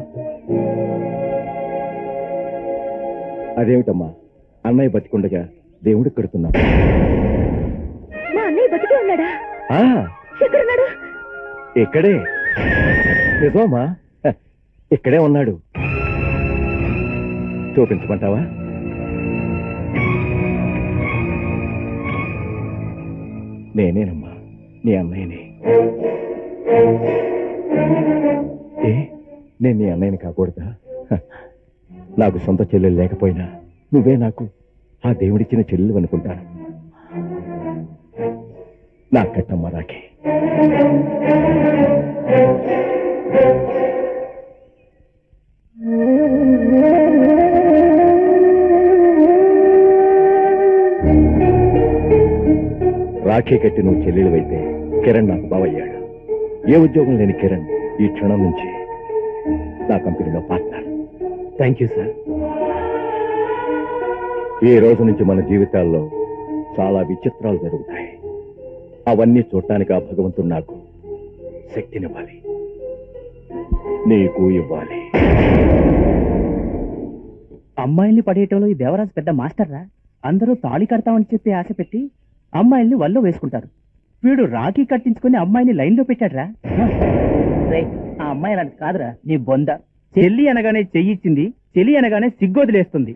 అదేమిటమ్మా అన్నయ్య బతికుండగా దేవుడికి కడుతున్నా మా అన్నయ్య బతికే ఉన్నాడా ఆ, ఎక్కడున్నాడు ఇక్కడే నిజమా హ, ఇక్కడే ఉన్నాడు చూపించమంటావా నేనేనమ్మా నీ అన్నయ్యని ఏ నేను నీ అన్నయ్యని కాకూడదా హ, నాకు సొంత చెల్లెలు లేకపోయినా నువ్వే నాకు ఆ దేవుడిచ్చిన చెల్లెలు అనుకుంటాను నా కట్టమ్మ రాకే రాఖీ కట్టి నువ్వు చెల్లెలు అయితే కిరణ్ నాకు బావయ్యాడు ఏ ఉద్యోగం లేని కిరణ్ ఈ క్షణం నుంచి నా కంపెనీలో పార్ట్నర్ థ్యాంక్ యూ సార్ ఈ రోజు నుంచి మన జీవితాల్లో చాలా విచిత్రాలు జరుగుతాయి అవన్నీ చూడటానికి ఆ భగవంతుడు నాకు శక్తినివ్వాలి నీకు ఇవ్వాలి అమ్మాయిల్ని పడేయటంలో ఈ దేవరాజు పెద్ద మాస్టర్ రా అందరూ తాళి కడతామని చెప్పి ఆశ పెట్టి అమ్మాయిల్ని వల్లో వేసుకుంటారు వీడు రాఖీ కట్టించుకుని అమ్మాయిని లైన్లో పెట్టాడ్రా ఆ అమ్మాయి అలాంటి కాదురా నీ బొంద చెల్లి అనగానే చెయ్యిచ్చింది చెల్లి అనగానే సిగ్గొదిలేస్తుంది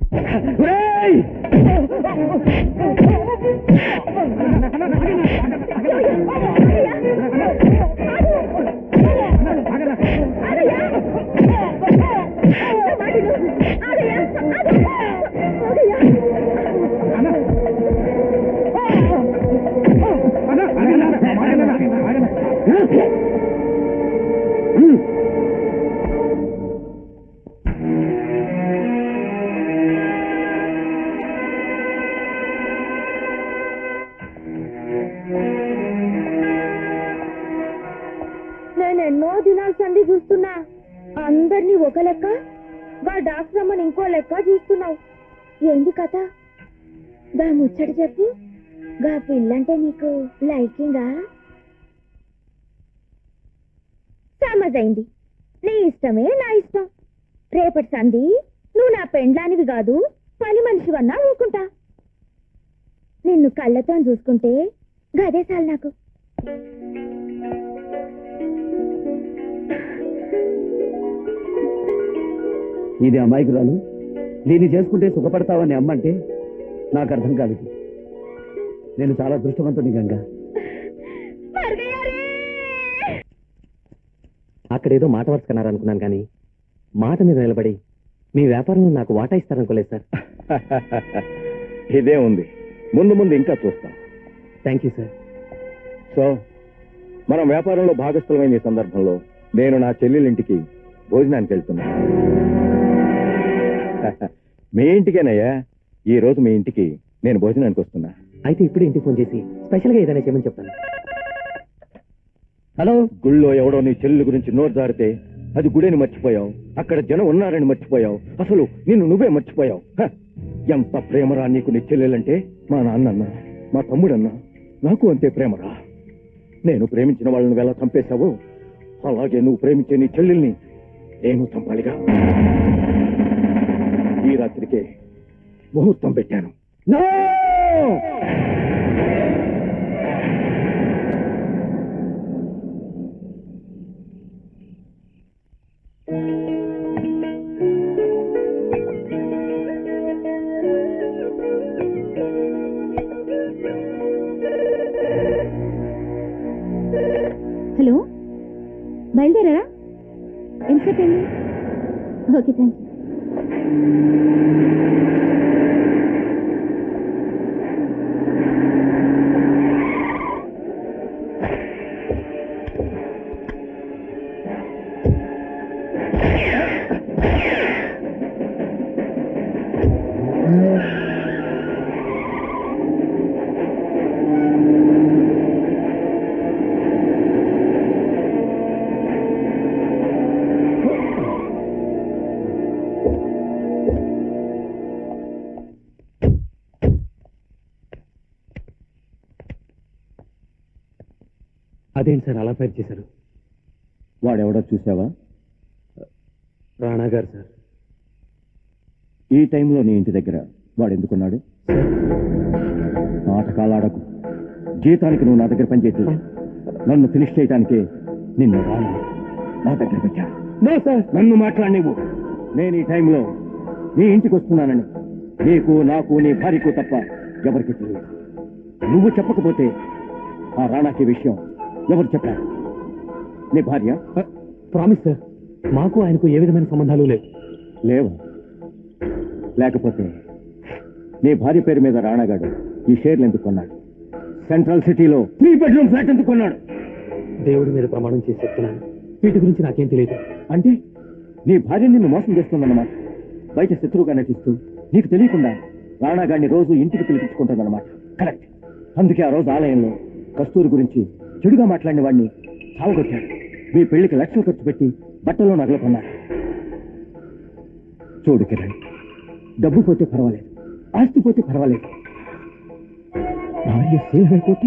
లెక్క వా డాక్టర్ అమ్మని ఇంకో లెక్క చూస్తున్నావు ఏంది కథ గా ముచ్చట చెప్పు గా పిల్లంటే నీకు లైకింగా సమజైంది నీ ఇష్టమే నా ఇష్టం రేపటి సంధి నువ్వు నా పెండ్లానివి కాదు పని మనిషివన్నా ఊరుకుంటా నిన్ను కళ్ళతో చూసుకుంటే గదే చాలు నాకు ఇది అమాయకురాలు దీన్ని చేసుకుంటే సుఖపడతావని అమ్మంటే నాకు అర్థం కాలేదు నేను చాలా దృష్టవంతుని గంగా అక్కడేదో మాట వరుసకన్నారనుకున్నాను కానీ మాట మీద నిలబడి మీ వ్యాపారంలో నాకు వాటా ఇస్తారనుకోలేదు సార్ ఇదే ఉంది ముందు ముందు ఇంకా చూస్తాం థ్యాంక్ యూ సార్ సో మనం వ్యాపారంలో భాగస్థులమైన ఈ సందర్భంలో నేను నా చెల్లెలింటికి భోజనానికి వెళ్తున్నా మీ ఇంటికేనయ్యా ఈ రోజు మీ ఇంటికి నేను భోజనానికి వస్తున్నా అయితే ఇప్పుడు ఇంటికి ఫోన్ చేసి స్పెషల్గా ఏదైనా చేయమని చెప్తాను హలో గుళ్ళో ఎవడో నీ చెల్లెలు గురించి నోరు జారితే అది గుడిని మర్చిపోయావు అక్కడ జనం ఉన్నారని మర్చిపోయావు అసలు నిన్ను నువ్వే మర్చిపోయావు హ! ఎంత ప్రేమరా నీకు నీ చెల్లెలంటే మా నాన్నన్నా మా తమ్ముడన్నా నాకు అంతే ప్రేమరా నేను ప్రేమించిన వాళ్ళని ఎలా చంపేశావో అలాగే నువ్వు ప్రేమించే నీ చెల్లెల్ని నేను చంపాలిగా ఈ రాత్రికే ముహూర్తం పెట్టాను హలో బయలుదేరారా ఎంతసేపు అయింది ఓకే థ్యాంక్ యూ అదేంటి సార్ అలా ఫైర్ చేశారు వాడెవడో చూసావా రాణా గారు సార్ ఈ టైంలో నీ ఇంటి దగ్గర వాడు ఎందుకున్నాడు నాటకాలు ఆడకు జీతానికి నువ్వు నా దగ్గర పనిచేయట్లేదు నన్ను ఫినిష్ చేయటానికే నిన్ను రాను నా దగ్గర పెట్టాను నో సార్ నన్ను మాట్లాడినవు నేను ఈ టైంలో నీ ఇంటికి వస్తున్నానని నీకు నాకు నీ భార్యకు తప్ప ఎవరికి తెలియదు నువ్వు చెప్పకపోతే ఆ రాణాకి విషయం ఎవరు చెప్పారు నీ భార్య ప్రామిస్ సార్ మాకు ఆయనకు ఏ విధమైన సంబంధాలు లేవు లేవు లేకపోతే నీ భార్య పేరు మీద రాణాగాడు ఈ షేర్లు ఎందుకు కొన్నాడు సెంట్రల్ సిటీలో త్రీ బెడ్రూమ్ ఫ్లాట్ ఎందుకు కొన్నాడు దేవుడి మీద ప్రమాణం చేసి చెప్తున్నాను వీటి గురించి నాకేం తెలియదు అంటే నీ భార్య నిన్ను మోసం చేస్తుందన్నమాట బయట శత్రువుగా నటిస్తూ నీకు తెలియకుండా రాణాగాడిని రోజు ఇంటికి పిలిపించుకుంటుందన్నమాట కరెక్ట్ అందుకే ఆ రోజు ఆలయంలో కస్తూరి గురించి చెడుగా మాట్లాడిన వాడిని సావగొట్టాడు మీ పెళ్లికి లక్షలు ఖర్చు పెట్టి బట్టలో నగలు కొన్నాడు చూడు కిరణ్ డబ్బు పోతే పర్వాలేదు ఆస్తి పోతే పర్వాలేదు భార్య సేవ్ అయిపోతే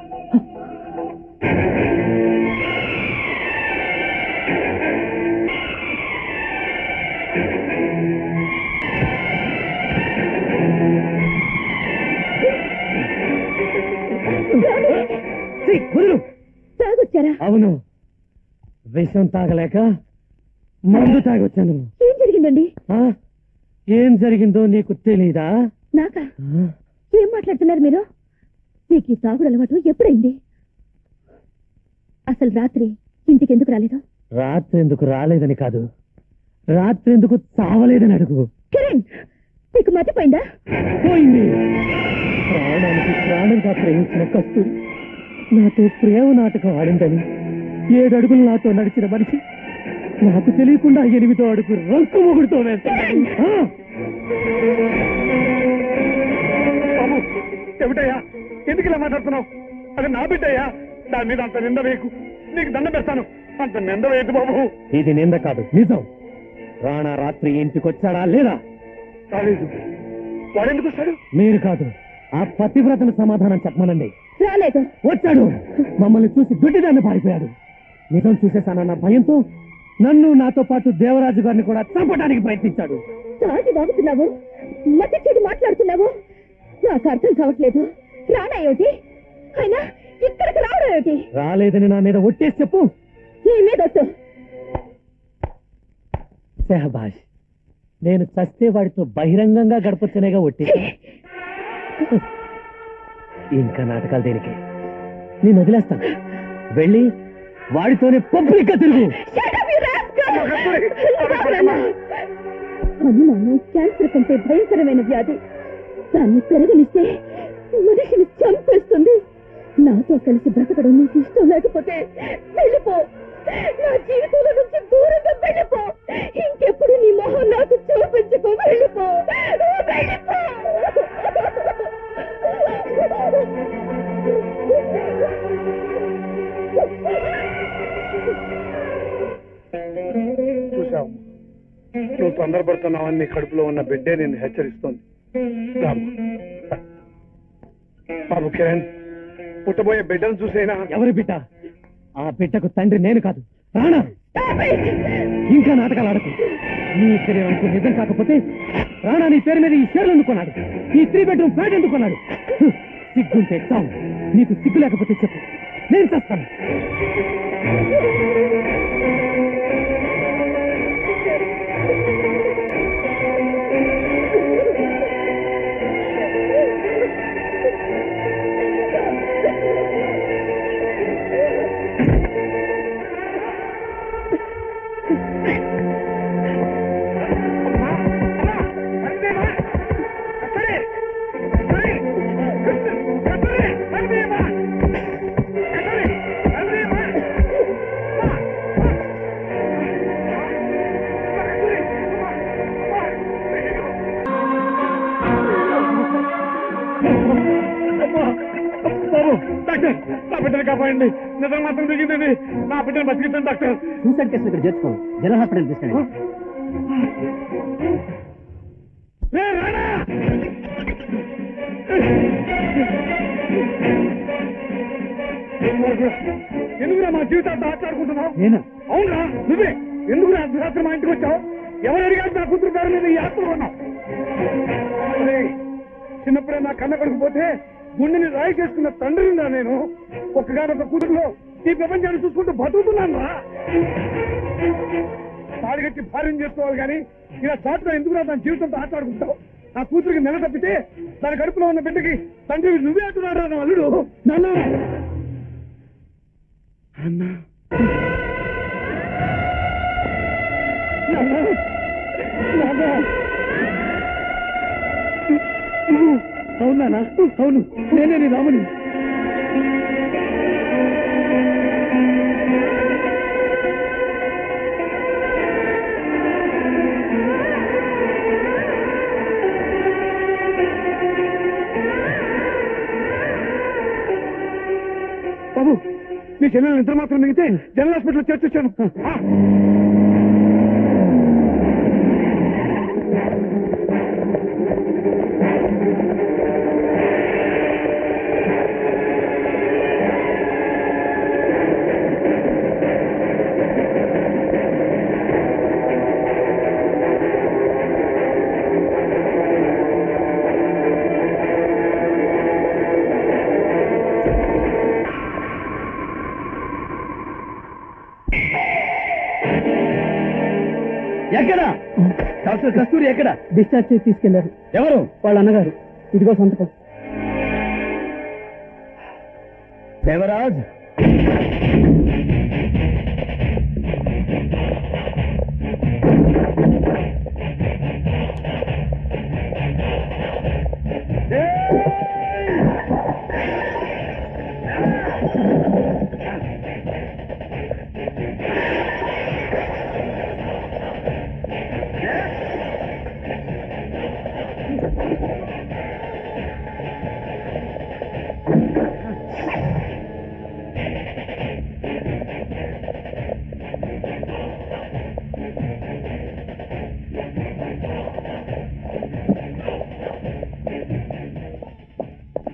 తాగొచ్చారా అవును విషం తాగలేక మందు తాగొచ్చాను ఏం జరిగిందండి ఆ? ఏం జరిగిందో నీకు తెలీదా నాకా ఏం మాట్లాడుతున్నారు మీరు మీకు ఈ తాగుడు అలవాటు ఎప్పుడైంది అసలు రాత్రి ఇంటికి ఎందుకు రాలేదు రాత్రి ఎందుకు రాలేదని కాదు రాత్రి ఎందుకు చావలేదని అడుగు కిరణ్ నీకు మర్చిపోయిందా పోయింది ప్రాణానికి ప్రాణంగా ప్రేమించిన కస్తూరి నాతో ప్రేమ నాటకం ఆడిందని ఏడు అడుగులు నాతో నడిచిన మనిషి నాకు తెలియకుండా ఎనిమిదో అడుగు రంకు మొగుడుతో వేస్తాను ఆ! బాబు చెవిటయ్యా ఎందుకు ఇలా మాట్లాడుతున్నావు అది నా బిడ్డయ్యా దాని మీద అంత నింద వేయకు నీకు దండం పెడతాను అంత నింద వేయద్దు బాబు ఇది నింద కాదు నిజం రాణా రాత్రి ఇంటికి వచ్చాడా లేదా రాలేదు వాడెందుకు వస్తాడు మీరు కాదు ఆ పతివ్రతను సమాధానం చెప్పమనండి రాలేదు వచ్చాడు మమ్మల్ని చూసి దుడ్డిదాన్ని పారిపోయాడు నిజం చూసేసానన్న భయంతో నన్ను నాతో పాటు దేవరాజు గారిని కూడా చంపడానికి ప్రయత్నించాడు తాగి వాగుతున్నావు మతి చెడు మాట్లాడుతున్నావు నాకు అర్థం కావట్లేదు రానా ఏమిటి అయినా ఇక్కడికి రావడం ఏమిటి రాలేదని నా మీద ఒట్టేసి చెప్పు నీ మీద ఒట్టు. సెహబాష్ నేను చస్తే వాడితో బహిరంగంగా గడపొచ్చనేగా ఒట్టి ఇంకా నాటకాలు దేనికి నేను వదిలేస్తాను వెళ్ళి వాడితోనే పబ్లిక్ గా తిరుగు అనుమానం క్యాన్సర్ కంటే భయంకరమైన వ్యాధి దాన్ని పెరగనిస్తే మనిషిని చంపేస్తుంది నాతో కలిసి బ్రతకడం నీకు ఇష్టం లేకపోతే వెళ్ళిపో నా జీవితంలో నుంచి దూరంగా వెళ్ళిపో ఇంకెప్పుడు నీ మొహం నాకు చూపించుకో వెళ్ళిపో వెళ్ళిపో చూసావు నువ్వు తొందరపడుతున్నావని నీ కడుపులో ఉన్న బిడ్డే నిన్ను హెచ్చరిస్తోంది రాము బాబు కిరణ్ పుట్టబోయే బిడ్డను చూసైనా ఎవరి బిడ్డ ఆ బిడ్డకు తండ్రి నేను కాదు రాణా ఇంకా నాటకాలు ఆడకు నీ ఇద్దరి అంకు నిజం కాకపోతే రాణా నీ పేరు మీద ఈ షేర్లు ఎందుకున్నాడు ఈ త్రీ బెడ్రూమ్ ఫ్లాట్ ఎందుకున్నాడు హ్మ్. సిగ్గుంటే చాలు నీకు సిగ్గు లేకపోతే చెప్పు నేను చేస్తాను బాబు డాక్టర్ నా బిడ్డను కాపాడండి నిజం మాత్రం దిగిందండి నా బిడ్డను బతికించండి డాక్టర్ సూసైడ్ కేసు ఇక్కడ చేర్చుకో జనరల్ హాస్పిటల్ తీసుకెళ్ళండి రే రాణా! ఎందుకురా మా జీవితాలతో ఆటలాడుకుంటున్నావు నేనా అవునరా నువ్వే ఎందుకురా అర్ధరాత్రి మా ఇంటికి వచ్చావు ఎవరు అడిగారు నా కూతురు పేరు మీద ఈ ఆస్తులు కొన్నావు ఒరేయ్, చిన్నప్పుడే నా కన్న కొడుకు పోతే గుండెని రాయి చేసుకున్న తండ్రిని నేను ఒక్కగానొక్క కూతురులో ఈ ప్రపంచాన్ని చూసుకుంటూ బతుకుతున్నాను రా తాడిగట్టి భార్యం చేసుకోవాలి కానీ ఇలా చాటుగా ఎందుకురా దాని జీవితంతో ఆటలాడుకుంటావు నా కూతురికి నెల తప్పితే దాని కడుపులో ఉన్న బిడ్డకి తండ్రి నువ్వే అంటున్నాడు నా అల్లుడు నాన్న అన్నా నాన్న నాన్న అవునా అవును నేనే నీ రాముని బాబు నీ చెల్లెలు నిద్ర మాత్రం మిగితే జనరల్ హాస్పిటల్ చేర్చొచ్చాను ఆ. ఎక్కడ డాక్టర్ కస్తూరి ఎక్కడ డిశ్చార్జ్ చేసి తీసుకెళ్లారు ఎవరు వాళ్ళ అన్నగారు ఇదిగో సంతకం దేవరాజ్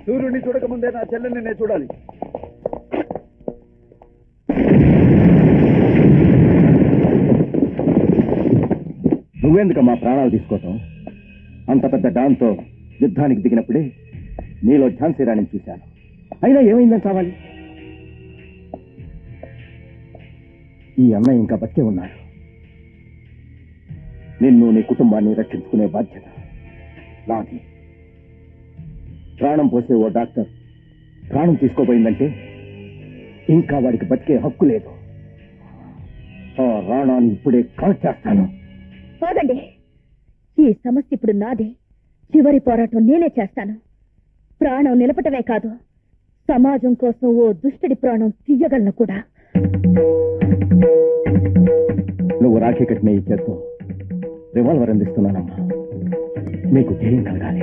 సూర్యుడిని చూడకముందే నా చెల్లెల్ని నేను చూడాలి నువ్వెందుకమ్మా ప్రాణాలు తీసుకోవటం అంత పెద్ద డాన్తో యుద్ధానికి దిగినప్పుడే నీలో ఝాన్సీ రాణిని చూశాను అయినా ఏమైందని కావాలి ఈ అన్నయ్య ఇంకా బతికే ఉన్నాడు నిన్ను నీ కుటుంబాన్ని రక్షించుకునే బాధ్యత నాది ప్రాణం పోసే ఓ డాక్టర్ ప్రాణం తీసుకోబోయిందంటే ఇంకా వాడికి బతికే హక్కు లేదు ఆ రాణాన్ని ఇప్పుడే కాల్ చేస్తాను ఆగండి ఈ సమస్య ఇప్పుడు నాదే చివరి పోరాటం నేనే చేస్తాను ప్రాణం నిలపటమే కాదు సమాజం కోసం ఓ దుష్టుడి ప్రాణం తీయగలను కూడా నువ్వు రాఖీ కట్టిన ఈ చేత్తో రివాల్వర్ అందిస్తున్నానమ్మా నీకు జయం కలగాలి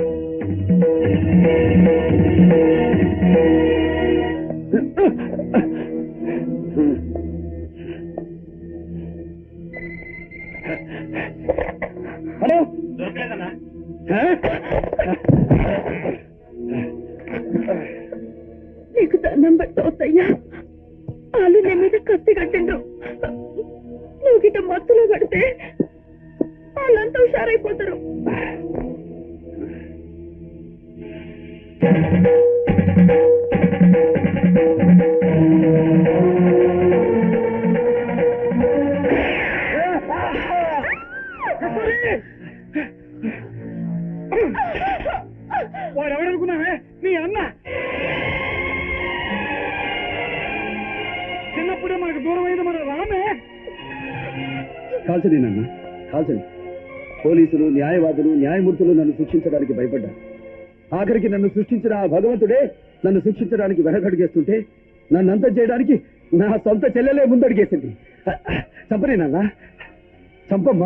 హలో నీకు దండం పెట్టవద్దయ్యా వాళ్ళు నీ మీద కత్తి కట్టిండు నువ్వు గిట్ట మత్తులో కడితే వాళ్ళంతా హుషారైపోతారు వాడు ఎవడనుకున్నావే నీ అన్న చిన్నప్పుడే మనకు దూరమైంది మన రామే కాల్చని నాన్న కాల్చని పోలీసులు న్యాయవాదులు న్యాయమూర్తులు నన్ను శిక్షించడానికి భయపడ్డారు ఆఖరికి నన్ను సృష్టించిన ఆ భగవంతుడే నన్ను శిక్షించడానికి వెనకడుగేస్తుంటే నన్ను అంతం చేయడానికి నా సొంత చెల్లెలే ముందడిగేసింది చంపని నాన్న చంపమ్మా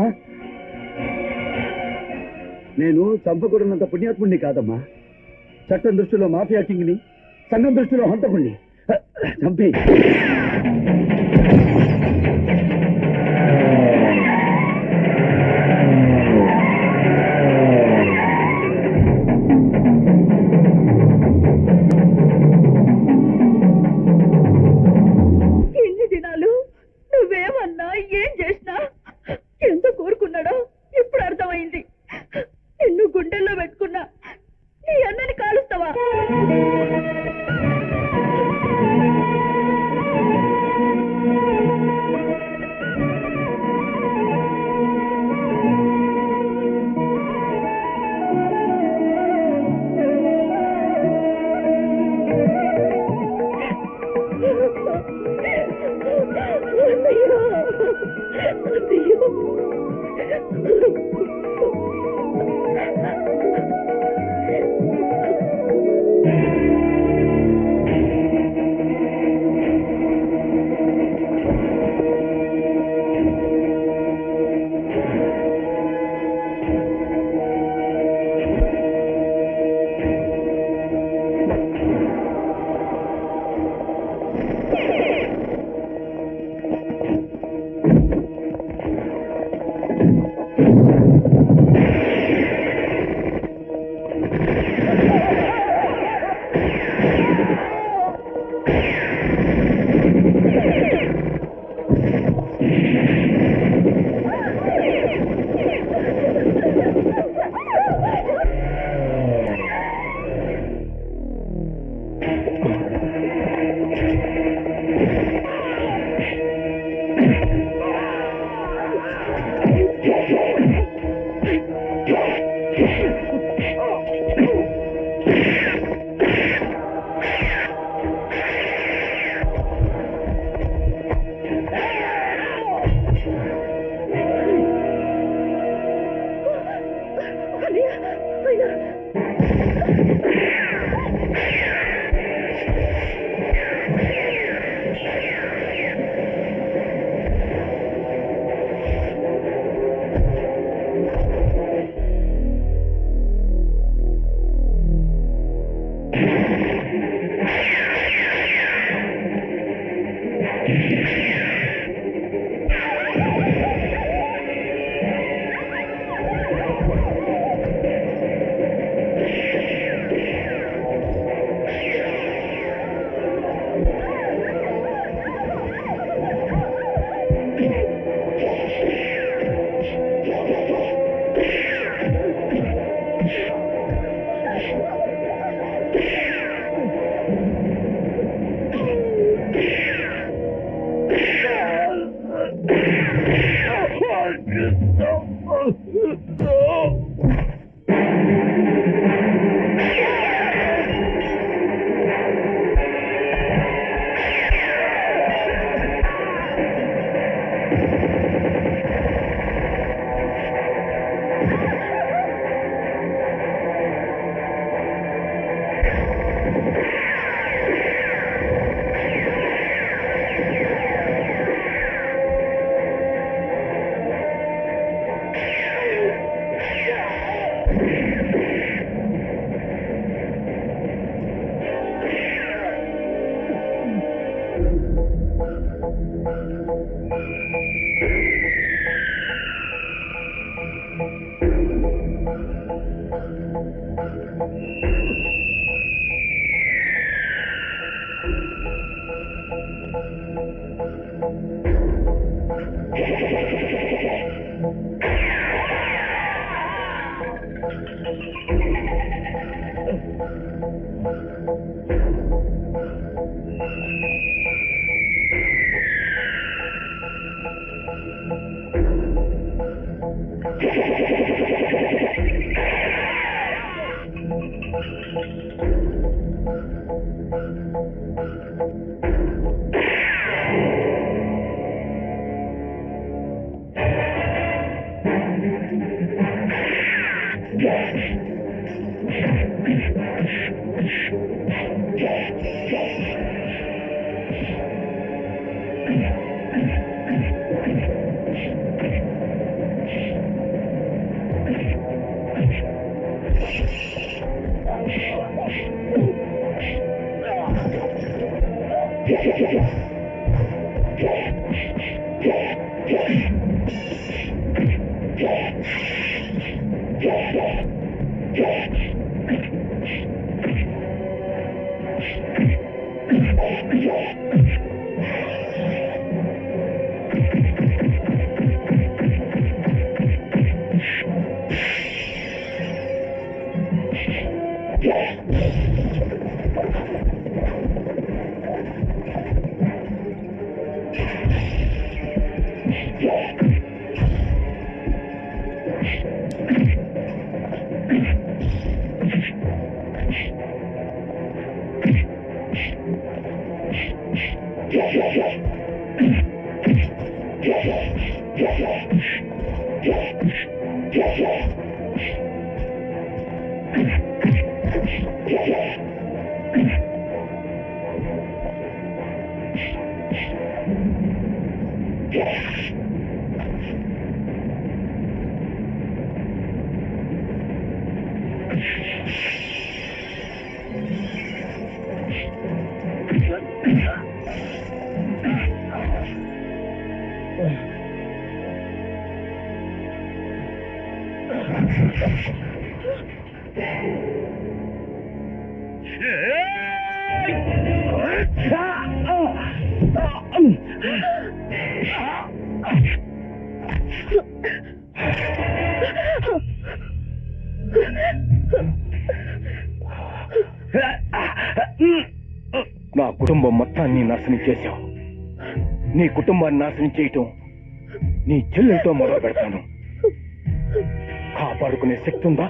నేను చంపకూడనంత పుణ్యాత్ముడిని కాదమ్మా చట్టం దృష్టిలో మాఫియా కింగ్ని సంఘం దృష్టిలో హంతకుణ్ణి చంపి ఎన్ని దినాలు నువ్వేమన్నా ఏం చేసినా ఎంత కోరుకున్నాడో ఇప్పుడు అర్థమైంది నిన్ను గుండెల్లో పెట్టుకున్నా నీ అన్నని కాలుస్తావా నా కుటుంబం మొత్తాన్ని నాశనం చేశావు నీ కుటుంబాన్ని నాశనం చేయటం నీ చెల్లెలతో మొదలు పెడతాను కాపాడుకునే శక్తి ఉందా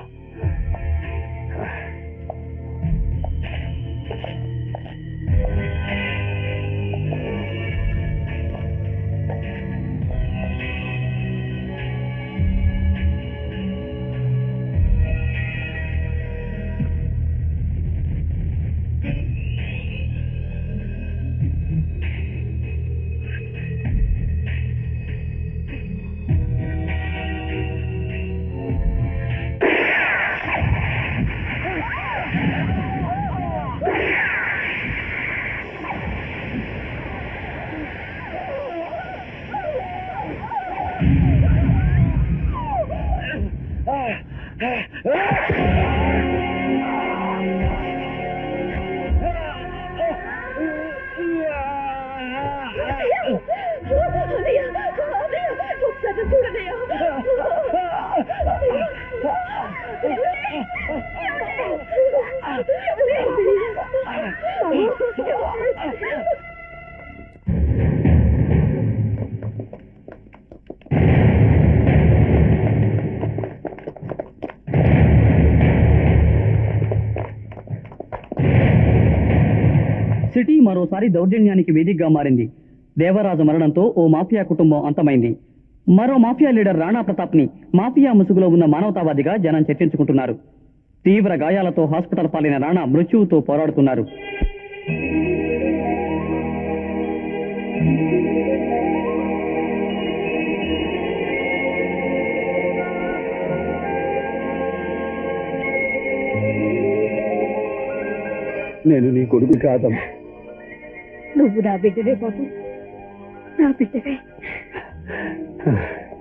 సిటీ మరోసారి దౌర్జన్యానికి వేదికగా మారింది దేవరాజు మరణంతో ఓ మాఫియా కుటుంబం అంతమైంది మరో మాఫియా లీడర్ రాణా ప్రతాప్ ని మాఫియా ముసుగులో ఉన్న మానవతావాదిగా జనం చర్చించుకుంటున్నారు తీవ్ర గాయాలతో హాస్పిటల్ పాలైన రాణా మృత్యువుతో పోరాడుతున్నారు నేను నీ కొడుకు కాదమ్మా నువ్వు నా బిడ్డవే బాబు నా బిడ్డవే